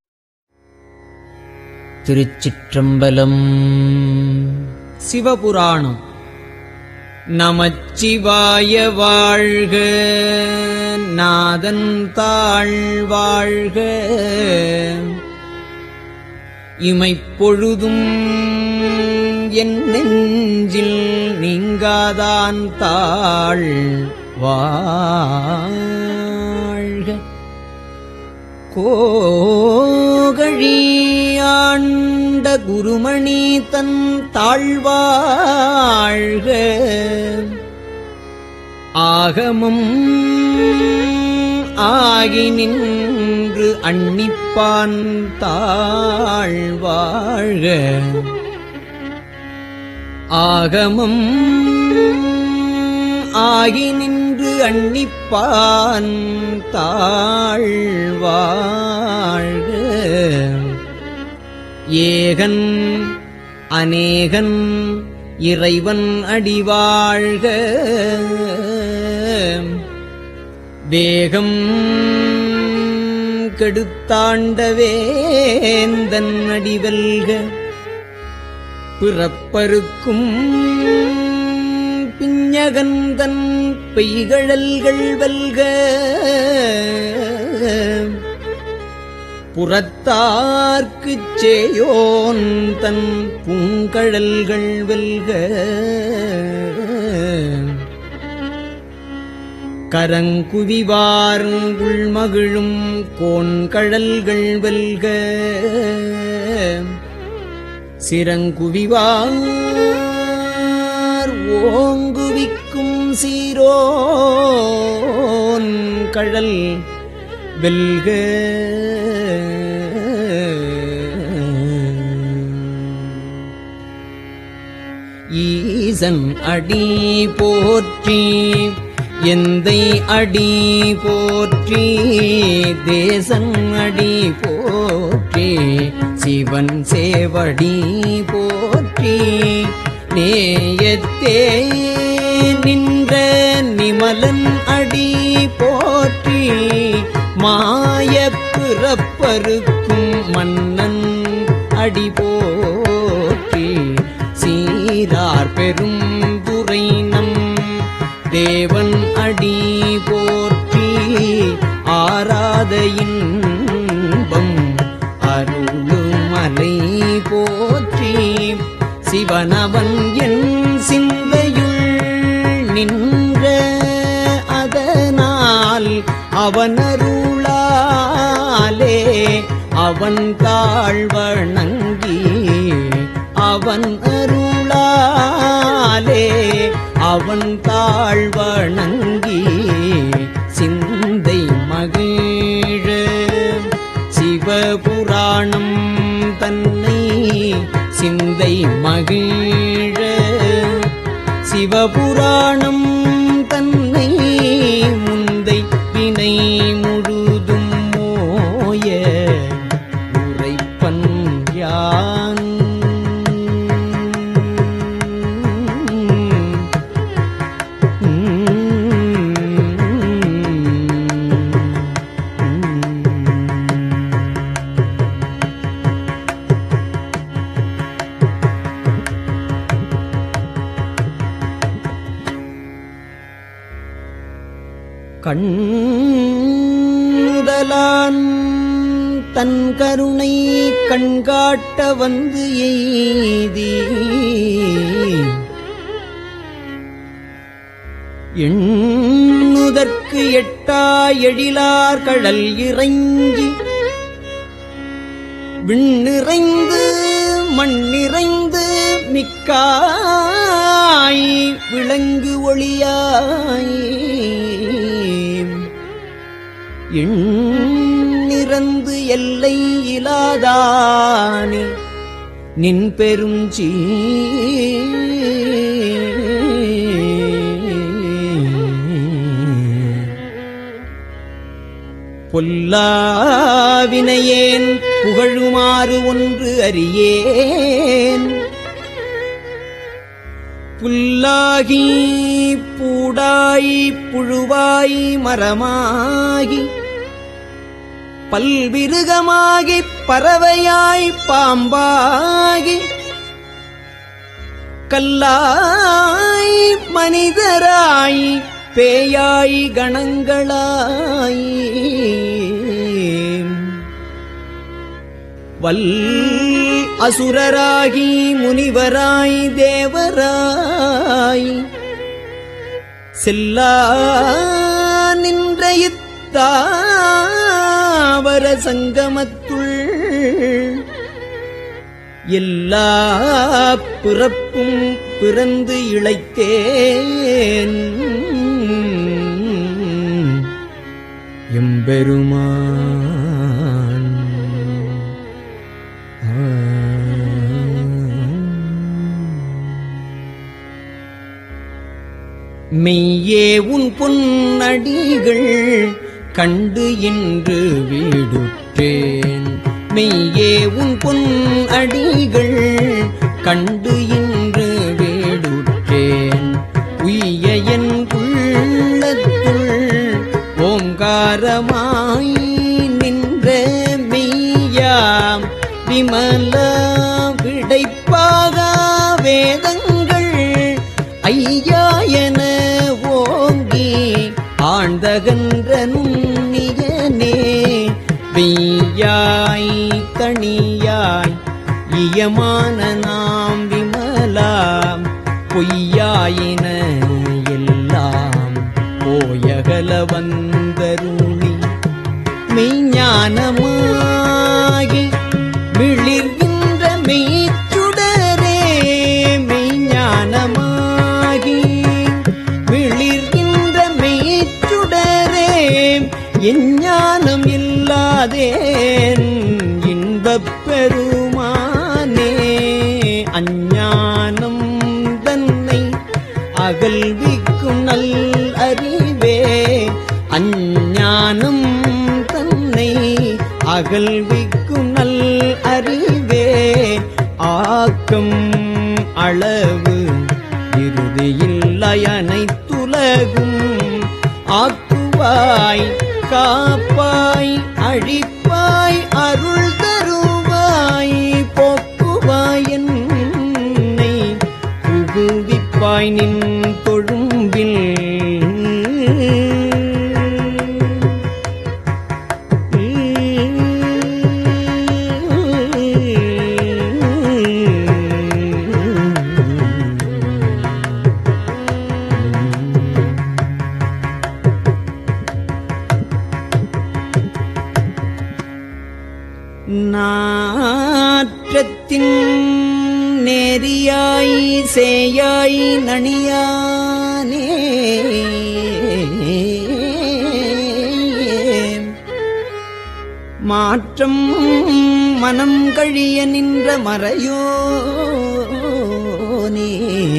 F: திருச்சிற்றம்பலம் சிவபுராணம் நமச்சிவாய வாழ்க நாதன் தாழ் வாழ்க இமைப்பொழுதும் என் நெஞ்சில் நீங்காதான் தாழ் வாழ்க கோகழியாண்ட குருமணி தன் தாழ்வாழ்க ஆகமும் ஆகி நின்று அன்னிப்பான் தாழ்வாழ்க ஆகமம் ஆகி நின்று அன்னிப்பான் தாழ்வாழ்க ஏகன் அநேகன் இறைவன் அடிவாழ்க வேகம் கெடுத்தாண்டவேந்தன் அடிவல்க பிறப்பருக்கும் பிஞகந்தன் பெய்கழல்கள் வெல்க புறத்தார்க்குச் சேயோன் தன் பூங்கழல்கள் வெல்க கரங்குவிவார் உள்மகிழும் கோண்கழல்கள் வெல்க சிறங்குவிவார் ஓங்குவிக்கும் சீரோன் கழல் வெல்க ஈசன் அடி போற்றி எந்தை அடி போற்றி தேசன் அடி போற்றி சிவன் சேவடி போற்றி நேயத்தே நின்ற நிமலன் அடி போற்றி மாயப் பிறப்பருக்கும் மன்னன் அடி போற்றி சீரார் பெரும் துரை நம் தேவன் அடி போற்றி ஆராத இன்பம் அருளுமலை போற்றி சிவனவன் என் சிந்தையுள் நின்ற அதனால் அவனருளாலே அவன் தாழ் வணங்கி அவன் அருளாலே அவன் தாழ் வணங்கி சிந்தை மகிழ சிவபுராணம் தன்னை சிந்தை மகிழ சிவபுராணம் தன்னை முந்தை வினை முழுதும் மோய உரைப்பன் யான் கண்ணுதலான் தன் கருணை கண்காட்ட வந்து எய்தி எண்ணுதற்கு எட்டா எழிலார் கடல் இறைஞ்சி விண்ணிறைந்து மண்ணிறைந்து மிக்காய் விளங்கு ஒளியாய் எண்ணிறந்து எல்லை இலாதானே நின் பெரும் பொல்லாவினையேன் புகழுமாறு ஒன்று அறியேன் புல்லாகி பூடாய் புழுவாய் மரமாகி பல்விருகமாகி பறவையாய் பாம்பாகி கல்லாய் மனிதராய் பேயாய் கணங்களாய் வல் அசுரராகி முனிவராய் தேவராய் செல்லா நின்ற இத்தாவர சங்கமத்துள் எல்லா பிறப்பும் பிறந்து இழைத்தேன் எம்பெருமான் மெய்யே உன் பொன்னடிகள் கண்டு இன்று வீடுற்றேன் மெய்யே உன் பொன் அடிகள் கண்டு இன்று வீடுற்றேன் உய்ய என் உள்ளத்துள் ஓங்காரமாய் நின்ற மெய்யாம் விமல விடைப்பாக வேதங்கள் ஐயா என ஓங்கி ஆழ்ந்தகன்ற நுண்ணியனே பெய்யாய் தனியாய் இயமான நாம் விமலாம் பொய்யாயின எல்லாம் போயகல வந்தருளி மெய்ஞானமாகி மிளிர்கின்ற மெய்ச்சுடரே மெய்ஞானமாகி மிளிர்கின்ற மெய்ச்சுடரே எஞ்ஞானம் இல்லாதேன் இன்பப் பெருமானே அஞ்ஞானம் தன்னை அகல்விக்கும் நல் அறிவே அஞ்ஞானம் தன்னை அகல்விக்கும் நல் அறிவே ஆக்கம் அளவு இறுதியில்லை அனைத்துலகும் ஆக்குவாய் காப்பாய் அழிப்பாய் அருள் தருவாய் போக்குவாய் என்னை புகுவிப்பாய் நின் தொழும்பில் நாற்றத்தின் நேரியாய் சேயாய் நணியானே மாற்றம் மனம் கழிய நின்ற மறையோனே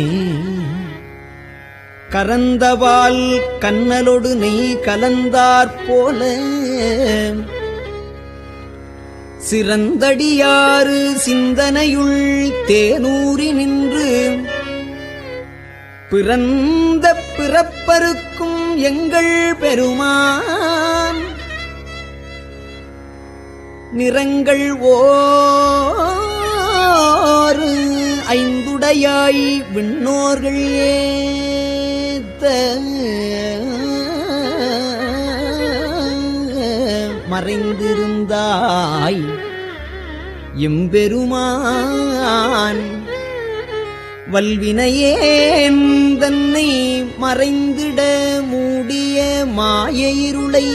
F: கரந்தவால் கண்ணலொடு நெய் கலந்தாற் போல சிறந்தடியாறு சிந்தனையுள் தேனூறி நின்று பிறந்த பிறப்பருக்கும் எங்கள் பெருமான் நிறங்கள் ஓரு ஐந்துடையாய் விண்ணோர்கள் ஏத்த மறைந்திருந்தாய் எம்பெருமான் வல்வினையேன் தன்னை மறைந்திட மூடிய மாய இருளை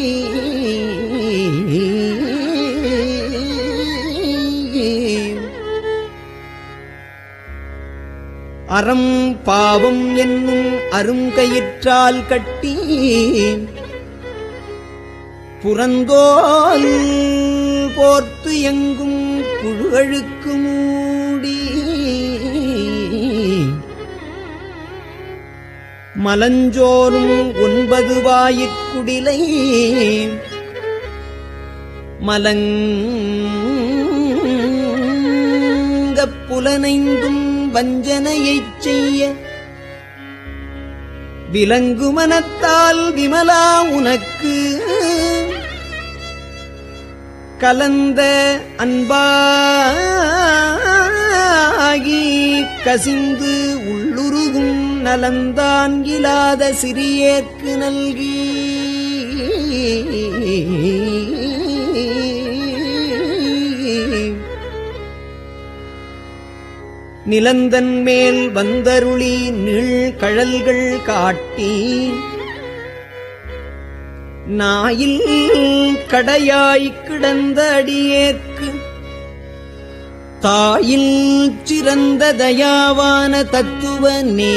F: அறம் பாவம் என்னும் அருங்கயிற்றால் கட்டி புறந்தோல் போர்த்து எங்கும் புழுகழுக்கு மூடி மலஞ்சோறும் ஒன்பது வாயிற்குடிலை மலங்கப் புலனைந்தும் வஞ்சனையைச் செய்ய விலங்கு மனத்தால் விமலா உனக்கு கலந்த அன்பாகி கசிந்து உள்ளுருகும் நலந்தான் இலாத சிறியேற்கு நல்கி நிலந்தன் மேல் வந்தருளி நீள் கழல்கள் காட்டி நாயில் கடையாய் கிடந்த அடியேற்கு தாயில் சிறந்த தயாவான தத்துவனே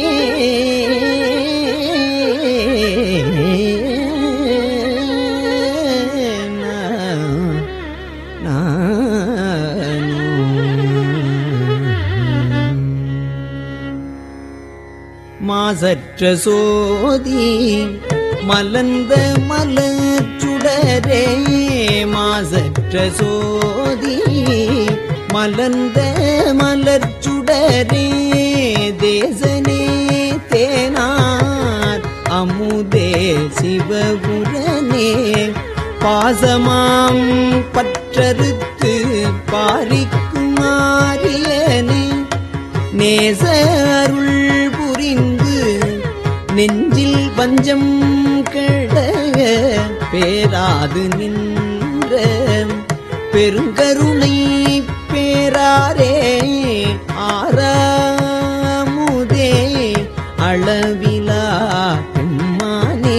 F: மாசற்ற சோதி மலர்ந்த மலச்சுடரே மாசற்ற சோதி மலர்ந்த மலர்ச்சுடரே தேசனே தேனார் அமுதே சிவபுரனே பாசமாம் பற்றறுத்து பாரிக்குமாரியனே நேச அருள் புரிந்து நெஞ்சில் பஞ்சம் கெட பேராது நின்ற என்ற பெருங்கருணை பேராரே ஆறாமுதே அளவிலா பெம்மானே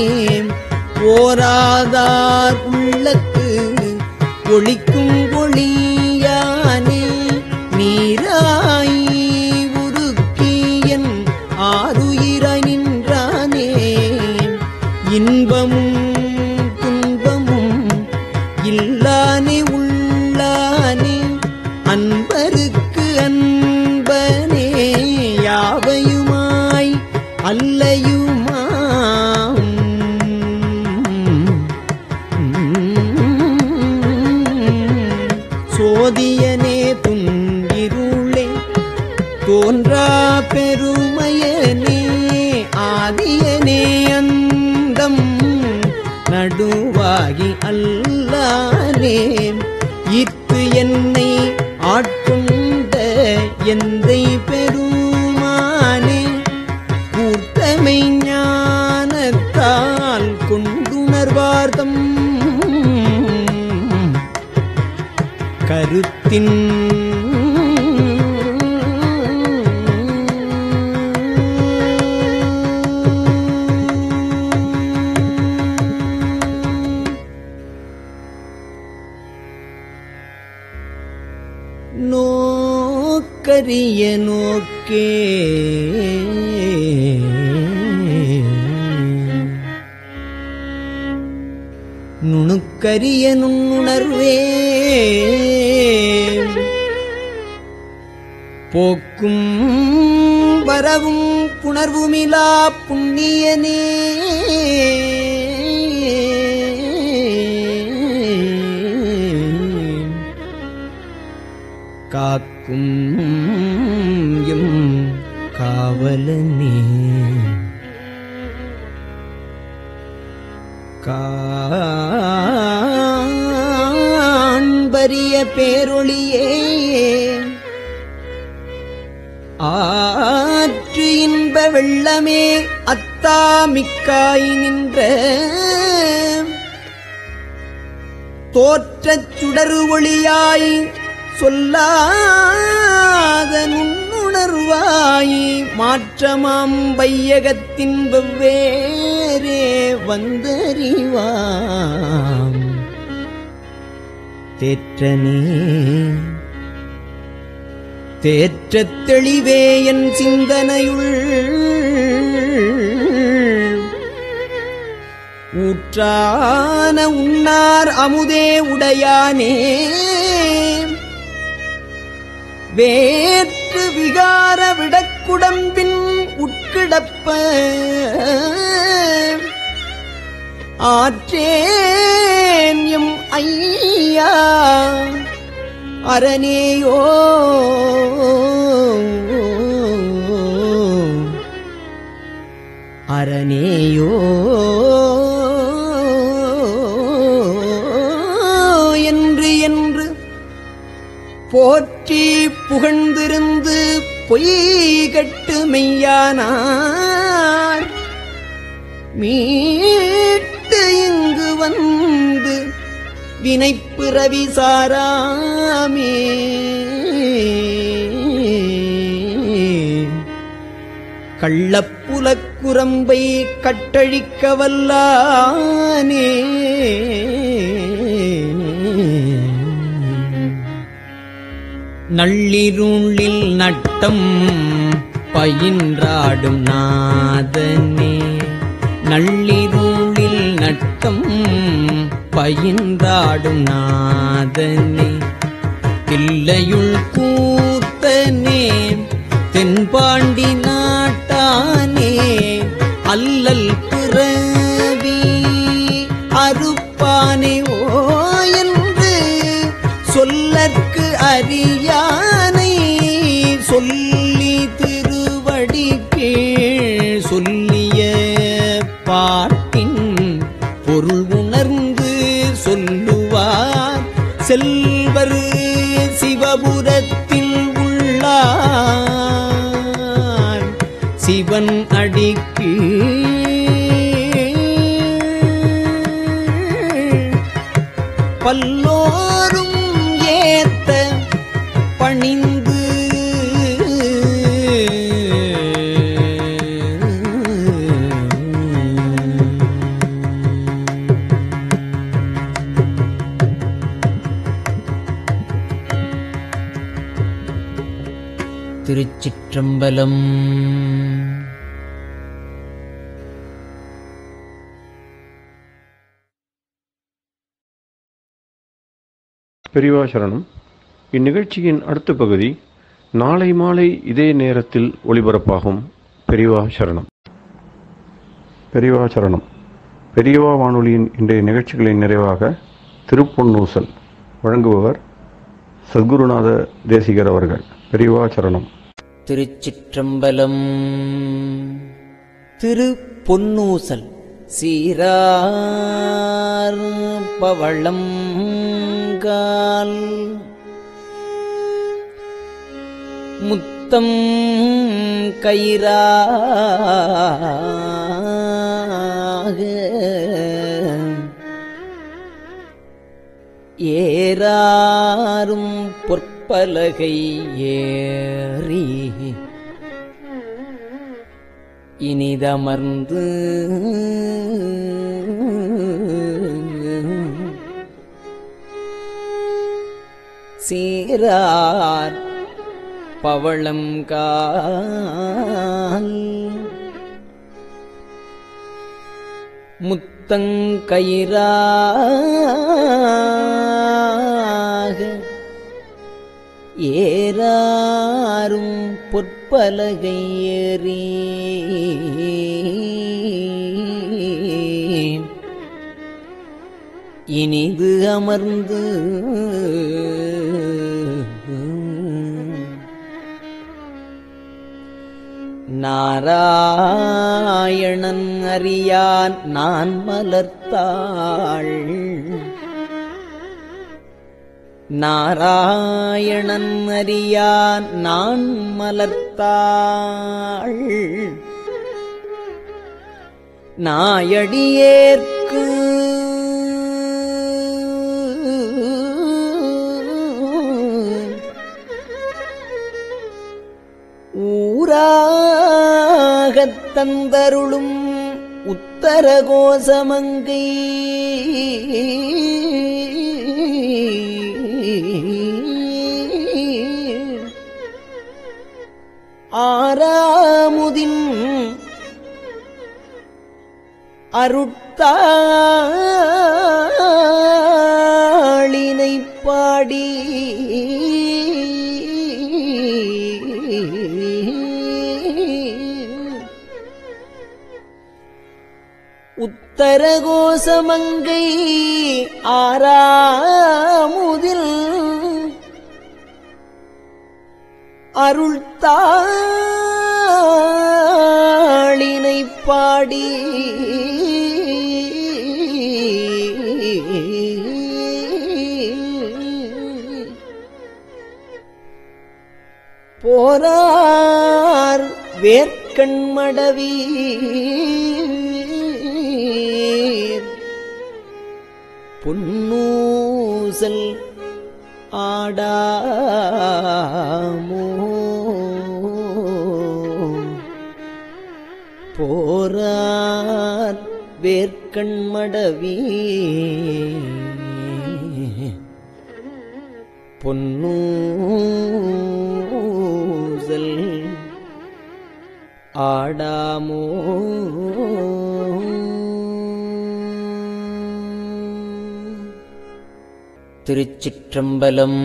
F: ஓராதார் உள்ளத்து ஒளிக்கும் ஒளியானே நீராய் உருக்கியன் ஆறுயிராய் நின்றானே இன்பமும் துன்பமும் இல்லானே உள்ளானே அன்பருக்கு அன்பனே யாவையுமாய் அல்லையுமாம் சோதியனே துன்பிருளே தோன்றா பெருமையனே ஆதியனே அந்தம் நடுவாகி அல்லானே இத்து என்னை ஆட்கொண்ட எந்தை பெருமானே கூர்த்தமை ஞானத்தால் கொண்டுணர்வார்த்தம் கருத்தின் நோக்கரிய நோக்கே நுணுக்கரிய நுண்ணுணர்வே போக்கும் வரவும் புணர்வுமிலா புண்ணியனே காக்கும் எம் காவலனே காண்பரிய பேரொளியே ஆற்று இன்ப வெள்ளமே அத்தாமிக்காய் நின்ற தோற்றச் சுடரு ஒளியாய் சொல்லாத நுண்ணுணர்வாய் மாற்றமாம் வையகத்தின் வெவ்வேறே வந்தறிவாம் தேற்றனே தேற்றத் தெளிவே என் சிந்தனையுள் ஊற்றான உண்ணார் அமுதே உடையானே வேற்று விகார விடக்குடம்பின் உட்கிடப்ப ஆற்றேன் எம் ஐயா அரணேயோ அரணேயோ என்று என்று போற்றி புகழ்ந்திருந்து பொய் கட்டு மெய்யானார் மீட்டு இங்கு வந்து வினைப்பிறவி சாராமே கள்ளப்புலக்குரம்பை கட்டழிக்க வல்லானே நள்ளிருளில் நட்டம் பயின்றாடும் நாதனே நள்ளிருளில் நட்டம் பயின்றாடும் நாதனே தில்லையுள் கூத்தனே தென்பாண்டி நாட்டானே அல்லல் பிறவி அறுப்பானே ஓ என்று சொல்லற்கு அறியானை சொல்லி திருவடி கீழ் சொல்லிய பாட்டின் பொருள் உணர்ந்து சொல்லுவார் செல்வர் சிவபுரத்தில் உள்ளார் சிவன் அடிக்கு பல்லோரும் ஏத்த பணிந்து திருச்சிற்றம்பலம்
A: பெரியவா சரணம் இந்நிகழ்ச்சியின் அடுத்த பகுதி நாளை மாலை இதே நேரத்தில் ஒளிபரப்பாகும் பெரியவா சரணம் பெரியவா சரணம் பெரியவா வானொலியின் இன்றைய நிகழ்ச்சிகளின் நிறைவாக திருப்பொன்னூசல் வழங்குபவர் சத்குருநாத தேசிகர் அவர்கள் பெரியவா சரணம்
F: திருச்சிற்றம்பலம் திரு பொன்னூசல் சீரார் பவளம் கால் முத்தம் கயிறாக ஏறாரும் பொற்பலகை ஏறி இனிதமர்ந்து சீரார் பவளம் கால் முத்தங்கயிறாக ஏறாரும் பொற்பலகை ஏறி இனிது அமர்ந்து நாராயணன் அறியான் நான் மலர்த்தாள் நாராயணன் அறியான் நான் மலர்த்தாள் நாயடியேற்கு ஊராகத் தந்தருளும் உத்தர கோசமங்கை ஆறாமுதின் அருட்தாளினை பாடி உத்தரகோசமங்கை ஆறாமுதில் அருள்தாளினை பாடி போரார் வேர்க்கண்மடவீர் பொன்னூசல் ஆடாமோ போரார் வேர்க்கண்மடவி பொன்னூசல் ஆடாமோ திருச்சிற்றம்பலம்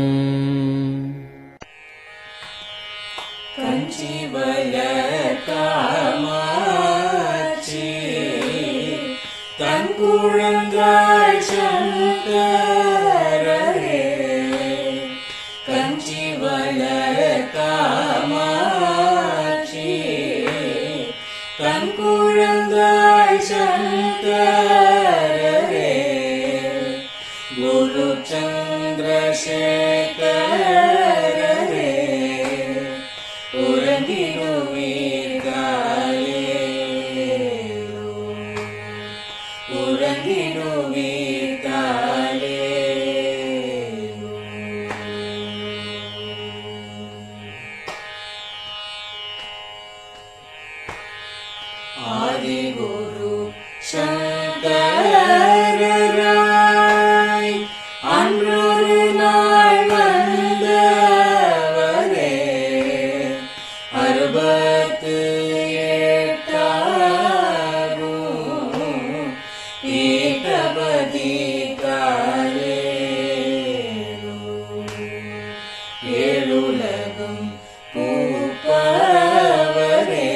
G: உறங்கிடுவீர்காலே அமரராய் அன்றொரு நாள் வந்தவரே அறுபத்து எட்டாகும் பீட்டபதி ஏழுலகும் பூப்பவரே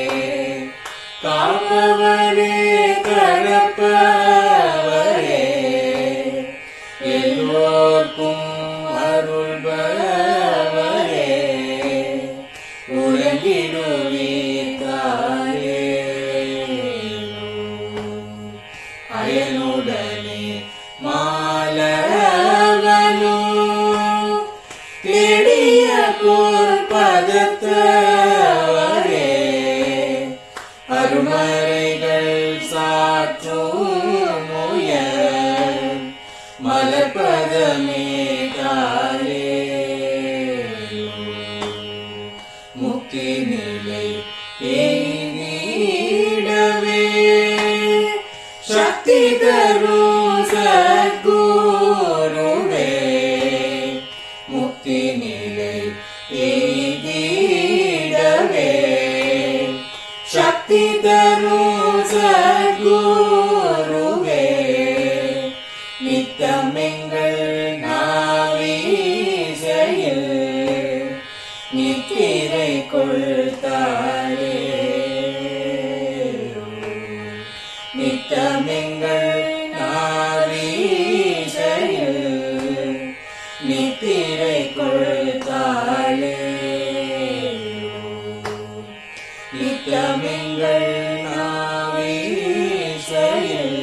G: காப்பவரே கரப்பவரே எல்லோர்க்கும் அருள்பவரே உறங்கிடுவீத்தாரே அயனுடனே மாலவனோ தேடிய பொற்பதத்தவரே அருமறைகள் சாற்றும் முயல் மலர்பதமே காலே முக்தி நிலை எய்திடவே சக்தி தரும் சத்குருவே முக்தி நிலை எய்திடவே சக்தி தரும் சத்குருவே நித்தமெங்கள் நாவீசையில் நித்திரை கொள்தாரே நித்தமெங்கள் நாவீசையில் நித்திரை கொள்தாளே நித்தமெங்கள் நாவீசையில்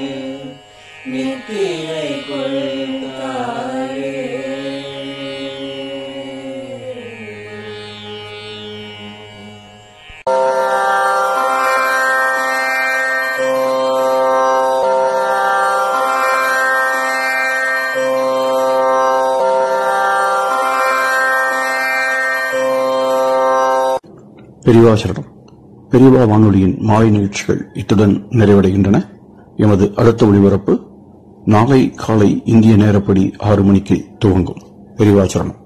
G: நித்திரை கொள்தாளே
A: பெரியவா சரணம் பெரியவா வானொலியின் மாலை நிகழ்ச்சிகள் இத்துடன் நிறைவடைகின்றன எமது அடுத்த ஒளிபரப்பு நாளை காலை இந்திய நேரப்படி ஆறு மணிக்கு துவங்கும் பெரியவா சரணம்